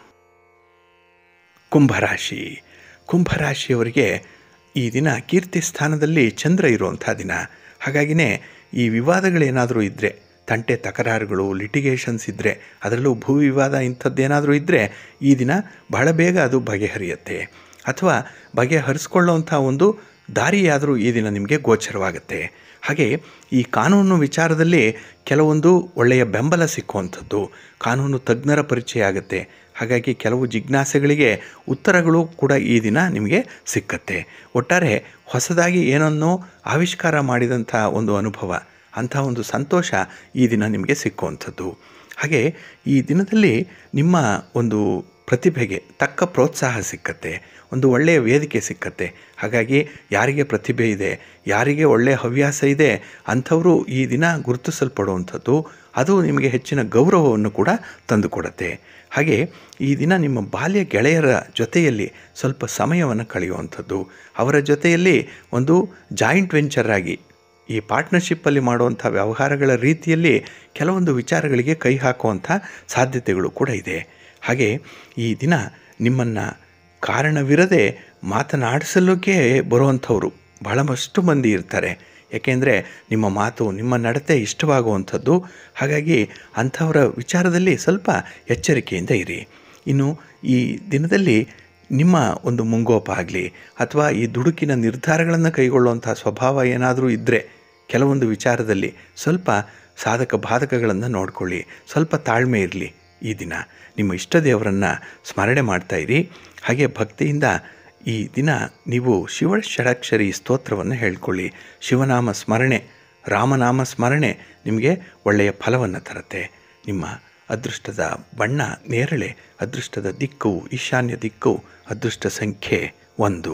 ಕುಂಭರಾಶಿ ಕುಂಭರಾಶಿಯವರಿಗೆ ಈ ದಿನ ಕೀರ್ತಿ ಸ್ಥಾನದಲ್ಲಿ ಚಂದ್ರ ಇರುವಂಥ ದಿನ ಹಾಗಾಗಿನೇ ಈ ವಿವಾದಗಳೇನಾದರೂ ಇದ್ದರೆ ತಂಟೆ ತಕರಾರುಗಳು ಲಿಟಿಗೇಷನ್ಸ್ ಇದ್ದರೆ ಅದರಲ್ಲೂ ಭೂ ವಿವಾದ ಇಂಥದ್ದೇನಾದರೂ ಇದ್ದರೆ ಈ ದಿನ ಬಹಳ ಬೇಗ ಅದು ಬಗೆಹರಿಯುತ್ತೆ ಅಥವಾ ಬಗೆಹರಿಸ್ಕೊಳ್ಳೋವಂಥ ಒಂದು ದಾರಿಯಾದರೂ ಈ ದಿನ ನಿಮಗೆ ಗೋಚರವಾಗುತ್ತೆ ಹಾಗೆ ಈ ಕಾನೂನು ವಿಚಾರದಲ್ಲಿ ಕೆಲವೊಂದು ಒಳ್ಳೆಯ ಬೆಂಬಲ ಸಿಕ್ಕುವಂಥದ್ದು ಕಾನೂನು ತಜ್ಞರ ಪರಿಚಯ ಆಗುತ್ತೆ ಹಾಗಾಗಿ ಕೆಲವು ಜಿಜ್ಞಾಸೆಗಳಿಗೆ ಉತ್ತರಗಳು ಕೂಡ ಈ ದಿನ ನಿಮಗೆ ಸಿಕ್ಕತ್ತೆ ಒಟ್ಟಾರೆ ಹೊಸದಾಗಿ ಏನನ್ನೋ ಆವಿಷ್ಕಾರ ಮಾಡಿದಂಥ ಒಂದು ಅನುಭವ ಅಂಥ ಒಂದು ಸಂತೋಷ ಈ ದಿನ ನಿಮಗೆ ಸಿಕ್ಕುವಂಥದ್ದು ಹಾಗೆ ಈ ದಿನದಲ್ಲಿ ನಿಮ್ಮ ಒಂದು ಪ್ರತಿಭೆಗೆ ತಕ್ಕ ಪ್ರೋತ್ಸಾಹ ಸಿಕ್ಕತ್ತೆ ಒಂದು ಒಳ್ಳೆಯ ವೇದಿಕೆ ಸಿಕ್ಕತ್ತೆ ಹಾಗಾಗಿ ಯಾರಿಗೆ ಪ್ರತಿಭೆ ಇದೆ ಯಾರಿಗೆ ಒಳ್ಳೆಯ ಹವ್ಯಾಸ ಇದೆ ಅಂಥವರು ಈ ದಿನ ಗುರುತಿಸಲ್ಪಡುವಂಥದ್ದು ಅದು ನಿಮಗೆ ಹೆಚ್ಚಿನ ಗೌರವವನ್ನು ಕೂಡ ತಂದುಕೊಡುತ್ತೆ ಹಾಗೆ ಈ ದಿನ ನಿಮ್ಮ ಬಾಲ್ಯ ಗೆಳೆಯರ ಜೊತೆಯಲ್ಲಿ ಸ್ವಲ್ಪ ಸಮಯವನ್ನು ಕಳೆಯುವಂಥದ್ದು ಅವರ ಜೊತೆಯಲ್ಲಿ ಒಂದು ಜಾಯಿಂಟ್ ವೆಂಚರ್ ಆಗಿ ಈ ಪಾರ್ಟ್ನರ್ಶಿಪ್ಪಲ್ಲಿ ಮಾಡುವಂಥ ವ್ಯವಹಾರಗಳ ರೀತಿಯಲ್ಲಿ ಕೆಲವೊಂದು ವಿಚಾರಗಳಿಗೆ ಕೈ ಹಾಕುವಂಥ ಸಾಧ್ಯತೆಗಳು ಕೂಡ ಇದೆ ಹಾಗೆ ಈ ದಿನ ನಿಮ್ಮನ್ನು ಕಾರಣವಿರದೆ ಮಾತನಾಡಿಸಲಿಕ್ಕೆ ಬರುವಂಥವ್ರು ಬಹಳಷ್ಟು ಮಂದಿ ಇರ್ತಾರೆ ಏಕೆಂದರೆ ನಿಮ್ಮ ಮಾತು ನಿಮ್ಮ ನಡತೆ ಇಷ್ಟವಾಗುವಂಥದ್ದು ಹಾಗಾಗಿ ಅಂಥವರ ವಿಚಾರದಲ್ಲಿ ಸ್ವಲ್ಪ ಎಚ್ಚರಿಕೆಯಿಂದ ಇರಿ ಇನ್ನು ಈ ದಿನದಲ್ಲಿ ನಿಮ್ಮ ಒಂದು ಮುಂಗೋಪ ಆಗಲಿ ಅಥವಾ ಈ ದುಡುಕಿನ ನಿರ್ಧಾರಗಳನ್ನು ಕೈಗೊಳ್ಳುವಂಥ ಸ್ವಭಾವ ಏನಾದರೂ ಇದ್ದರೆ ಕೆಲವೊಂದು ವಿಚಾರದಲ್ಲಿ ಸ್ವಲ್ಪ ಸಾಧಕ ಬಾಧಕಗಳನ್ನು ನೋಡಿಕೊಳ್ಳಿ ಸ್ವಲ್ಪ ತಾಳ್ಮೆ ಇರಲಿ ಈ ದಿನ ನಿಮ್ಮ ಇಷ್ಟ ದೇವರನ್ನು ಸ್ಮರಣೆ ಮಾಡ್ತಾಯಿರಿ ಹಾಗೆ ಭಕ್ತಿಯಿಂದ ಈ ದಿನ ನೀವು ಶಿವ ಷಡಕ್ಷರಿ ಸ್ತೋತ್ರವನ್ನು ಹೇಳ್ಕೊಳ್ಳಿ ಶಿವನಾಮ ಸ್ಮರಣೆ ರಾಮನಾಮ ಸ್ಮರಣೆ ನಿಮಗೆ ಒಳ್ಳೆಯ ಫಲವನ್ನು ತರುತ್ತೆ ನಿಮ್ಮ ಅದೃಷ್ಟದ ಬಣ್ಣ ನೇರಳೆ ಅದೃಷ್ಟದ ದಿಕ್ಕು ಈಶಾನ್ಯ ದಿಕ್ಕು ಅದೃಷ್ಟ ಸಂಖ್ಯೆ ಒಂದು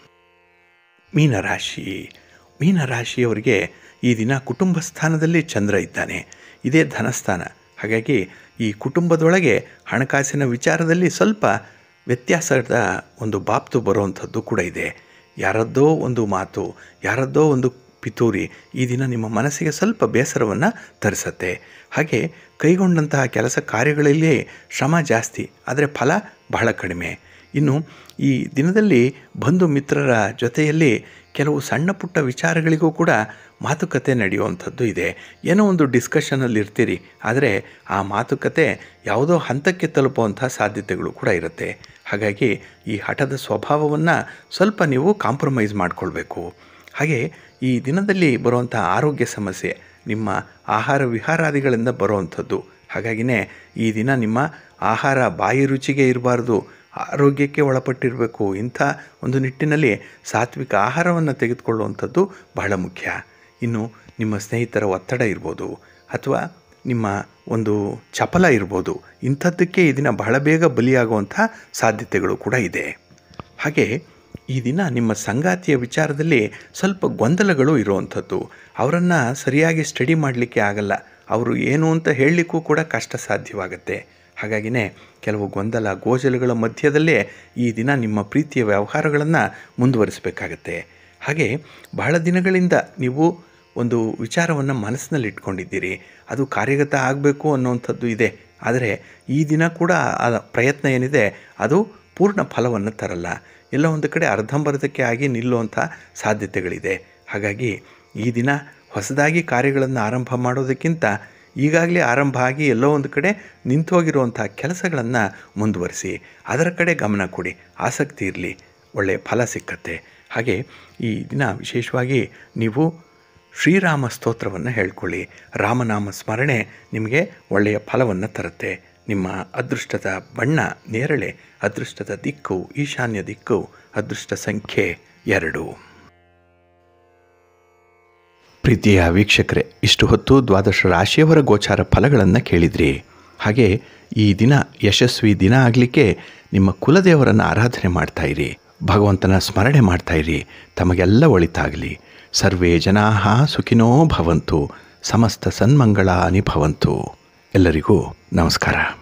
ಮೀನರಾಶಿ ಮೀನರಾಶಿಯವರಿಗೆ ಈ ದಿನ ಕುಟುಂಬ ಸ್ಥಾನದಲ್ಲಿ ಚಂದ್ರ ಇದ್ದಾನೆ ಇದೇ ಧನಸ್ಥಾನ ಹಾಗಾಗಿ ಈ ಕುಟುಂಬದೊಳಗೆ ಹಣಕಾಸಿನ ವಿಚಾರದಲ್ಲಿ ಸ್ವಲ್ಪ ವ್ಯತ್ಯಾಸದ ಒಂದು ಬಾಪ್ತು ಬರುವಂಥದ್ದು ಕೂಡ ಇದೆ ಯಾರದ್ದೋ ಒಂದು ಮಾತು ಯಾರದ್ದೋ ಒಂದು ಪಿತೂರಿ ಈ ದಿನ ನಿಮ್ಮ ಮನಸ್ಸಿಗೆ ಸ್ವಲ್ಪ ಬೇಸರವನ್ನು ತರಿಸತ್ತೆ ಹಾಗೆ ಕೈಗೊಂಡಂತಹ ಕೆಲಸ ಕಾರ್ಯಗಳಲ್ಲಿ ಶ್ರಮ ಜಾಸ್ತಿ ಆದರೆ ಫಲ ಬಹಳ ಕಡಿಮೆ ಇನ್ನು ಈ ದಿನದಲ್ಲಿ ಬಂಧು ಮಿತ್ರರ ಜೊತೆಯಲ್ಲಿ ಕೆಲವು ಸಣ್ಣ ಪುಟ್ಟ ವಿಚಾರಗಳಿಗೂ ಕೂಡ ಮಾತುಕತೆ ನಡೆಯುವಂಥದ್ದು ಇದೆ ಏನೋ ಒಂದು ಡಿಸ್ಕಷನಲ್ಲಿ ಇರ್ತೀರಿ ಆದರೆ ಆ ಮಾತುಕತೆ ಯಾವುದೋ ಹಂತಕ್ಕೆ ತಲುಪುವಂಥ ಸಾಧ್ಯತೆಗಳು ಕೂಡ ಇರುತ್ತೆ ಹಾಗಾಗಿ ಈ ಹಠದ ಸ್ವಭಾವವನ್ನು ಸ್ವಲ್ಪ ನೀವು ಕಾಂಪ್ರಮೈಸ್ ಮಾಡಿಕೊಳ್ಬೇಕು ಹಾಗೆ ಈ ದಿನದಲ್ಲಿ ಬರುವಂಥ ಆರೋಗ್ಯ ಸಮಸ್ಯೆ ನಿಮ್ಮ ಆಹಾರ ವಿಹಾರಾದಿಗಳಿಂದ ಬರುವಂಥದ್ದು ಹಾಗಾಗಿನೇ ಈ ದಿನ ನಿಮ್ಮ ಆಹಾರ ಬಾಯಿ ರುಚಿಗೆ ಇರಬಾರ್ದು ಆರೋಗ್ಯಕ್ಕೆ ಒಳಪಟ್ಟಿರಬೇಕು ಇಂಥ ಒಂದು ನಿಟ್ಟಿನಲ್ಲಿ ಸಾತ್ವಿಕ ಆಹಾರವನ್ನು ತೆಗೆದುಕೊಳ್ಳುವಂಥದ್ದು ಬಹಳ ಮುಖ್ಯ ಇನ್ನು ನಿಮ್ಮ ಸ್ನೇಹಿತರ ಒತ್ತಡ ಇರ್ಬೋದು ಅಥವಾ ನಿಮ್ಮ ಒಂದು ಚಪಲ ಇರ್ಬೋದು ಇಂಥದ್ದಕ್ಕೆ ಈ ದಿನ ಬಹಳ ಬೇಗ ಬಲಿಯಾಗುವಂಥ ಸಾಧ್ಯತೆಗಳು ಕೂಡ ಇದೆ ಹಾಗೆ ಈ ದಿನ ನಿಮ್ಮ ಸಂಗಾತಿಯ ವಿಚಾರದಲ್ಲಿ ಸ್ವಲ್ಪ ಗೊಂದಲಗಳು ಇರುವಂಥದ್ದು ಅವರನ್ನು ಸರಿಯಾಗಿ ಸ್ಟಡಿ ಮಾಡಲಿಕ್ಕೆ ಆಗಲ್ಲ ಅವರು ಏನು ಅಂತ ಹೇಳಲಿಕ್ಕೂ ಕೂಡ ಕಷ್ಟ ಸಾಧ್ಯವಾಗುತ್ತೆ ಹಾಗಾಗಿನೇ ಕೆಲವು ಗೊಂದಲ ಗೋಜಲುಗಳ ಮಧ್ಯದಲ್ಲೇ ಈ ದಿನ ನಿಮ್ಮ ಪ್ರೀತಿಯ ವ್ಯವಹಾರಗಳನ್ನು ಮುಂದುವರಿಸಬೇಕಾಗತ್ತೆ ಹಾಗೆ ಬಹಳ ದಿನಗಳಿಂದ ನೀವು ಒಂದು ವಿಚಾರವನ್ನು ಮನಸ್ಸಿನಲ್ಲಿ ಇಟ್ಕೊಂಡಿದ್ದೀರಿ ಅದು ಕಾರ್ಯಗತ ಆಗಬೇಕು ಅನ್ನುವಂಥದ್ದು ಇದೆ ಆದರೆ ಈ ದಿನ ಕೂಡ ಆ ಪ್ರಯತ್ನ ಏನಿದೆ ಅದು ಪೂರ್ಣ ಫಲವನ್ನು ತರಲ್ಲ ಎಲ್ಲ ಒಂದು ಕಡೆ ಅರ್ಧಂಬರ್ಧಕ್ಕೆ ಆಗಿ ನಿಲ್ಲುವಂಥ ಸಾಧ್ಯತೆಗಳಿದೆ ಹಾಗಾಗಿ ಈ ದಿನ ಹೊಸದಾಗಿ ಕಾರ್ಯಗಳನ್ನು ಆರಂಭ ಮಾಡೋದಕ್ಕಿಂತ ಈಗಾಗಲೇ ಆರಂಭ ಆಗಿ ಎಲ್ಲೋ ಒಂದು ಕಡೆ ನಿಂತು ಹೋಗಿರುವಂಥ ಕೆಲಸಗಳನ್ನು ಮುಂದುವರಿಸಿ ಅದರ ಕಡೆ ಗಮನ ಕೊಡಿ ಆಸಕ್ತಿ ಇರಲಿ ಒಳ್ಳೆಯ ಫಲ ಸಿಕ್ಕತ್ತೆ ಹಾಗೆ ಈ ದಿನ ವಿಶೇಷವಾಗಿ ನೀವು ಶ್ರೀರಾಮ ಸ್ತೋತ್ರವನ್ನು ಹೇಳ್ಕೊಳ್ಳಿ ರಾಮನಾಮ ಸ್ಮರಣೆ ನಿಮಗೆ ಒಳ್ಳೆಯ ಫಲವನ್ನು ತರುತ್ತೆ ನಿಮ್ಮ ಅದೃಷ್ಟದ ಬಣ್ಣ ನೇರಳೆ ಅದೃಷ್ಟದ ದಿಕ್ಕು ಈಶಾನ್ಯ ದಿಕ್ಕು ಅದೃಷ್ಟ ಸಂಖ್ಯೆ ಎರಡು ಪ್ರೀತಿಯ ವೀಕ್ಷಕರೇ ಇಷ್ಟು ಹೊತ್ತು ದ್ವಾದಶ ರಾಶಿಯವರ ಗೋಚಾರ ಫಲಗಳನ್ನು ಕೇಳಿದ್ರಿ ಹಾಗೆ ಈ ದಿನ ಯಶಸ್ವಿ ದಿನ ಆಗಲಿಕ್ಕೆ ನಿಮ್ಮ ಕುಲದೇವರನ್ನು ಆರಾಧನೆ ಮಾಡ್ತಾ ಇರಿ ಭಗವಂತನ ಸ್ಮರಣೆ ಮಾಡ್ತಾ ಇರಿ ತಮಗೆಲ್ಲ ಒಳಿತಾಗಲಿ ಸರ್ವೇ ಜನಾ ಸುಖಿನೋ ಭವಂತು ಸಮಸ್ತ ಸನ್ಮಂಗಳಾನಿ ಭವಂತು ಎಲ್ಲರಿಗೂ ನಮಸ್ಕಾರ